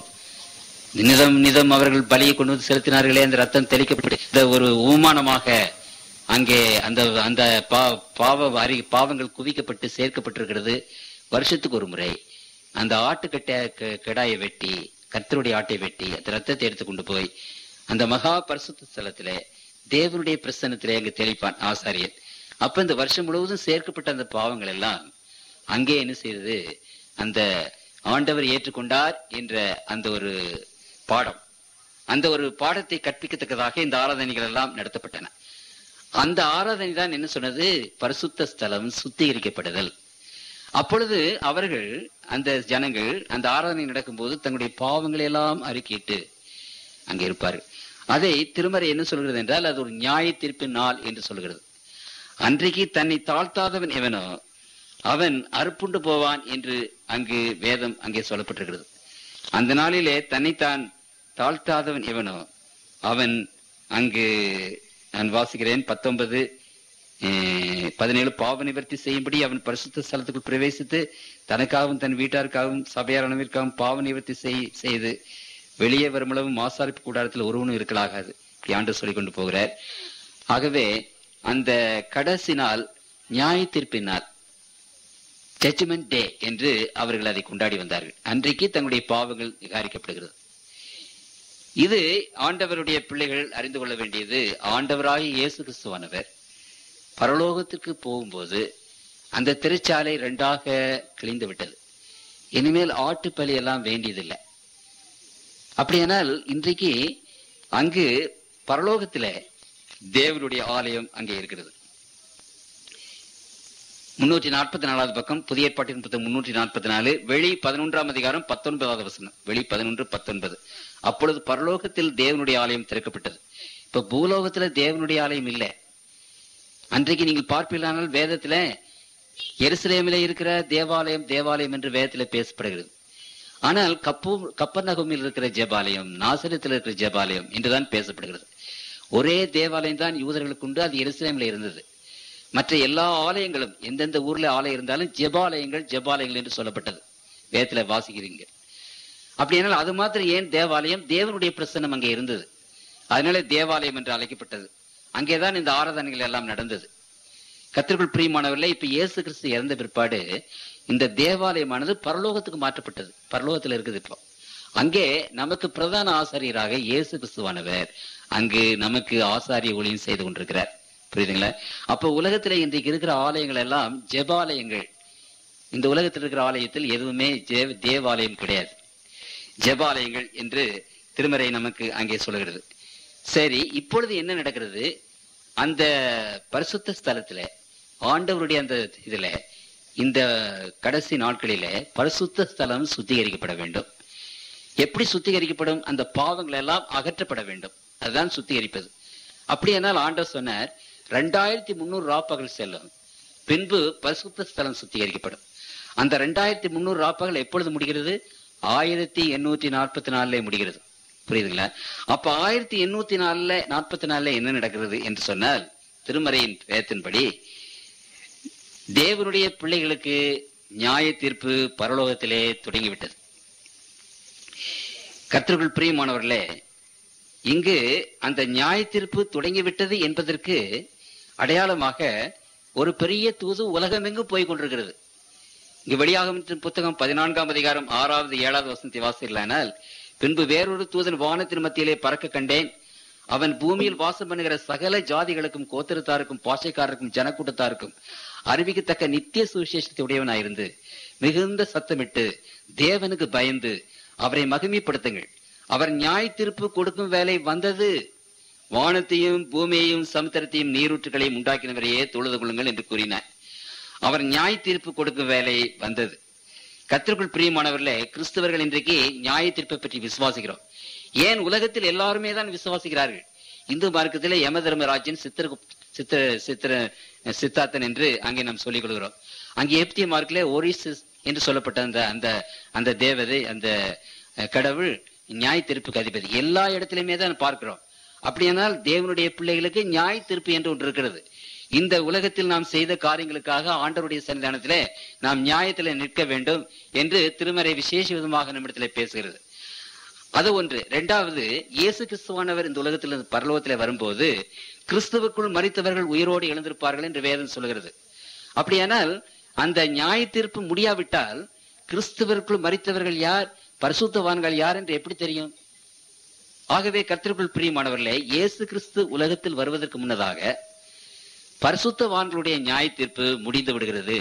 நிதம் நிதம் அவர்கள் பலியை கொண்டு வந்து செலுத்தினார்களே அந்த ரத்தம் தெளிக்கப்பட்டு இந்த ஒரு உமானமாக அங்கே அந்த அந்த பா- பாவ அறி பாவங்கள் குவிக்கப்பட்டு சேர்க்கப்பட்டிருக்கிறது வருஷத்துக்கு ஒரு முறை அந்த ஆட்டுக்கட்டை க- கிடாயை வெட்டி கர்த்தருடைய ஆட்டை வெட்டி அந்த ரத்தத்தை எடுத்து கொண்டு போய் அந்த மகா பரிசுத்த ஸ்தலத்திலே தேவனுடைய பிரசன்னத்திலே அங்கு தெளிப்பான் ஆசாரியன் அப்ப இந்த வருஷம் முழுவதும் சேர்க்கப்பட்ட அந்த பாவங்கள் எல்லாம் அங்கே என்ன செய்தது அந்த ஆண்டவர் ஏற்றுக்கொண்டார் என்ற அந்த ஒரு பாடம் அந்த ஒரு பாடத்தை கற்பிக்கத்தக்கதாக இந்த ஆராதனைகள் எல்லாம் நடத்தப்பட்டன அந்த ஆராதனை தான் என்ன சொன்னது பரிசுத்த ஸ்தலம் சுத்திகரிக்கப்படுதல் அப்பொழுது அவர்கள் அந்த ஜனங்கள் அந்த ஆராதனை நடக்கும்போது தங்களுடைய பாவங்களை எல்லாம் அறிக்கையிட்டு அங்கே இருப்பார்கள் அதை திருமறை என்ன சொல்கிறது என்றால் அது ஒரு நியாய தீர்ப்பின் நாள் என்று சொல்கிறது அன்றைக்கு தன்னை தாழ்த்தாதவன் எவனோ அவன் அறுப்புண்டு போவான் என்று அங்கு வேதம் அங்கே சொல்லப்பட்டிருக்கிறது அந்த நாளிலே தன்னைத்தான் தாழ்த்தாதவன் எவனோ அவன் அங்கு நான் வாசிக்கிறேன் பத்தொன்பது அஹ், பதினேழு பாவ நிவர்த்தி செய்யும்படி அவன் பரிசுத்த ஸ்தலத்துக்குள் பிரவேசித்து தனக்காகவும் தன் வீட்டாருக்காகவும் சபையாரணவிற்காகவும் பாவ நிவர்த்தி செய்- செய்து வெளியே வருமளவும் மாசாரிப்பு கூடாரத்தில் ஒருவனும் இருக்கலாகாது இப்படி ஆண்டு சொல்லிக் கொண்டு போகிறார் ஆகவே அந்த கடைசி நாள் நியாய தீர்ப்பின் நாள் ஜட்ஜ்மெண்ட் டே என்று அவர்கள் அதை கொண்டாடி வந்தார்கள் அன்றைக்கு தங்களுடைய பாவங்கள் நிகாரிக்கப்படுகிறது இது ஆண்டவருடைய பிள்ளைகள் அறிந்து கொள்ள வேண்டியது ஆண்டவராகிய இயேசு கிறிஸ்துவானவர் பரலோகத்திற்கு போகும்போது அந்த திருச்சாலை ரெண்டாக கிழிந்து விட்டது இனிமேல் ஆட்டுப்பலி எல்லாம் வேண்டியதில்லை அப்படியானால் இன்றைக்கு அங்கு பரலோகத்திலே தேவனுடைய ஆலயம் அங்கே இருக்கிறது முன்னூற்றி நாற்பத்தி நாலாவது பக்கம் புதிய ஏற்பாட்டின் புத்தகம் முன்னூற்றி நாற்பத்தி நாலு வெளி பதினொன்றாம் அதிகாரம் பத்தொன்பதாவது வசனம் வெளி பதினொன்று பத்தொன்பது அப்பொழுது பரலோகத்தில் தேவனுடைய ஆலயம் திறக்கப்பட்டது இப்ப பூலோகத்துல தேவனுடைய ஆலயம் இல்லை அன்றைக்கு நீங்கள் பார்ப்பீர்களானால் வேதத்துல எருசலேமிலே இருக்கிற தேவாலயம் தேவாலயம் என்று வேதத்துல பேசப்படுகிறது ஆனால் கப்பு கப்பர் நகமில் இருக்கிற ஜெபாலயம் நாசரத்தில் இருக்கிற ஜெபாலயம் என்றுதான் பேசப்படுகிறது ஒரே தேவாலயம் தான் யூதர்களுக்கு உண்டு அது எருசலேமில் இருந்தது மற்ற எல்லா ஆலயங்களும் எந்தெந்த ஊர்ல ஆலயம் இருந்தாலும் ஜெபாலயங்கள் ஜெபாலயங்கள் என்று சொல்லப்பட்டது வேதத்துல வாசிக்கிறீங்க அப்படியானால் அது மாத்திரம் ஏன் தேவாலயம் தேவனுடைய பிரசன்னம் அங்கே இருந்தது அதனால தேவாலயம் என்று அழைக்கப்பட்டது அங்கேதான் இந்த ஆராதனைகள் எல்லாம் நடந்தது கத்திற்குள் பிரியமானவர்களே இப்ப இயேசு கிறிஸ்து இறந்த பிற்பாடு இந்த தேவாலயமானது பரலோகத்துக்கு மாற்றப்பட்டது பரலோகத்துல இருக்குது இப்போ அங்கே நமக்கு பிரதான ஆசாரியராக இயேசு கிறிஸ்துவானவர் அங்கு நமக்கு ஆசாரிய ஒளியும் செய்து கொண்டிருக்கிறார் புரியுதுங்களா அப்ப உலகத்துல இன்றைக்கு இருக்கிற ஆலயங்கள் எல்லாம் ஜெபாலயங்கள் இந்த உலகத்தில் இருக்கிற ஆலயத்தில் எதுவுமே ஜெ- தேவாலயம் கிடையாது ஜெபாலயங்கள் என்று திருமறை நமக்கு அங்கே சொல்கிறது சரி இப்பொழுது என்ன நடக்கிறது அந்த பரிசுத்த ஸ்தலத்துல ஆண்டவருடைய அந்த இதுல இந்த கடைசி நாட்களிலே பரிசுத்த ஸ்தலம் சுத்திகரிக்கப்பட வேண்டும் எப்படி சுத்திகரிக்கப்படும் அந்த பாவங்கள் எல்லாம் அகற்றப்பட வேண்டும் அதுதான் சுத்திகரிப்பது அப்படியானால் ஆண்டவர் சொன்னார் ரெண்டாயிரத்தி முந்நூறு ராப்பகல் செல்லும் பின்பு பரிசுத்த ஸ்தலம் சுத்திகரிக்கப்படும் அந்த ரெண்டாயிரத்தி முந்நூறு ராப்பகல் எப்பொழுது முடிகிறது ஆயிரத்தி எண்ணூத்தி நாற்பத்தி நாலுல முடிகிறது புரியுதுங்களா அப்ப ஆயிரத்தி எண்ணூத்தி நாலுல நாற்பத்தி நாலுல என்ன நடக்கிறது என்று சொன்னால் திருமறையின் வேதத்தின்படி தேவனுடைய பிள்ளைகளுக்கு நியாய தீர்ப்பு பரலோகத்திலே தொடங்கிவிட்டது கர்த்தர்கள் பிரியமானவர்களே இங்கு அந்த நியாய தீர்ப்பு தொடங்கிவிட்டது என்பதற்கு அடையாளமாக ஒரு பெரிய தூது உலகமெங்கும் போய் கொண்டிருக்கிறது இங்கு வெளியாகும் புத்தகம் பதினான்காம் அதிகாரம் ஆறாவது ஏழாவது வசனத்தை வாசிக்கலானால் பின்பு வேறொரு தூதன் வானத்தின் மத்தியிலே பறக்க கண்டேன் அவன் பூமியில் வாசம் பண்ணுகிற சகல ஜாதிகளுக்கும் கோத்திரத்தாருக்கும் பாஷைக்காரருக்கும் ஜனக்கூட்டத்தாருக்கும் அறிவிக்கத்தக்க நித்திய சுவிசேஷத்தை உடையவனாயிருந்து மிகுந்த சத்தமிட்டு தேவனுக்கு பயந்து அவரை மகிமைப்படுத்துங்கள் அவர் நியாய தீர்ப்பு கொடுக்கும் வேலை வந்தது வானத்தையும் பூமியையும் சமுத்திரத்தையும் நீரூற்றுகளையும் உண்டாக்கினவரையே தொழுது கொள்ளுங்கள் என்று கூறினார் அவர் நியாய தீர்ப்பு கொடுக்கும் வேலை வந்தது கத்திற்குள் பிரியமானவர்களே கிறிஸ்தவர்கள் இன்றைக்கு நியாய தீர்ப்பை பற்றி விசுவாசிக்கிறோம் ஏன் உலகத்தில் எல்லாருமே தான் விசுவாசிக்கிறார்கள் இந்து மார்க்கத்திலே யம தர்மராஜன் சித்திர சித்திர சித்திர சித்தார்த்தன் என்று அங்கே நாம் சொல்லிக் கொள்கிறோம் அங்கே எப்திய மார்க்கிலே ஓரிசிஸ் என்று சொல்லப்பட்ட அந்த அந்த அந்த தேவதை அந்த அஹ், கடவுள் நியாய தீர்ப்புக்கு அதிபதி எல்லா இடத்திலுமே தான் பார்க்கிறோம் அப்படியானால் தேவனுடைய பிள்ளைகளுக்கு நியாய தீர்ப்பு என்று ஒன்று இருக்கிறது இந்த உலகத்தில் நாம் செய்த காரியங்களுக்காக ஆண்டவருடைய சன்னிதானத்திலே நாம் நியாயத்திலே நிற்க வேண்டும் என்று திருமறை விசேஷ விதமாக நம்மிடத்திலே பேசுகிறது அது ஒன்று இரண்டாவது இயேசு கிறிஸ்துவானவர் இந்த உலகத்திலிருந்து பரலோகத்திலே வரும்போது கிறிஸ்துவுக்குள் மறித்தவர்கள் உயிரோடு எழுந்திருப்பார்கள் என்று வேதம் சொல்கிறது அப்படியானால் அந்த நியாய தீர்ப்பு முடியாவிட்டால் கிறிஸ்துவருக்குள் மறித்தவர்கள் யார் பரிசுத்தவான்கள் யார் என்று எப்படி தெரியும் ஆகவே கர்த்தருக்குள் பிரியமானவர்களே இயேசு கிறிஸ்து உலகத்தில் வருவதற்கு முன்னதாக பரிசுத்தவான்களுடைய நியாய தீர்ப்பு முடிந்து விடுகிறது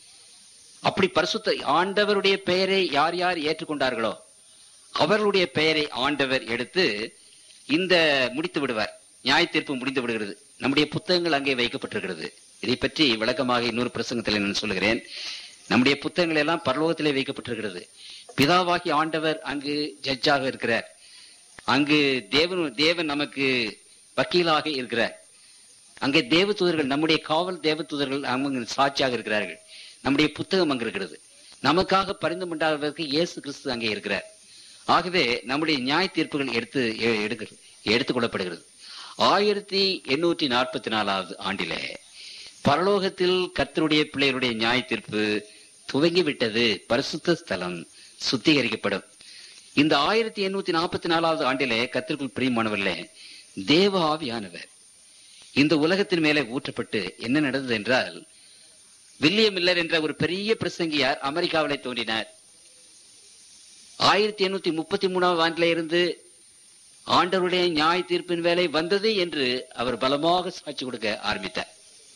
அப்படி பரிசுத்த ஆண்டவருடைய பெயரை யார் யார் ஏற்றுக்கொண்டார்களோ அவர்களுடைய பெயரை ஆண்டவர் எடுத்து இந்த முடித்து விடுவார் நியாய தீர்ப்பு முடிந்து விடுகிறது நம்முடைய புத்தகங்கள் அங்கே வைக்கப்பட்டிருக்கிறது இதை பற்றி விளக்கமாக இன்னொரு பிரசங்கத்தில் நான் சொல்லுகிறேன் நம்முடைய புத்தகங்கள் எல்லாம் பரலோகத்திலே வைக்கப்பட்டிருக்கிறது பிதாவாகி ஆண்டவர் அங்கு ஜட்ஜாக இருக்கிறார் அங்கு தேவன் தேவன் நமக்கு வக்கீலாக இருக்கிறார் அங்கே தேவதூதர்கள் நம்முடைய காவல் தேவதூதர்கள் அங்கு சாட்சியாக இருக்கிறார்கள் நம்முடைய புத்தகம் அங்கு இருக்கிறது நமக்காக பரிந்து உண்டாவதற்கு இயேசு கிறிஸ்து அங்கே இருக்கிறார் ஆகவே நம்முடைய நியாய தீர்ப்புகள் எடுத்து எ- எடுக்கிறது எடுத்துக்கொள்ளப்படுகிறது ஆயிரத்தி எண்ணூற்றி நாற்பத்தி நாலாவது ஆண்டிலே பரலோகத்தில் கர்த்தருடைய பிள்ளைகளுடைய நியாய தீர்ப்பு துவங்கிவிட்டது பரிசுத்த ஸ்தலம் சுத்திகரிக்கப்படும் இந்த ஆயிரத்தி எண்ணூத்தி நாற்பத்தி நாலாவது ஆண்டிலே கத்திற்குள் பிரியமானவர்களே தேவ ஆவியானவர் இந்த உலகத்தின் மேலே ஊற்றப்பட்டு என்ன நடந்தது என்றால் வில்லியம் மில்லர் என்ற ஒரு பெரிய பிரசங்கியார் அமெரிக்காவிலே தோன்றினார் ஆயிரத்தி எண்ணூத்தி முப்பத்தி மூணாவது ஆண்டில இருந்து ஆண்டவருடைய நியாய தீர்ப்பின் வேலை வந்தது என்று அவர் பலமாக சாட்சி கொடுக்க ஆரம்பித்தார்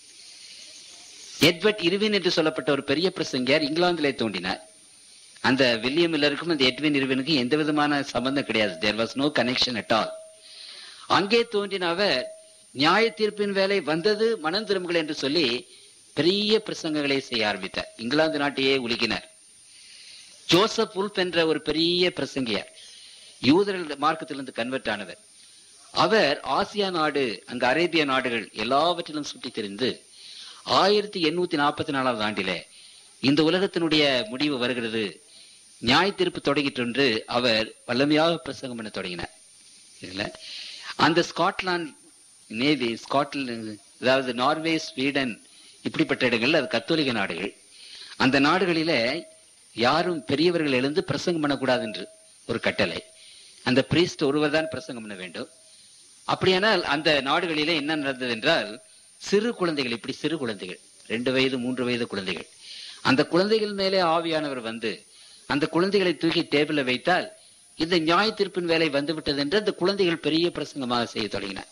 எட்வர்ட் இருவின் என்று சொல்லப்பட்ட ஒரு பெரிய பிரசங்கியார் இங்கிலாந்திலே தோன்றினார் அந்த வில்லியம் மில்லருக்கும் அந்த எட்வின் இருவினுக்கும் எந்த விதமான சம்பந்தம் கிடையாது there was no connection at all அங்கே தோன்றின அவர் நியாய தீர்ப்பின் வேலை வந்தது மனம் திரும்புகள் என்று சொல்லி பெரிய பிரசங்கங்களை செய்ய ஆரம்பித்தார் இங்கிலாந்து நாட்டையே உலுக்கினார் ஜோசப் உல்ப் என்ற ஒரு பெரிய பிரசங்கியார் யூதர்கள் மார்க்கத்திலிருந்து கன்வெர்ட் ஆனவர் அவர் ஆசியா நாடு அங்கு அரேபிய நாடுகள் எல்லாவற்றிலும் சுற்றித் திரிந்து ஆயிரத்தி எண்ணூத்தி நாற்பத்தி நாலாவது ஆண்டிலே இந்த உலகத்தினுடைய முடிவு வருகிறது நியாய தீர்ப்பு தொடங்கிட்டு என்று அவர் வல்லமையாக பிரசங்கம் பண்ண தொடங்கினார் இதுல அந்த ஸ்காட்லாந்து நேவி ஸ்காட்லாந்து அதாவது நார்வே ஸ்வீடன் இப்படிப்பட்ட இடங்கள் அது கத்தோலிக்க நாடுகள் அந்த நாடுகளிலே யாரும் பெரியவர்கள் எழுந்து பிரசங்கம் பண்ணக்கூடாது என்று ஒரு கட்டளை அந்த பிரீஸ்ட் ஒருவர் தான் பிரசங்கம் பண்ண வேண்டும் அப்படியானால் அந்த நாடுகளிலே என்ன நடந்தது என்றால் சிறு குழந்தைகள் இப்படி சிறு குழந்தைகள் ரெண்டு வயது மூன்று வயது குழந்தைகள் அந்த குழந்தைகள் மேலே ஆவியானவர் வந்து அந்த குழந்தைகளை தூக்கி டேபிள்ல வைத்தால் இந்த நியாய தீர்ப்பின் வேலை வந்துவிட்டது என்று அந்த குழந்தைகள் பெரிய பிரசங்கமாக செய்ய தொடங்கினார்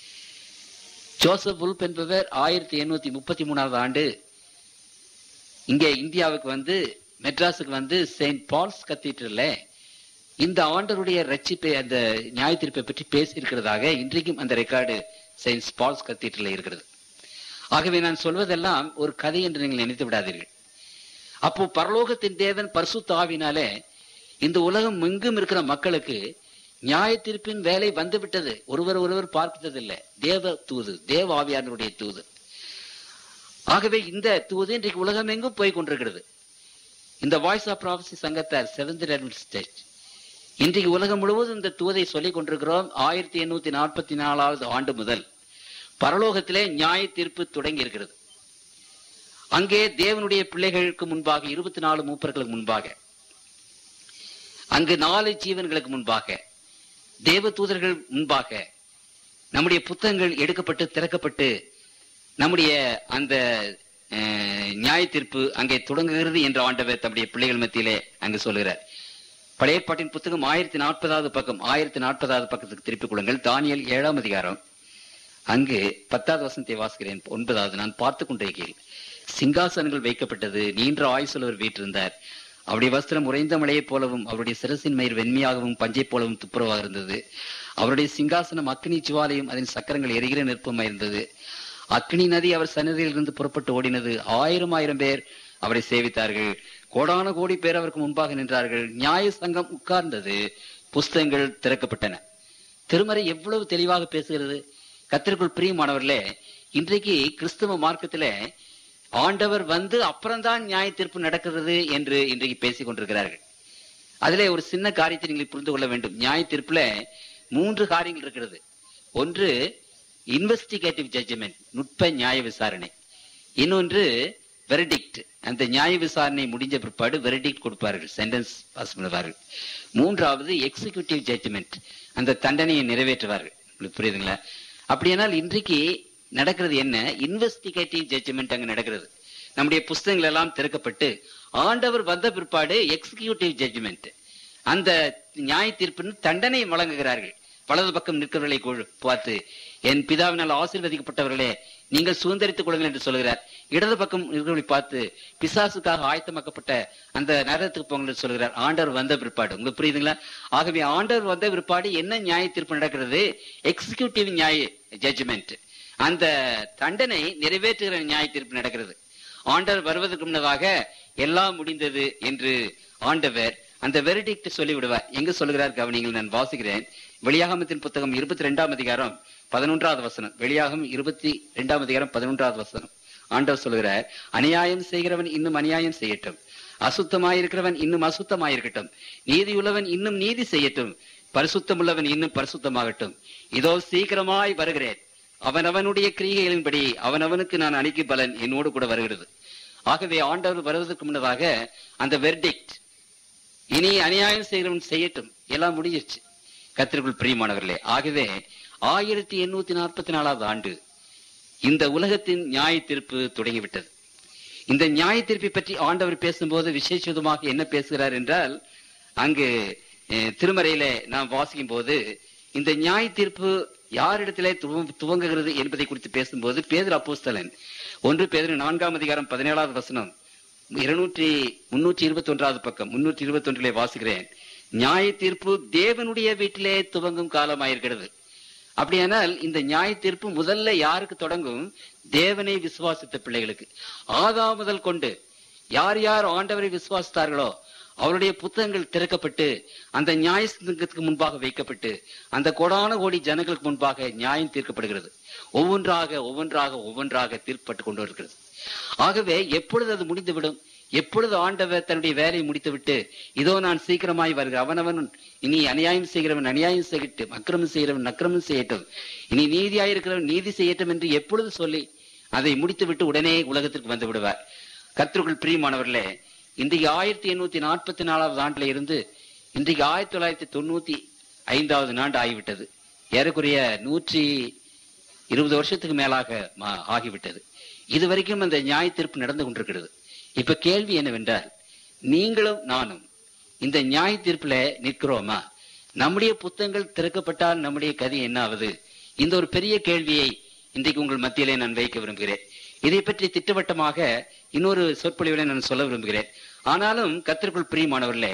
ஜோசப் உல்ப் என்பவர் ஆயிரத்தி எண்ணூத்தி முப்பத்தி மூணாவது ஆண்டு இங்கே இந்தியாவுக்கு வந்து மெட்ராஸுக்கு வந்து செயின்ட் பால்ஸ் கத்தீட்ரல்ல இந்த ஆண்டருடைய ரட்சிப்பை அந்த நியாய தீர்ப்பை பற்றி பேசி இருக்கிறதாக இன்றைக்கும் அந்த ரெக்கார்டு சயின்ஸ் பால்ஸ் கத்தீட்ரில் இருக்கிறது ஆகவே நான் சொல்வதெல்லாம் ஒரு கதை என்று நீங்கள் நினைத்து விடாதீர்கள் அப்போ பரலோகத்தின் தேவன் பரிசுத்த ஆவினாலே இந்த உலகம் எங்கும் இருக்கிற மக்களுக்கு நியாய தீர்ப்பின் வேலை வந்துவிட்டது ஒருவர் ஒருவர் பார்க்கிறதில்லை தேவ தூது தேவ ஆவியானருடைய தூது ஆகவே இந்த தூது இன்றைக்கு உலகம் எங்கும் போய் கொண்டிருக்கிறது இந்த வாய்ஸ் ஆஃப் ப்ராஃபசி சங்கத்தார் செவன்த் ஸ்டேட் இன்றைக்கு உலகம் முழுவதும் இந்த தூதை சொல்லிக் கொண்டிருக்கிறோம் ஆயிரத்தி எண்ணூத்தி நாற்பத்தி நாலாவது ஆண்டு முதல் பரலோகத்திலே நியாய தீர்ப்பு தொடங்கி இருக்கிறது அங்கே தேவனுடைய பிள்ளைகளுக்கு முன்பாக இருபத்தி நாலு மூப்பர்களுக்கு முன்பாக அங்கு நாலு ஜீவன்களுக்கு முன்பாக தேவ தூதர்கள் முன்பாக நம்முடைய புத்தகங்கள் எடுக்கப்பட்டு திறக்கப்பட்டு நம்முடைய அந்த நியாய தீர்ப்பு அங்கே தொடங்குகிறது என்ற ஆண்டவர் தம்முடைய பிள்ளைகள் மத்தியிலே அங்கு சொல்கிறார் பழைய பாட்டின் புத்தகம் ஆயிரத்தி நாற்பதாவது பக்கம் ஆயிரத்தி நாற்பதாவது பக்கத்துக்கு திருப்பிக் கொள்ளுங்கள் தானியல் ஏழாம் அதிகாரம் அங்கு பத்தாவது வசனத்தை வாசிக்கிறேன் ஒன்பதாவது நான் பார்த்து கொண்டிருக்கிறேன் சிங்காசனங்கள் வைக்கப்பட்டது நீண்ட ஆயுசுலவர் வீற்றிருந்தார் அவருடைய வஸ்திரம் உறைந்த மலையைப் போலவும் அவருடைய சிரசின் மயிர் வெண்மையாகவும் பஞ்சை போலவும் துப்புரவாக இருந்தது அவருடைய சிங்காசனம் அக்னி ஜுவாலையும் அதன் சக்கரங்கள் எரிகிற நிற்பமாய் இருந்தது அக்னி நதி அவர் சன்னதியில் இருந்து புறப்பட்டு ஓடினது ஆயிரம் ஆயிரம் பேர் அவரை சேவித்தார்கள் கோடான கோடி பேர் அவருக்கு முன்பாக நின்றார்கள் நியாய சங்கம் உட்கார்ந்தது புஸ்தகங்கள் திறக்கப்பட்டன திருமறை எவ்வளவு தெளிவாக பேசுகிறது கத்திற்குள் பிரியமானவர்களே இன்றைக்கு கிறிஸ்தவ மார்க்கத்துல ஆண்டவர் வந்து அப்புறம்தான் நியாய தீர்ப்பு நடக்கிறது என்று இன்றைக்கு பேசிக் கொண்டிருக்கிறார்கள் அதிலே ஒரு சின்ன காரியத்தை நீங்கள் புரிந்து கொள்ள வேண்டும் நியாய தீர்ப்புல மூன்று காரியங்கள் இருக்கிறது ஒன்று இன்வெஸ்டிகேட்டிவ் ஜட்ஜ்மெண்ட் நுட்ப நியாய விசாரணை இன்னொன்று வெரடிக்ட் அந்த நியாய விசாரணை முடிஞ்ச பிற்பாடு வெரடிக்ட் கொடுப்பார்கள் சென்டென்ஸ் பாஸ் பண்ணுவார்கள் மூன்றாவது எக்ஸிகியூட்டிவ் ஜட்ஜ்மெண்ட் அந்த தண்டனையை நிறைவேற்றுவார்கள் உங்களுக்கு புரியுதுங்களா அப்படியானால் இன்றைக்கு நடக்கிறது என்ன இன்வெஸ்டிகேட்டிவ் ஜட்ஜ்மெண்ட் அங்க நடக்கிறது நம்முடைய புஸ்தகங்கள் எல்லாம் திறக்கப்பட்டு ஆண்டவர் வந்த பிற்பாடு எக்ஸிகியூட்டிவ் ஜட்ஜ்மெண்ட் அந்த நியாய தீர்ப்பின் தண்டனை வழங்குகிறார்கள் வலது பக்கம் நிற்கிறவர்களை பார்த்து என் பிதாவினால் ஆசீர்வதிக்கப்பட்டவர்களே நீங்கள் சுதந்திரித்துக் கொள்ளுங்கள் என்று சொல்கிறார் இடது பக்கம் இருக்கிறவர்களை பார்த்து பிசாசுக்காக ஆயத்தமாக்கப்பட்ட அந்த நரகத்துக்கு போங்கள் என்று சொல்கிறார் ஆண்டவர் வந்த பிற்பாடு உங்களுக்கு புரியுதுங்களா ஆகவே ஆண்டவர் வந்த பிற்பாடு என்ன நியாய தீர்ப்பு நடக்கிறது எக்ஸிகியூட்டிவ் நியாய ஜட்ஜ்மெண்ட் அந்த தண்டனை நிறைவேற்றுகிற நியாய தீர்ப்பு நடக்கிறது ஆண்டவர் வருவதற்கு முன்னதாக எல்லாம் முடிந்தது என்று ஆண்டவர் அந்த வெரடிக்ட் சொல்லி விடுவார் எங்க சொல்லுகிறார் கவனிங்கள் நான் வாசிக்கிறேன் வெளியாகமத்தின் புத்தகம் இருபத்தி ரெண்டாம் அதிகாரம் பதினொன்றாவது வசனம் வெளியாகம் இருபத்தி ரெண்டாம் அதிகாரம் பதினொன்றாவது வசனம் ஆண்டவர் சொல்லுகிறார் அநியாயம் செய்கிறவன் இன்னும் அநியாயம் செய்யட்டும் அசுத்தமாயிருக்கிறவன் இன்னும் அசுத்தமாயிருக்கட்டும் நீதியுள்ளவன் இன்னும் நீதி செய்யட்டும் பரிசுத்தமுள்ளவன் இன்னும் பரிசுத்தமாகட்டும் இதோ சீக்கிரமாய் வருகிறேன் அவனவனுடைய கிரியைகளின்படி அவனவனுக்கு நான் அணிக்கு பலன் என்னோடு கூட வருகிறது ஆகவே ஆண்டவர் வருவதற்கு முன்னதாக அந்த வெர்டிக்ட் இனி அநியாயம் செய்கிறவன் செய்யட்டும் எல்லாம் முடிஞ்சிருச்சு கத்திற்குள் பிரியமானவர்களே ஆகவே ஆயிரத்தி எண்ணூத்தி நாற்பத்தி நாலாவது ஆண்டு இந்த உலகத்தின் நியாய தீர்ப்பு தொடங்கிவிட்டது இந்த நியாய தீர்ப்பை பற்றி ஆண்டவர் பேசும்போது விசேஷமாக என்ன பேசுகிறார் என்றால் அங்கு திருமறையில நாம் வாசிக்கும் போது இந்த நியாய தீர்ப்பு யாரிடத்திலே துவங்குகிறது என்பதை குறித்து பேசும்போது பேதர் அப்போஸ்தலன் ஒன்று பேதர் நான்காம் அதிகாரம் பதினேழாவது வசனம் இருநூற்றி முன்னூற்றி இருபத்தி ஒன்றாவது பக்கம் முன்னூற்றி இருபத்தி ஒன்றிலே வாசிக்கிறேன் நியாய தீர்ப்பு தேவனுடைய வீட்டிலே துவங்கும் காலமாயிருக்கிறது அப்படியானால் இந்த நியாய தீர்ப்பு முதல்ல யாருக்கு தொடங்கும் தேவனை விசுவாசித்த பிள்ளைகளுக்கு ஆதா முதல் கொண்டு யார் யார் ஆண்டவரை விசுவாசித்தார்களோ அவருடைய புத்தகங்கள் திறக்கப்பட்டு அந்த நியாய சங்கத்துக்கு முன்பாக வைக்கப்பட்டு அந்த கொடான கோடி ஜனங்களுக்கு முன்பாக நியாயம் தீர்க்கப்படுகிறது ஒவ்வொன்றாக ஒவ்வொன்றாக ஒவ்வொன்றாக தீர்ப்பட்டு கொண்டு வருகிறது ஆகவே எப்பொழுது அது முடிந்துவிடும் எப்பொழுது ஆண்டவர் தன்னுடைய வேலையை முடித்துவிட்டு இதோ நான் சீக்கிரமாய் வருகிறேன் அவனவன் இனி அநியாயம் செய்கிறவன் அநியாயம் செய்யட்டும் அக்கிரமம் செய்கிறவன் அக்கிரமம் செய்யட்டும் இனி நீதியாயிருக்கிறவன் நீதி செய்யட்டும் என்று எப்பொழுது சொல்லி அதை முடித்துவிட்டு உடனே உலகத்திற்கு வந்து விடுவார் கத்திற்குள் பிரியமானவர்களே இன்றைக்கு ஆயிரத்தி எண்ணூத்தி நாற்பத்தி நாலாவது ஆண்டுல இருந்து இன்றைக்கு ஆயிரத்தி தொள்ளாயிரத்தி தொண்ணூத்தி ஐந்தாவது ஆண்டு ஆகிவிட்டது ஏறக்குறைய நூற்றி இருபது வருஷத்துக்கு மேலாக ஆகிவிட்டது இதுவரைக்கும் அந்த நியாய தீர்ப்பு நடந்து கொண்டிருக்கிறது இப்ப கேள்வி என்னவென்றால் நீங்களும் நானும் இந்த நியாய தீர்ப்புல நிற்கிறோமா நம்முடைய புத்தகங்கள் திறக்கப்பட்டால் நம்முடைய கதி என்ன ஆகுது இந்த ஒரு பெரிய கேள்வியை இன்றைக்கு உங்கள் மத்தியிலே நான் வைக்க விரும்புகிறேன் இதை பற்றி திட்டவட்டமாக இன்னொரு சொற்பொழிவில நான் சொல்ல விரும்புகிறேன் ஆனாலும் கத்திற்குள் பிரியமானவர்களே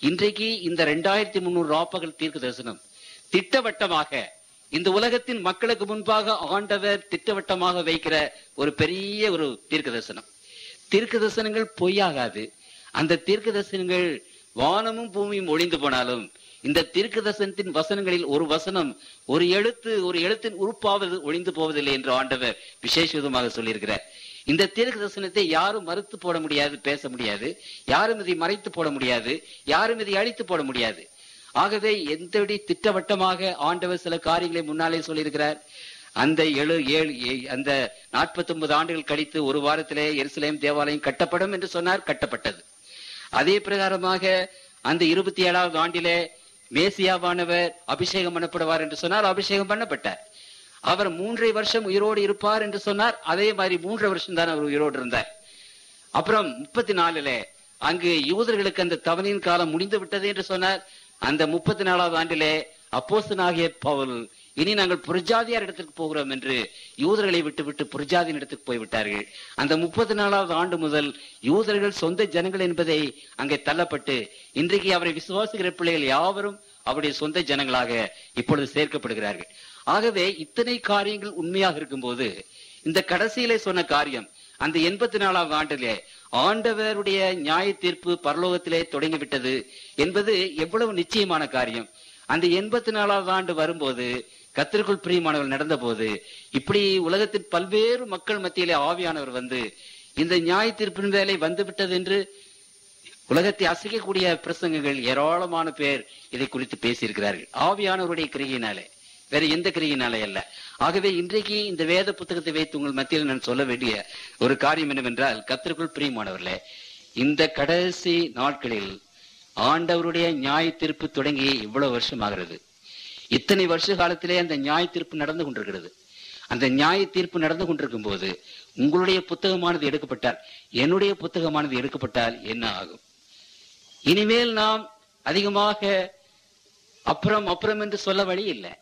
இன்றைக்கு இந்த ரெண்டாயிரத்தி முன்னூறு ராப்பகல் தீர்க்க தரிசனம் திட்டவட்டமாக இந்த உலகத்தின் மக்களுக்கு முன்பாக ஆண்டவர் திட்டவட்டமாக வைக்கிற ஒரு பெரிய ஒரு தீர்க்க தரிசனம் தீர்க்க தரிசனங்கள் பொய்யாகாது அந்த தீர்க்க தரிசனங்கள் வானமும் பூமியும் ஒளிந்து போனாலும் இந்த தீர்க்க தரிசனத்தின் வசனங்களில் ஒரு வசனம் ஒரு எழுத்து ஒரு எழுத்தின் உறுப்பாவது ஒளிந்து போவதில்லை என்று ஆண்டவர் விசேஷ விதமாக சொல்லியிருக்கிறார் இந்த தீர்க்க தரிசனத்தை யாரும் மறுத்து போட முடியாது பேச முடியாது யாரும் இதை மறைத்து போட முடியாது யாரும் இதை அழித்து போட முடியாது ஆகவே எந்தபடி திட்டவட்டமாக ஆண்டவர் சில காரியங்களை முன்னாலே சொல்லியிருக்கிறார் அந்த ஏழு ஏழு ஏ- அந்த நாற்பத்தி ஒன்பது ஆண்டுகள் கழித்து ஒரு வாரத்திலே எருசலேம் தேவாலயம் கட்டப்படும் என்று சொன்னார் கட்டப்பட்டது அதே பிரகாரமாக அந்த இருபத்தி ஏழாவது ஆண்டிலே மேசியாவானவர் அபிஷேகம் பண்ணப்படுவார் என்று சொன்னார் அபிஷேகம் பண்ணப்பட்டார் அவர் மூன்றரை வருஷம் உயிரோடு இருப்பார் என்று சொன்னார் அதே மாதிரி மூன்றரை வருஷம் தான் அவர் உயிரோடு இருந்தார் அப்புறம் முப்பத்தி நாலுல அங்கு யூதர்களுக்கு அந்த தவணையின் காலம் முடிந்து விட்டது என்று சொன்னார் அந்த முப்பத்தி நாலாவது ஆண்டிலே அப்போஸ்தலனாகிய பவுல் இனி நாங்கள் புரஜாதியார் இடத்திற்கு போகிறோம் என்று யூதர்களை விட்டு விட்டு புரஜாதியின் இடத்துக்கு போய்விட்டார்கள் அந்த முப்பத்தி நாலாவது ஆண்டு முதல் யூதர்கள் சொந்த ஜனங்கள் என்பதை அங்கே தள்ளப்பட்டு இன்றைக்கு அவரை விசுவாசிக்கிற பிள்ளைகள் யாவரும் அவருடைய சொந்த ஜனங்களாக இப்பொழுது சேர்க்கப்படுகிறார்கள் ஆகவே இத்தனை காரியங்கள் உண்மையாக இருக்கும்போது இந்த கடைசியிலே சொன்ன காரியம் அந்த எண்பத்தி நாலாவது ஆண்டிலே ஆண்டவருடைய நியாய தீர்ப்பு பரலோகத்திலே தொடங்கிவிட்டது என்பது எவ்வளவு நிச்சயமான காரியம் அந்த எண்பத்தி நாலாவது ஆண்டு வரும்போது கத்திற்குள் பிரியமானவர் நடந்த போது இப்படி உலகத்தின் பல்வேறு மக்கள் மத்தியிலே ஆவியானவர் வந்து இந்த நியாய தீர்ப்பின் வேலை வந்துவிட்டது என்று உலகத்தை அசைக்கக்கூடிய பிரசங்கங்கள் ஏராளமான பேர் இதை குறித்து பேசியிருக்கிறார்கள் ஆவியானவருடைய கிரியினாலே வேற எந்த கிரியினாலே அல்ல ஆகவே இன்றைக்கு இந்த வேத புத்தகத்தை வைத்து உங்கள் மத்தியில் நான் சொல்ல வேண்டிய ஒரு காரியம் என்னவென்றால் கத்திற்குள் பிரியமானவர்களே இந்த கடைசி நாட்களில் ஆண்டவருடைய நியாய தீர்ப்பு தொடங்கி இவ்வளவு வருஷம் ஆகிறது இத்தனை வருஷ காலத்திலே அந்த நியாய தீர்ப்பு நடந்து கொண்டிருக்கிறது அந்த நியாய தீர்ப்பு நடந்து கொண்டிருக்கும் போது உங்களுடைய புத்தகமானது எடுக்கப்பட்டால் என்னுடைய புத்தகமானது எடுக்கப்பட்டால் என்ன ஆகும் இனிமேல் நாம் அதிகமாக அப்புறம் அப்புறம் என்று சொல்ல வழி இல்லை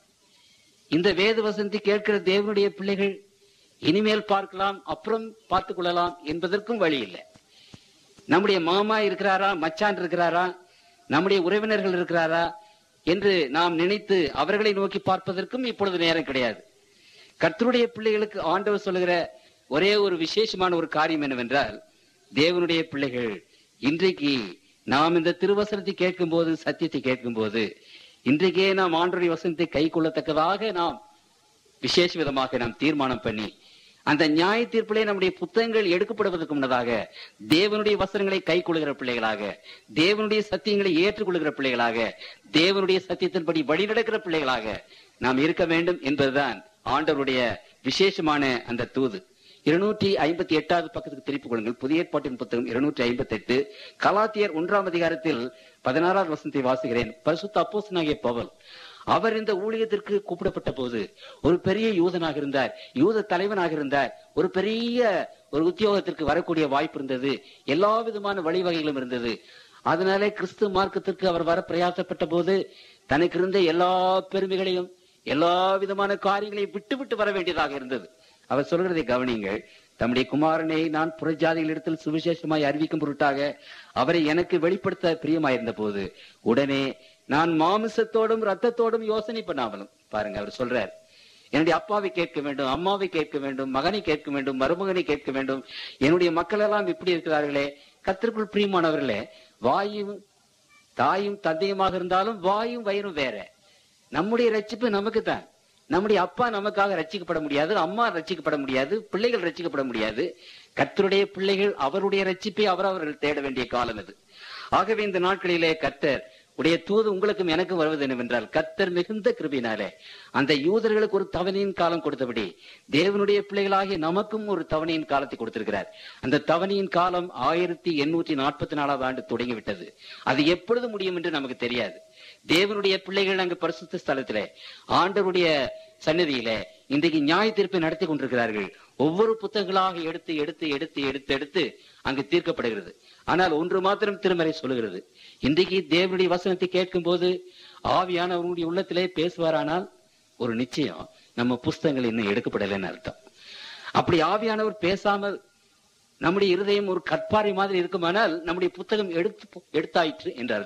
இந்த வேத வசந்தி கேட்கிற தேவனுடைய பிள்ளைகள் இனிமேல் பார்க்கலாம் அப்புறம் பார்த்துக் கொள்ளலாம் என்பதற்கும் வழி இல்லை நம்முடைய மாமா இருக்கிறாரா மச்சான் இருக்கிறாரா நம்முடைய உறவினர்கள் இருக்கிறாரா என்று நாம் நினைத்து அவர்களை நோக்கி பார்ப்பதற்கும் இப்பொழுது நேரம் கிடையாது கர்த்தருடைய பிள்ளைகளுக்கு ஆண்டவர் சொல்லுகிற ஒரே ஒரு விசேஷமான ஒரு காரியம் என்னவென்றால் தேவனுடைய பிள்ளைகள் இன்றைக்கு நாம் இந்த திருவசனத்தை கேட்கும் போது சத்தியத்தை கேட்கும் போது இன்றைக்கே நாம் ஆண்டருடைய வசனத்தை கை கொள்ளத்தக்கதாக நாம் விசேஷ விதமாக நாம் தீர்மானம் பண்ணி அந்த நியாய தீர்ப்பிலே நம்முடைய புத்தகங்கள் எடுக்கப்படுவதற்கு முன்னதாக தேவனுடைய வசனங்களை கை கொள்கிற பிள்ளைகளாக தேவனுடைய சத்தியங்களை ஏற்றுக்கொள்கிற பிள்ளைகளாக தேவனுடைய சத்தியத்தின்படி வழிநடக்கிற பிள்ளைகளாக நாம் இருக்க வேண்டும் என்பதுதான் ஆண்டவருடைய விசேஷமான அந்த தூது இருநூற்றி ஐம்பத்தி எட்டாவது பக்கத்துக்கு திருப்பிக் கொள்ளுங்கள் புதிய ஏற்பாட்டின் புத்தகம் இருநூற்றி ஐம்பத்தி எட்டு கலாத்தியர் ஒன்றாம் அதிகாரத்தில் பதினாறாவது வசனத்தை வாசிக்கிறேன் பரிசுத்த அப்போஸ்தலனாகிய பவுல் அவர் இந்த ஊழியத்திற்கு கூப்பிடப்பட்ட போது ஒரு பெரிய யூதனாக இருந்தார் யூத தலைவனாக இருந்தார் ஒரு பெரிய ஒரு உத்தியோகத்திற்கு வரக்கூடிய வாய்ப்பு இருந்தது எல்லா விதமான வழிவகைகளும் இருந்தது அதனாலே கிறிஸ்து மார்க்கத்திற்கு அவர் வர பிரயாசப்பட்ட போது தனக்கு இருந்த எல்லா பெருமைகளையும் எல்லா விதமான காரியங்களையும் விட்டு விட்டு வர வேண்டியதாக இருந்தது அவர் சொல்கிறதை கவனிங்கள் தம்முடைய குமாரனை நான் புறஜாதிகளிடத்தில் சுவிசேஷமாய் அறிவிக்கும் பொருட்டாக அவரை எனக்கு வெளிப்படுத்த பிரியமாயிருந்த போது உடனே நான் மாமிசத்தோடும் ரத்தத்தோடும் யோசனை பண்ணாமலும் பாருங்க அவர் சொல்றார் என்னுடைய அப்பாவை கேட்க வேண்டும் அம்மாவை கேட்க வேண்டும் மகனை கேட்க வேண்டும் மருமகனை கேட்க வேண்டும் என்னுடைய மக்கள் எல்லாம் இப்படி இருக்கிறார்களே கத்திற்குள் பிரியமானவர்களே வாயும் தாயும் தந்தையுமாக இருந்தாலும் வாயும் வயிறும் வேற நம்முடைய ரட்சிப்பு நமக்கு தான் நம்முடைய அப்பா நமக்காக ரட்சிக்கப்பட முடியாது அம்மா ரட்சிக்கப்பட முடியாது பிள்ளைகள் ரட்சிக்கப்பட முடியாது கர்த்தருடைய பிள்ளைகள் அவருடைய ரட்சிப்பை அவரவர்கள் தேட வேண்டிய காலம் இது ஆகவே இந்த நாட்களிலே கர்த்தர் உடைய தூது உங்களுக்கும் எனக்கும் வருவது என்னவென்றால் கர்த்தர் மிகுந்த கிருபினாலே அந்த யூதர்களுக்கு ஒரு தவணையின் காலம் கொடுத்தபடி தேவனுடைய பிள்ளைகளாகிய நமக்கும் ஒரு தவணையின் காலத்தை கொடுத்திருக்கிறார் அந்த தவணையின் காலம் ஆயிரத்தி எண்ணூற்றி நாற்பத்தி நாலாவது ஆண்டு தொடங்கிவிட்டது அது எப்பொழுது முடியும் என்று நமக்கு தெரியாது தேவனுடைய பிள்ளைகள் அங்கு பரிசுத்த ஸ்தலத்திலே ஆண்டவருடைய சன்னதியிலே இன்றைக்கு நியாய தீர்ப்பை நடத்தி கொண்டிருக்கிறார்கள் ஒவ்வொரு புத்தகங்களாக எடுத்து எடுத்து எடுத்து எடுத்து எடுத்து அங்கு தீர்க்கப்படுகிறது ஆனால் ஒன்று மாத்திரம் திருமறை சொல்லுகிறது இன்றைக்கு தேவனுடைய வசனத்தை கேட்கும் போது ஆவியானவருடைய உள்ளத்திலே பேசுவாரானால் ஒரு நிச்சயம் நம்ம புஸ்தகங்கள் இன்னும் எடுக்கப்படலைன்னு அர்த்தம் அப்படி ஆவியானவர் பேசாமல் நம்முடைய இருதயம் ஒரு கற்பாறை மாதிரி இருக்குமானால் நம்முடைய புத்தகம் எடுத்து எடுத்தாயிற்று என்று அர்த்தம்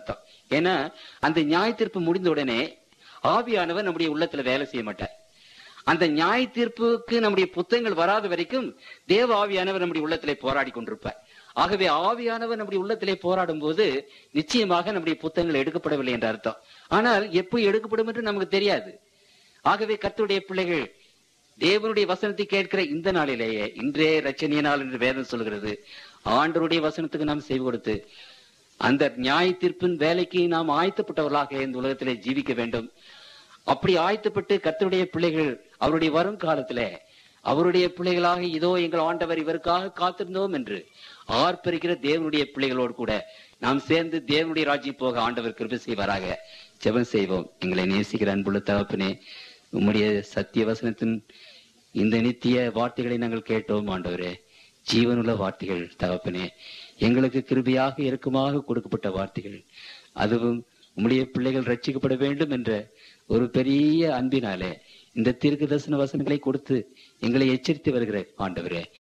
ஏன்னா அந்த நியாய தீர்ப்பு முடிந்த உடனே ஆவியானவர் நம்முடைய உள்ளத்துல வேலை செய்ய மாட்டார் அந்த நியாய தீர்ப்புக்கு நம்முடைய புத்தகங்கள் வராத வரைக்கும் தேவ ஆவியானவர் நம்முடைய உள்ளத்திலே போராடி கொண்டிருப்பார் ஆகவே ஆவியானவர் நம்முடைய உள்ளத்திலே போராடும் போது நிச்சயமாக நம்முடைய புத்தகங்கள் எடுக்கப்படவில்லை என்ற அர்த்தம் ஆனால் எப்போ எடுக்கப்படும் என்று நமக்கு தெரியாது ஆகவே கர்த்தருடைய பிள்ளைகள் தேவனுடைய வசனத்தை கேட்கிற இந்த நாளிலேயே இன்றே ரச்சனிய நாள் என்று வேதம் சொல்கிறது ஆண்டருடைய வசனத்துக்கு நாம் செய்து கொடுத்து அந்த நியாய தீர்ப்பின் வேலைக்கு நாம் ஆயத்தப்பட்டவர்களாக இந்த உலகத்திலே ஜீவிக்க வேண்டும் அப்படி ஆயத்தப்பட்டு கர்த்தருடைய பிள்ளைகள் அவருடைய வரும் காலத்திலே அவருடைய பிள்ளைகளாக இதோ எங்கள் ஆண்டவர் இவருக்காக காத்திருந்தோம் என்று ஆர்ப்பரிக்கிற தேவனுடைய பிள்ளைகளோடு கூட நாம் சேர்ந்து தேவனுடைய ராஜ்யம் போக ஆண்டவர் கிருபை செய்வாராக ஜெபம் செய்வோம் எங்களை நேசிக்கிற அன்புள்ள தகப்பனே உம்முடைய சத்திய வசனத்தின் இந்த நித்திய வார்த்தைகளை நாங்கள் கேட்டோம் ஆண்டவரே ஜீவனுள்ள வார்த்தைகள் தகப்பனே எங்களுக்கு கிருபியாக இறக்கமாக கொடுக்கப்பட்ட வார்த்தைகள் அதுவும் உம்முடைய பிள்ளைகள் ரட்சிக்கப்பட வேண்டும் என்ற ஒரு பெரிய அன்பினாலே இந்த தீர்க்க தரிசன வசனங்களை கொடுத்து எங்களை எச்சரித்து வருகிற ஆண்டவரே